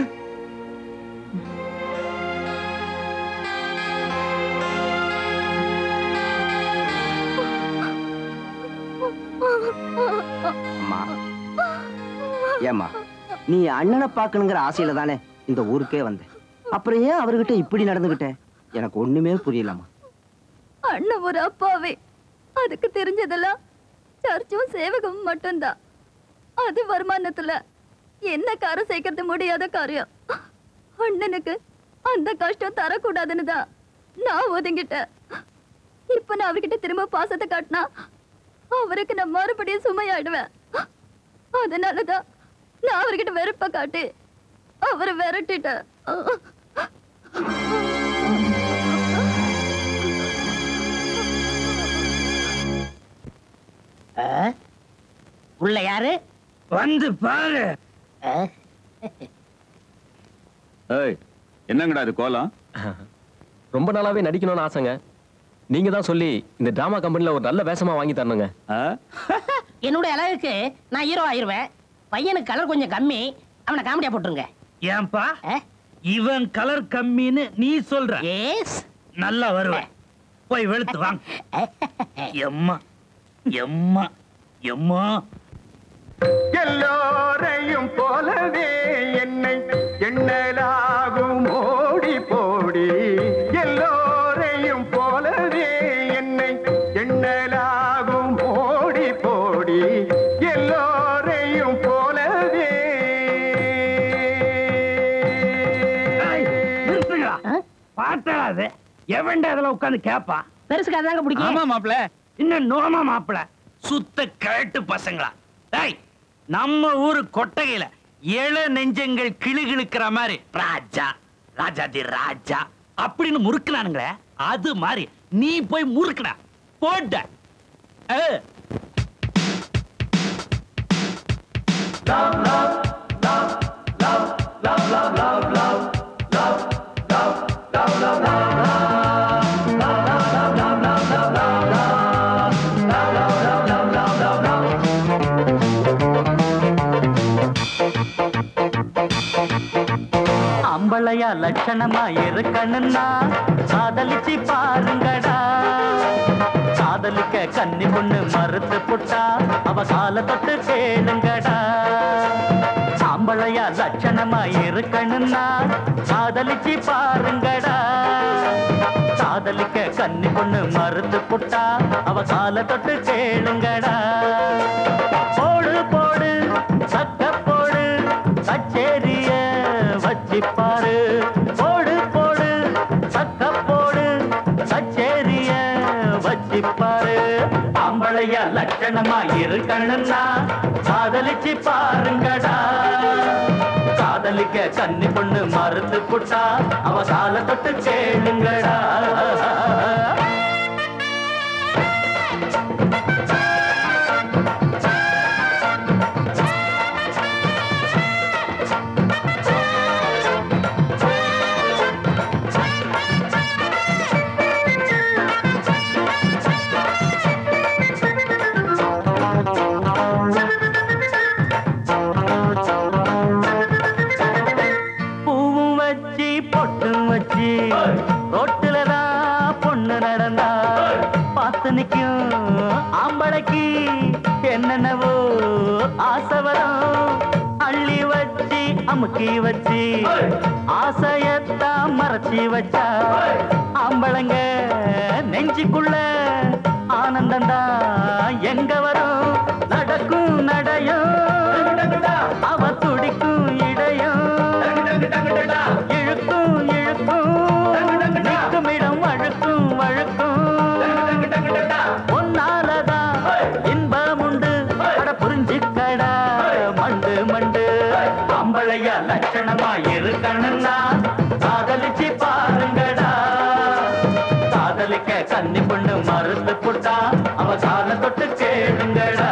அம்மா ஏம்மா நீ அண்ணனை பார்க்கணுங்கிற ஆசையில தானே இந்த ஊருக்கே வந்த அப்புறம் ஏன் அவர்கிட்ட இப்படி நடந்துகிட்ட எனக்கு ஒண்ணுமே புரியலம்மா அண்ணன் ஒரு அப்பாவே அதுக்கு தெரிஞ்சதெல்லாம் சர்ச்சும் சேவகமும் மட்டும்தான் அது வருமானத்துல என்ன காரம் சேர்க்கறது முடியாத காரியம் அண்ணனுக்கு அந்த கஷ்டம் தரக்கூடாதுன்னு தான் நான் ஒதுங்கிட்டேன் இப்ப நான் அவர்கிட்ட திரும்ப பாசத்தை காட்டினா அவருக்கு நான் மறுபடியும் சுமையாயிடுவேன் அதனாலதான் நான் அவர்கிட்ட வெறுப்ப காட்டி அவரை விரட்டிட்டேன் உள்ள யாரு வந்து பாரு ஏய் என்னங்கடா இது கோலம் ரொம்ப நாளாவே நடிக்கணும்னு ஆசைங்க நீங்க தான் சொல்லி இந்த டிராமா கம்பெனில ஒரு நல்ல வேஷமா வாங்கி தரணுங்க என்னுடைய அழகுக்கு நான் ஹீரோ ஆயிருவேன் பையனுக்கு கலர் கொஞ்சம் கம்மி அவனை காமெடியா போட்டுருங்க ஏன்பா இவன் கலர் கம்மின்னு நீ சொல்ற நல்லா வருவேன் போய் வெளுத்து வாங்க எம்மா எம்மா எம்மா எல்லோரையும் போலவே என்னை எண்ணலாகும் ஓடி போடி எல்லோரையும் போலவே என்னை எண்ணலாகும் ஓடி போடி எல்லோரையும் போலவே நிறுத்துங்களா பாட்டாது எவன்டா அதுல உட்கார்ந்து கேப்பா பெருசு கதாங்க பிடிக்கும் ஆமா மாப்பிள இன்னும் நோமா மாப்பிள சுத்த கழட்டு பசங்களா டேய் நம்ம ஊரு கொட்டகையில இள நெஞ்சங்கள் கிளுகிழுக்கிற மாதிரி ராஜா ராஜாதி ராஜா அப்படின்னு முறுக்குனானுங்களே அது மாதிரி நீ போய் முறுக்குடா போட்ட ஏ. அம்பளையா லட்சணமா இருக்கணும்னா காதலிச்சு பாருங்கடா காதலிக்க கன்னி பொண்ணு மறுத்து புட்டா அவ கால தொட்டு கேளுங்கடா சாம்பளையா லட்சணமா இருக்கணும்னா காதலிச்சு பாருங்கடா காதலிக்க கன்னி பொண்ணு மறுத்து புட்டா அவ கால தொட்டு கேளுங்கடா போடு போடு சக்க போடு கச்சேரிய வச்சிப்பாரு போடு போடு சக்க போடு கச்சேரிய வச்சிப்பாரு ஆம்பளையா லட்சணமா இருக்கணும்னா காதலிச்சு பாருங்கடா காதலிக்க கன்னி பொண்ணு மருந்து புட்டா அவ கால தொட்டு கேளுங்கடா அமுக்கி வச்சு ஆசையத்தான் மறைச்சி வச்சா ஆம்பளங்க நெஞ்சுக்குள்ள ஆனந்தம் தான் எங்க வரும் நடக்கும் நடையும் அவ துடிக்கும் இடையும் இழுக்கும் இழுக்கும் நிற்கும் இடம் வழுக்கும் வழுக்கும் ஒன்னாலதான் இன்பம் உண்டு அட புரிஞ்சுக்கடா மண்டு மண்டு அம்பளையா லட்சணமா இருக்கணும்னா காதலிச்சு பாருங்கடா காதலிக்க கன்னி பொண்ணு மறுத்து புட்டா அவ கால தொட்டு கேளுங்கடா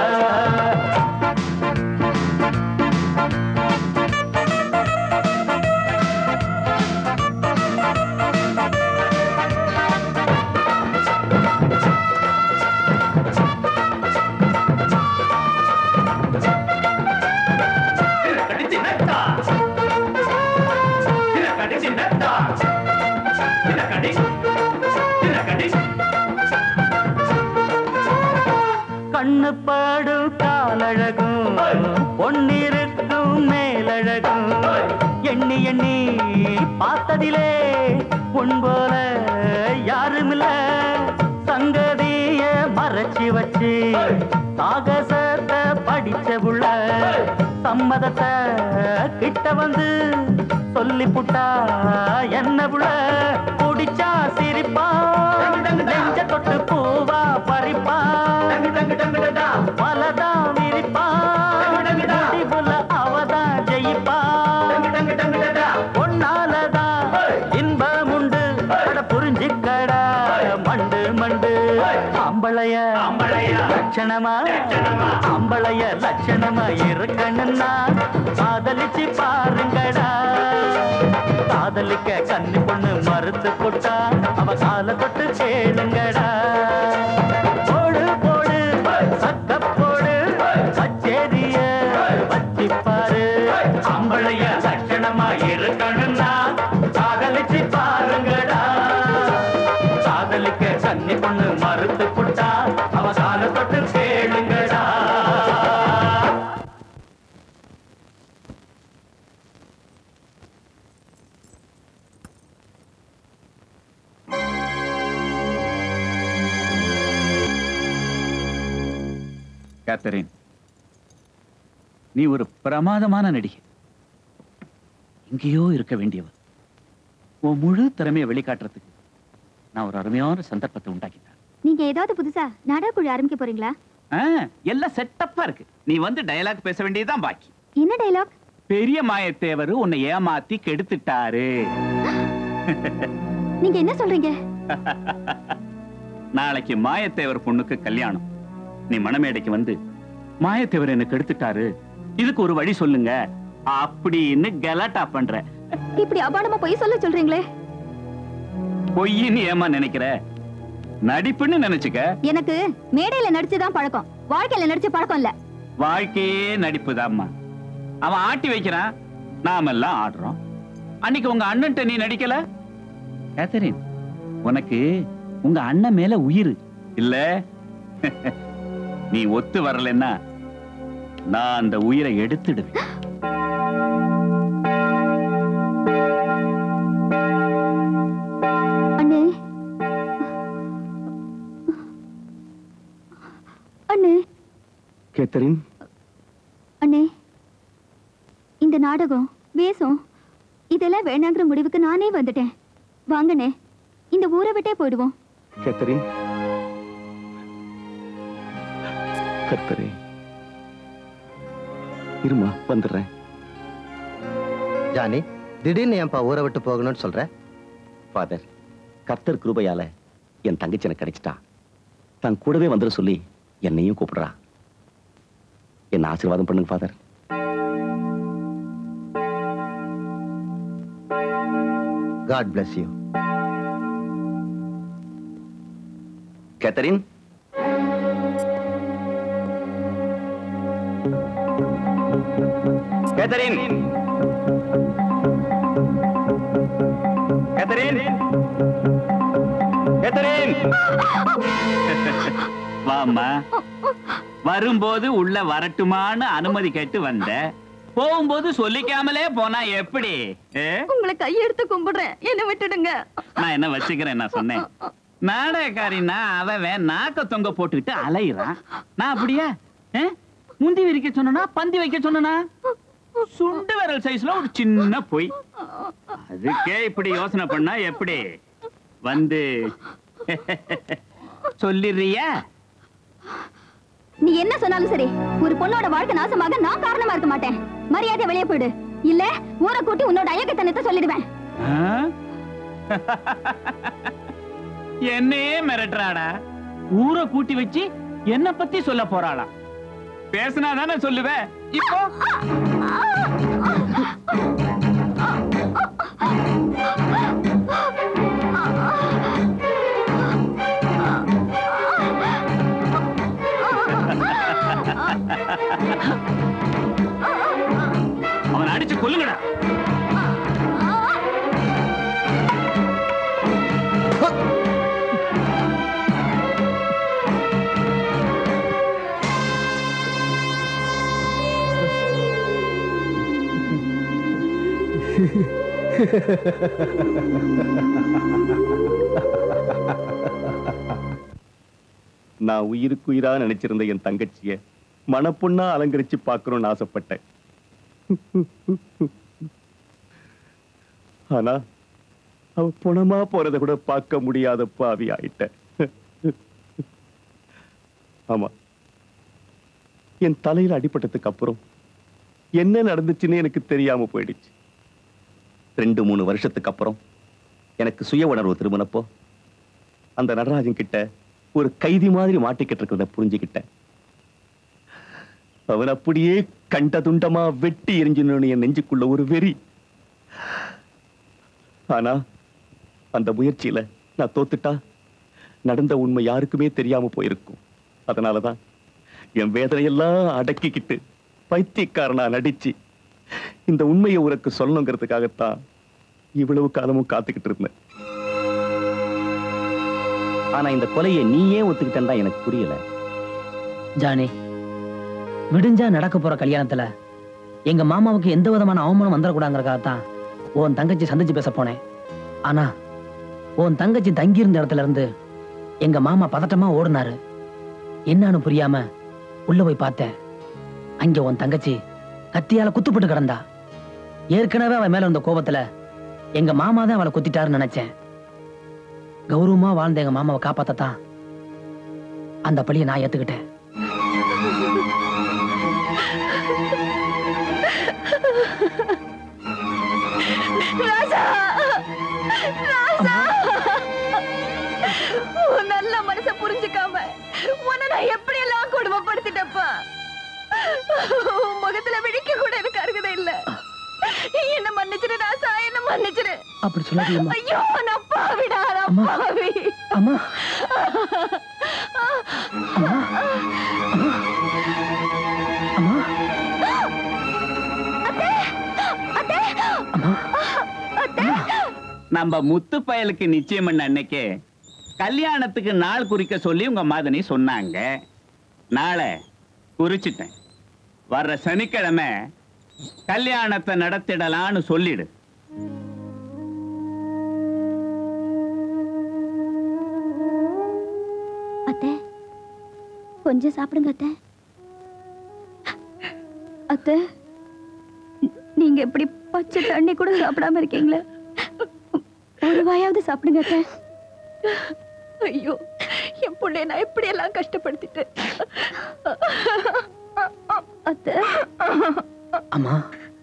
கண்ணு பாடும் காலழகும் பொன்னிருக்கும் மேலழகும் எண்ணி எண்ணி பார்த்ததிலே உன் போல யாருமில்ல சங்கதிய மறைச்சி வச்சு சாகசத்தை படிச்ச புள்ள சம்மதத்தை கிட்ட வந்து சொல்லி புட்டா என்ன புள்ள குடிச்சா சிரிப்பா நெஞ்ச தொட்டு பூவா பறிப்பா பலதா விரிப்பா முடிவுல அவதான் ஜெயிப்பா ஒன்னாலதான் இன்பம் உண்டு அட புரிஞ்சுக்கடா மண்டு மண்டு அம்பளைய லட்சணமா அம்பளைய லட்சணமா இருக்கணும்னா காதலிச்சு பாருங்கடா காதலிக்க கன்னி பொண்ணு மறுத்து போட்டா அவ கால தொட்டு கேளுங்கடா போடு போடு சக்க போடு கச்சேரிய வச்சி பாரு அம்பளைய லட்சணமா இருக்கணும்னா காதலிச்சு பாருங்கடா காதலிக்க கன்னி பொண்ணு மறுத்து புட்டா அவ கால தொட்டு கேளுங்கடா கேத்தரின் நீ ஒரு பிரமாதமான நடிகை எங்கேயோ இருக்க வேண்டியவன் உன் முழு திறமையை வெளிக்காட்டுறதுக்கு நான் ஒரு அருமையான சந்தர்ப்பத்தை உண்டாக்கிட்டேன் நீங்க ஏதாவது புதுசா நாடக குழு ஆரம்பிக்க போறீங்களா ஆ, எல்லாம் செட்டப்பா இருக்கு நீ வந்து டயலாக் பேச வேண்டியதுதான் பாக்கி என்ன டைலாக் பெரிய மாயத்தேவர் உன்னை ஏமாத்தி கெடுத்துட்டாரு நீங்க என்ன சொல்றீங்க நாளைக்கு மாயத்தேவர் பொண்ணுக்கு கல்யாணம் நீ மணமேடைக்கு வந்து மாயத்தேவர் என்ன கெடுத்துட்டாரு இதுக்கு ஒரு வழி சொல்லுங்க அப்படின்னு கலாட்டா பண்ற இப்படி அபானமா போய் சொல்ல சொல்றீங்களே பொய்ன்னு ஏமா நினைக்கிற நடிப்புன்னு நினைச்சுக்க எனக்கு மேடையில நடிச்சுதான் பழக்கம் வாழ்க்கையில நடிச்ச பழக்கம் இல்ல வாழ்க்கையே நடிப்புதாம்மா அவன் ஆட்டி வைக்கிறான் நாமெல்லாம் ஆடுறோம் அன்னைக்கு உங்க அண்ணன்ட்ட நீ நடிக்கல கேத்தரின் உனக்கு உங்க அண்ணன் மேல உயிர் இல்ல நீ ஒத்து வரலன்னா நான் அந்த உயிரை எடுத்துடுவேன் அண்ணே அண்ணே கேத்தரின் அண்ணே இந்த நாடகம் வேஷம் இதெல்லாம் வேணாங்கிற முடிவுக்கு நானே வந்துட்டேன் வாங்கண்ணே இந்த ஊரை விட்டே போயிடுவோம் கேத்தரின் கர்த்தரே இருமா வந்துடுறேன் ஜானி திடீர்னு ஏன்பா ஊரை விட்டு போகணும்னு சொல்ற ஃபாதர் கர்த்தர் கிருபையால என் தங்கச்சி எனக்கு கிடைச்சிட்டா தன் கூடவே வந்துட சொல்லி என்னையும் கூப்பிடுறா என்ன ஆசீர்வாதம் பண்ணுங்க father God bless you Catherine Catherine Catherine Catherine வாம்மா வரும்போது உள்ள வரட்டுமான்னு அனுமதி கேட்டு வந்த போகும்போது சொல்லிக்காமலே போனா எப்படி ஏ? உங்களை கையெடுத்து கும்பிடுறேன் என்ன விட்டுடுங்க நான் என்ன வச்சுக்கிறேன் நான் சொன்னேன் நாடகக்காரின்னா அவன் நாக்க தொங்க போட்டுக்கிட்டு அலையிறான் நான் அப்படியா ஏ? முந்தி விரிக்க சொன்னா பந்தி வைக்க சொன்னா சுண்டு விரல் சைஸ்ல ஒரு சின்ன பொய் அதுக்கே இப்படி யோசனை பண்ணா எப்படி வந்து சொல்லிடுறியா நீ என்ன சொன்னாலும் சரி ஒரு பொண்ணோட வாழ்க்கை நாசமாக நான் காரணமா இருக்க மாட்டேன் மரியாதை வெளியே போயிடு இல்ல ஊரை கூட்டி உன்னோட அயக்கத்தனத்தை சொல்லிடுவேன் ஆ? என்னையே மிரட்டுறாடா ஊரை கூட்டி வச்சு என்ன பத்தி சொல்ல போறாளா பேசினா தானே சொல்லுவேன் இப்போ அவனை அடிச்சு கொல்லுங்கடா நான் உயிருக்கு உயிரா நினைச்சிருந்த என் தங்கச்சிய மணப்பொண்ணா அலங்கரிச்சு பார்க்கணும்னு ஆசைப்பட்டேன் ஆனா அவ புணமா போறத கூட பார்க்க முடியாத பாவி ஆயிட்டேன் ஆமா என் தலையில அடிபட்டதுக்கு அப்புறம் என்ன நடந்துச்சுன்னு எனக்கு தெரியாம போயிடுச்சு ரெண்டு மூணு வருஷத்துக்கு அப்புறம் எனக்கு சுய உணர்வு திரும்பினப்போ அந்த நடராஜன் கிட்ட ஒரு கைதி மாதிரி மாட்டிக்கிட்டு இருக்கிறத புரிஞ்சுக்கிட்டேன் அவன் அப்படியே கண்ட துண்டமா வெட்டி எரிஞ்சினு என் நெஞ்சுக்குள்ள ஒரு வெறி ஆனா அந்த முயற்சியில நான் தோத்துட்டா நடந்த உண்மை யாருக்குமே தெரியாம போயிருக்கும் அதனாலதான் என் வேதனையெல்லாம் அடக்கிக்கிட்டு பைத்தியக்காரனா நடிச்சு இந்த உண்மையை உனக்கு சொல்லணுங்கிறதுக்காகத்தான் இவ்வளவு காலமும் காத்துக்கிட்டு இருந்தேன் ஆனா இந்த கொலையை நீ ஏன் ஒத்துக்கிட்டேன்னு தான் எனக்கு புரியல ஜானி விடிஞ்சா நடக்க போற கல்யாணத்துல எங்க மாமாவுக்கு எந்த விதமான அவமானம் வந்துடக்கூடாங்கிறக்காகத்தான் உன் தங்கச்சி சந்திச்சு பேச போனேன் ஆனா உன் தங்கச்சி தங்கி இருந்த இடத்துல இருந்து எங்க மாமா பதட்டமா ஓடினாரு என்னன்னு புரியாம உள்ள போய் பார்த்தேன் அங்க உன் தங்கச்சி கத்தியால குத்துப்பட்டு கிடந்தா ஏற்கனவே அவன் மேல இருந்த கோபத்துல எங்க மாமா தான் அவளை குத்திட்டாருன்னு நினைச்சேன் கௌரவமா வாழ்ந்த எங்க மாமாவை காப்பாத்தத்தான் அந்த பழியை நான் ஏத்துக்கிட்டேன் ராஜா ராஜா உன் நல்ல மனச புரிஞ்சுக்காம உன்னை நான் எப்படி எல்லாம் கொடுமைப்படுத்திட்டப்பா உன் முகத்துல விழிக்க கூட எனக்கு அருகதை இல்ல என்ன மன்னிச்சிரு ராசா என்ன மன்னிச்சிரு அப்படி சொல்லாதீங்கம்மா ஐயோ நான் பாவிடா நான் அம்மா. பாவி அம்மா அம்மா நம்ம முத்து பயலுக்கு நிச்சயம் பண்ண அன்னைக்கே கல்யாணத்துக்கு நாள் குறிக்க சொல்லி உங்க மதனி சொன்னாங்க நாளை குறிச்சிட்டேன் வர்ற சனிக்கிழமை கல்யாணத்தை நடத்திடலான்னு சொல்லிடு அத்தை கொஞ்சம் சாப்பிடுங்க அத்தை அத்தை நீங்க எப்படி பச்சை தண்ணி கூட சாப்பிடாம இருக்கீங்களே ஒரு வாயாவது சாப்பிடுங்க அத்தை ஐயோ என் பிள்ளைய நான் எப்படி எல்லாம் கஷ்டப்படுத்திட்டேன் அத்தை அம்மா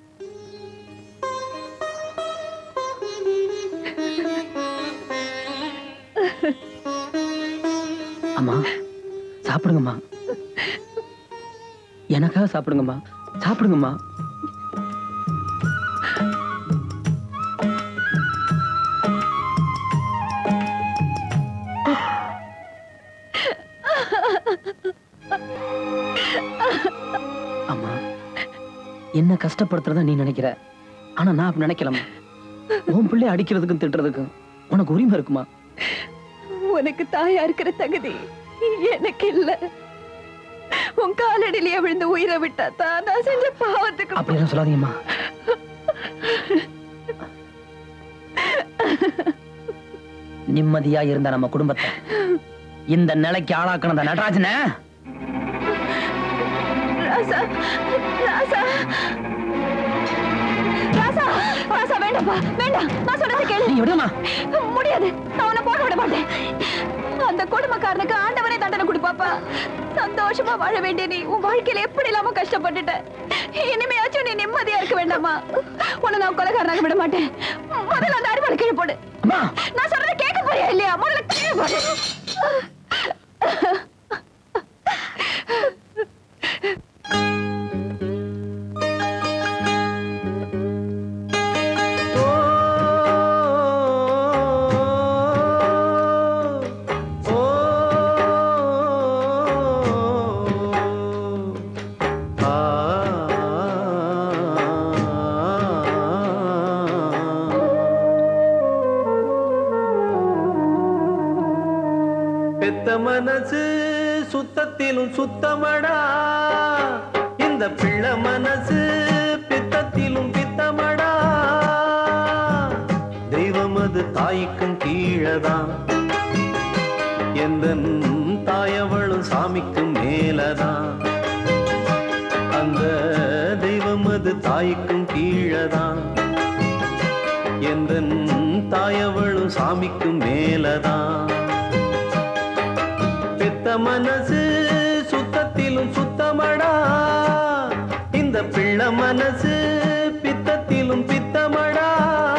அம்மா சாப்பிடுங்கம்மா எனக்காக சாப்பிடுங்கம்மா சாப்பிடுங்கம்மா அம்மா என்ன கஷ்டப்படுத்துறதா நீ நினைக்கிற ஆனா நான் அப்படி நினைக்கலம்மா உன் பிள்ளை அடிக்கிறதுக்கும் திட்டுறதுக்கும் உனக்கு உரிமை இருக்குமா உனக்கு தாயா இருக்கிற தகுதி எனக்கு இல்ல உன் காலடியிலேயே விழுந்து உயிரை விட்டா தான் நான் செஞ்ச பாவத்துக்கு அப்படியெல்லாம் சொல்லாதீங்கம்மா நிம்மதியா இருந்த நம்ம குடும்பத்தை இந்த நிலைக்கு ஆளாக்கணும் அந்த நடராஜனை ராசா ராசா ராசா ராசா வேண்டாம்ப்பா வேண்டாம் நான் சொல்றதை கேளு நீ விடுமா முடியாது நான் உன்னை போட விட மாட்டேன் அந்த கொடுமைக்காரனுக்கு ஆண்டவனே தண்டனை கொடுப்பாப்பா சந்தோஷமா வாழ வேண்டிய நீ உன் வாழ்க்கையில எப்படி இல்லாம கஷ்டப்பட்டுட்ட இனிமையாச்சும் நீ நிம்மதியா இருக்க வேண்டாமா உன்னை நான் கொலைக்காரனாக விட மாட்டேன் முதல்ல அந்த அடிமலை கீழே போடு நான் சொல்றதை கேட்க போறியா இல்லையா முதல்ல கீழே போடு பெத்த மனசு சுத்தத்திலும் சுத்தமடா இந்த பிள்ளை மனசு பித்தத்திலும் பித்தமடா தெய்வம் அது தாய்க்கும் கீழதான் எந்த தாயவளும் சாமிக்கும் மேலதான் அந்த தெய்வம் அது தாய்க்கும் கீழதான் எந்த தாயவளும் சாமிக்கும் மேலதான் பெத்த மனசு சுத்தத்திலும் சுத்தமடா இந்த பிள்ளை மனசு பித்தத்திலும் பித்தமடா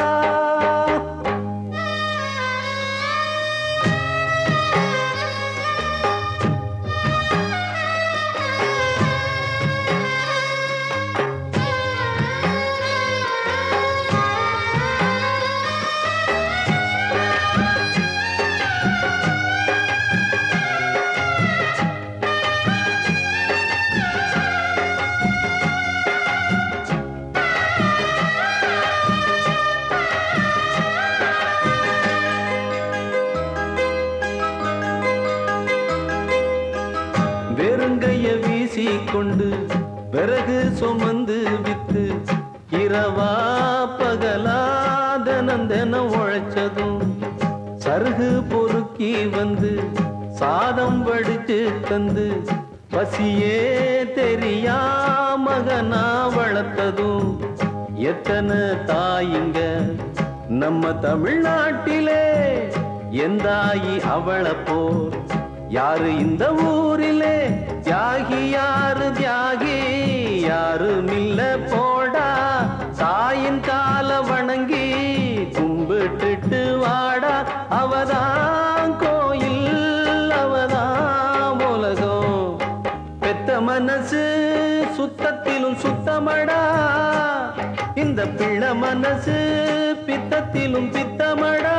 வெறுங்கைய வீசி கொண்டு விறகு சுமந்து வித்து இரவா பகலா தினம் தினம் உழைச்சதும் சருகு பொறுக்கி வந்து சாதம் வடிச்சு தந்து பசியே தெரியா மகனா வளர்த்ததும் எத்தனை தாயிங்க நம்ம தமிழ்நாட்டிலே எந்தாயி அவளை போர் யாரு இந்த ஊரிலே தியாகி யாரு தியாகி யாரும் இல்ல போடா தாயின் கால வணங்கி கும்பிட்டுட்டு வாடா அவதான் கோயில் அவதான் உலகம் பெத்த மனசு சுத்தத்திலும் சுத்தமடா இந்த பிள்ளை மனசு பித்தத்திலும் பித்தமடா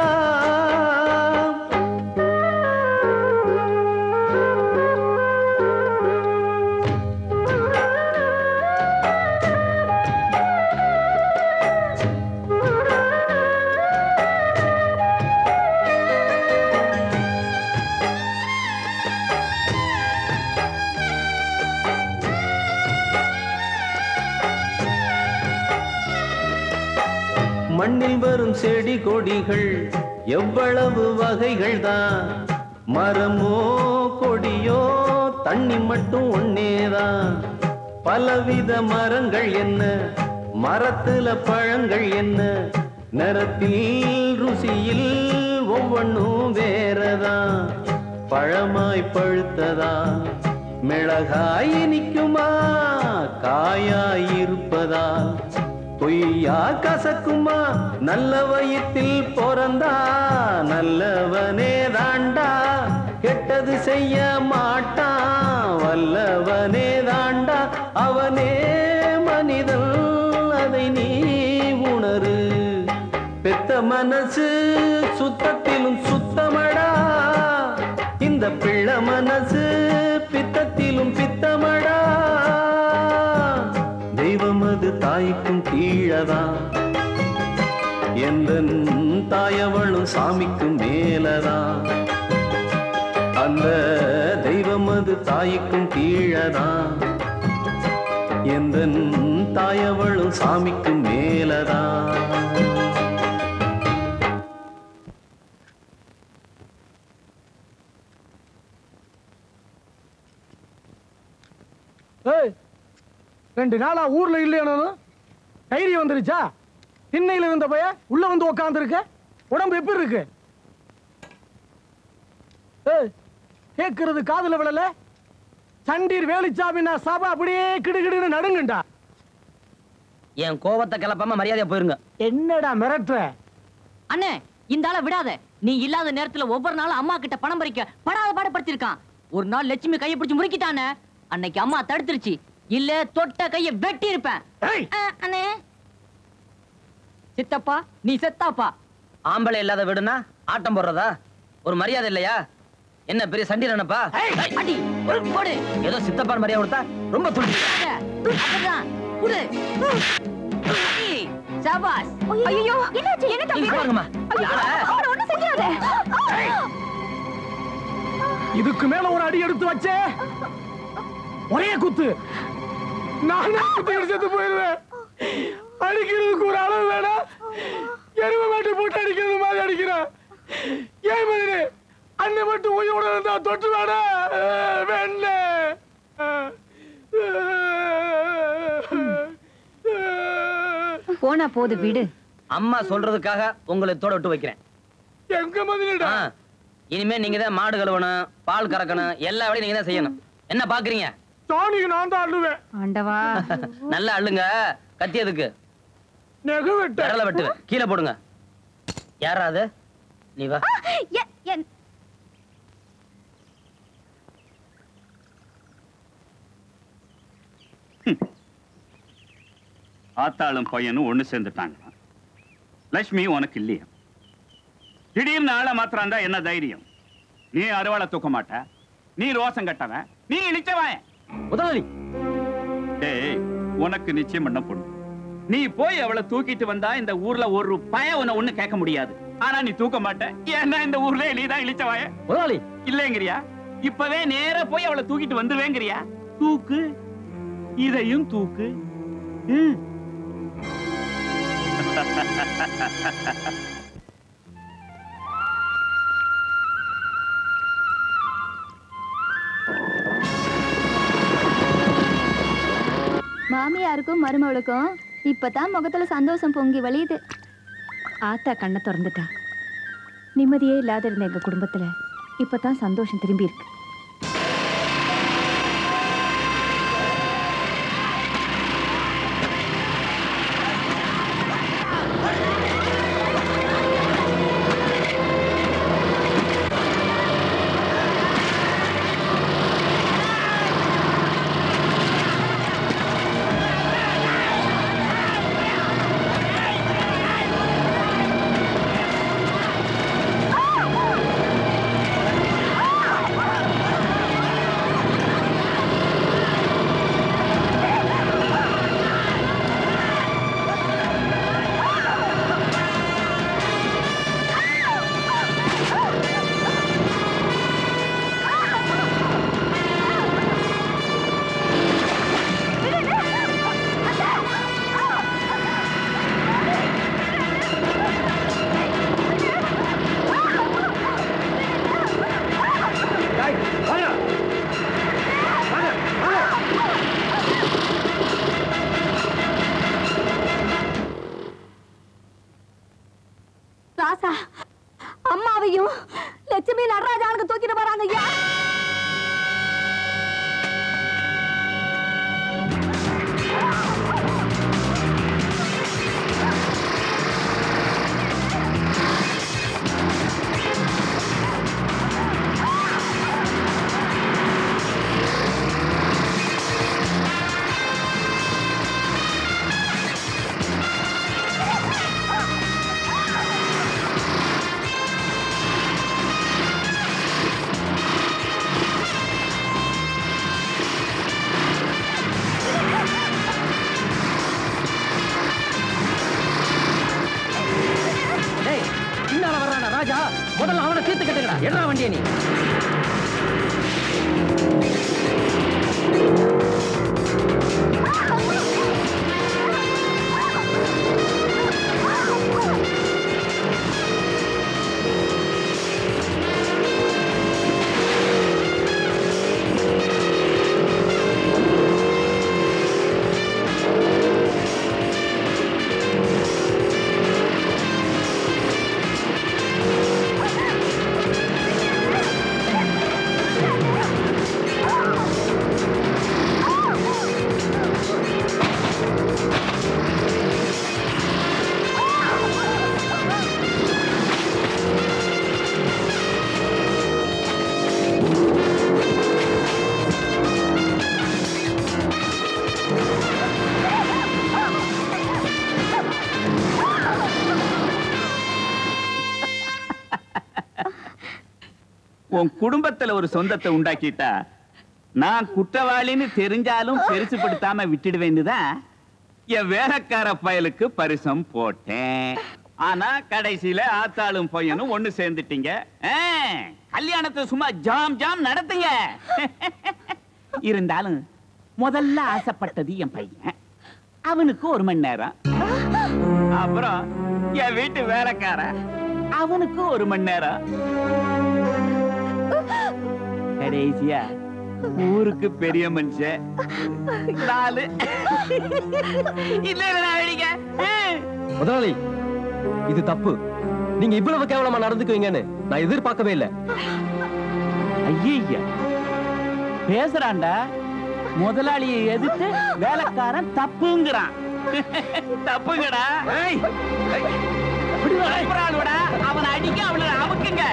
மண்ணில் வரும் செடி கொடிகள் எவ்வளவு வகைகள் தான் மரமோ கொடியோ தண்ணி மட்டும் ஒன்னேதான் பலவித மரங்கள் என்ன மரத்துல பழங்கள் என்ன நிறத்தில் ருசியில் ஒவ்வொன்றும் வேறதான் பழமாய் பழுத்ததா மிளகாய் இனிக்குமா காயாய் இருப்பதா பொய்யா கசக்குமா நல்ல வயிற்றில் பிறந்தா நல்லவனே தாண்டா கெட்டது செய்ய மாட்டான் வல்லவனே தாண்டா அவனே மனிதன் அதை நீ உணரு பெத்த மனசு சுத்தத்திலும் சுத்தமடா இந்த பிள்ளை மனசு பித்தத்திலும் பித்தமடா தெய்வம் அது தாய்க்கும் கீழதான் எந்த தாயவளும் சாமிக்கும் மேலதான் அந்த தெய்வ தெய்வமது தாய்க்கும் கீழதான் எந்த தாயவளும் சாமிக்கும் மேலதான் ஏய் ரெண்டு நாளா ஊர்ல இல்லையானு தைரியம் வந்துருச்சா திண்ணையில இருந்த பைய உள்ள வந்து உக்காந்துருக்க உடம்பு எப்படி இருக்கு ஏய் கேக்குறது காதுல விழல சண்டீர் வேலிச்சாமின்னா சபை அப்படியே கிடுகிடுன்னு நடுங்குண்டா என் கோவத்தை கிளப்பாம மரியாதையா போயிருங்க என்னடா மிரட்டுற அண்ணே இந்த ஆளை விடாத நீ இல்லாத நேரத்துல ஒவ்வொரு நாளும் அம்மா கிட்ட பணம் பறிக்க படாத பாடுபடுத்திருக்கான் ஒரு நாள் லட்சுமி கையை பிடிச்சு முறுக்கிட்டானே அன்னைக்கு அம்மா தடுத்துருச்சு இல்ல தொட்ட கையை வெட்டி இருப்பேன் அண்ணே சித்தப்பா நீ செத்தாப்பா ஆம்பளை இல்லாத வீடுனா ஆட்டம் போடுறதா ஒரு மரியாதை இல்லையா என்ன பெரிய சண்டி நினைப்பா அடி ஒரு போடு ஏதோ சித்தப்பான் மரியாதை கொடுத்தா ரொம்ப துள்ளி அப்படிதான் குடு அடி, சபாஸ் ஐயோ என்னாச்சு என்ன தம்பி இங்க பாருங்கம்மா. அவரை ஒண்ணும் செஞ்சிடாத இதுக்கு மேல ஒரு அடி எடுத்து வச்சே ஒரே குத்து நானே குத்து செத்து போயிருவேன் அடிக்கிறதுக்கு ஒரு அளவு வேணாம் எருமை மாட்டு போட்டு அடிக்கிறது மாதிரி அடிக்கிறேன் ஏன் மதினே அண்ணன் மட்டும் உயிரோட இருந்தா தொட்டு வேணா வேண்ட போனா போது விடு அம்மா சொல்றதுக்காக உங்களை தோட விட்டு வைக்கிறேன் எங்க மதினடா ஆ, இனிமே நீங்க தான் மாடு கழுவணும் பால் கறக்கணும் எல்லா வேலையும் நீங்க தான் செய்யணும் என்ன பாக்குறீங்க சாணிக்கு நான் தான் அள்ளுவேன் ஆண்டவா நல்லா அள்ளுங்க கத்தி எதுக்கு நெகு வெட்ட விரல வெட்டுவேன் கீழே போடுங்க யாராது நீ வா எ- என் ஆத்தாளும் பையனும் ஒண்ணு சேர்ந்துட்டாங்க லட்சுமி உனக்கு இல்லையா திடீர்னு ஆளை மாத்திரம் என்ன தைரியம் நீ அருவாளை தூக்க மாட்ட நீ ரோசம் கட்டவன் நீ இழிச்சவன் முதலாளி டேய் உனக்கு நிச்சயம் பண்ண பொண்ணு நீ போய் அவளை தூக்கிட்டு வந்தா இந்த ஊர்ல ஒரு பய உன்னை ஒண்ணு கேட்க முடியாது ஆனா நீ தூக்க மாட்ட ஏன்னா இந்த ஊர்ல நீதான் இழிச்சவாய முதலாளி இல்லைங்கிறியா இப்பவே நேரா போய் அவளை தூக்கிட்டு வந்துருவேங்கிறியா தூக்கு இதையும் தூக்கு ம். மாமியாருக்கும் மருமகளுக்கும் இப்பதான் முகத்துல சந்தோஷம் பொங்கி வழியுது ஆத்தா கண்ணை திறந்துட்டா நிம்மதியே இல்லாத இருந்த எங்க குடும்பத்துல இப்பதான் சந்தோஷம் திரும்பி இருக்கு ராசா அம்மாவையும் லட்சுமி நடராஜானுக்கு தூக்கிட்டு வராங்க ஐயா டேய் பின்னால வர்றானா ராஜா முதல்ல அவனை தீர்த்து கட்டுங்கடா என்ன வண்டிய நீ உன் குடும்பத்துல ஒரு சொந்தத்தை உண்டாக்கிட்டா நான் குற்றவாளின்னு தெரிஞ்சாலும் பெருசுப்படுத்தாம விட்டுடுவேன்னுதான் என் வேலைக்கார பயலுக்கு பரிசம் போட்டேன் ஆனா கடைசியில ஆத்தாளும் பையனும் ஒண்ணு சேர்ந்துட்டீங்க ஆ, கல்யாணத்தை சும்மா ஜாம் ஜாம் நடத்துங்க இருந்தாலும் முதல்ல ஆசைப்பட்டது என் பையன் அவனுக்கு ஒரு மணி நேரம் அப்புறம் என் வீட்டு வேலைக்காரன் அவனுக்கு ஒரு மணி நேரம் கடைசியா ஊருக்கு பெரிய மனுஷன் நாலு இல்ல இல்ல நான் வெடிக்க முதலாளி இது தப்பு நீங்க இவ்வளவு கேவலமா நடந்துக்குவீங்கன்னு நான் எதிர்பார்க்கவே இல்லை ஐயா பேசுறான்டா முதலாளியை எதிர்த்து வேலைக்காரன் தப்புங்கிறான் தப்புங்கடா ஏய், ஏய், பயப்படாதடா. அவனை அடிக்க அவனை அமுக்குங்க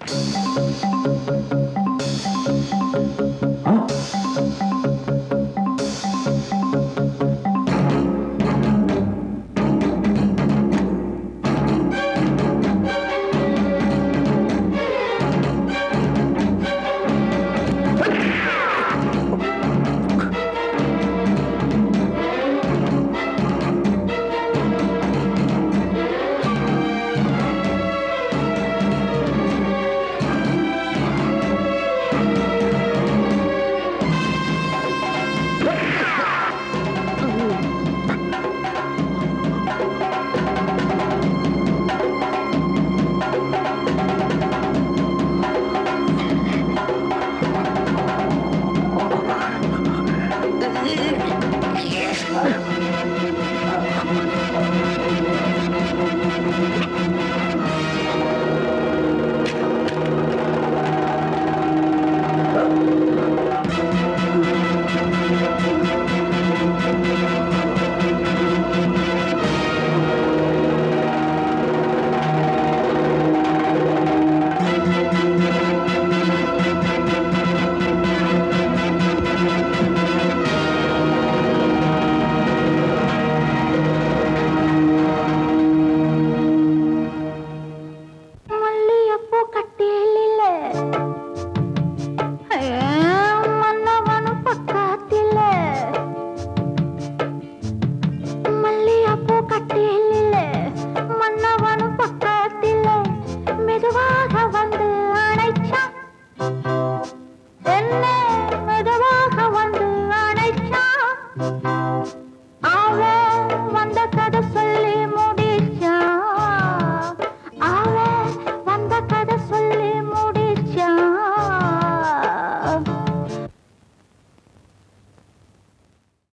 ஆ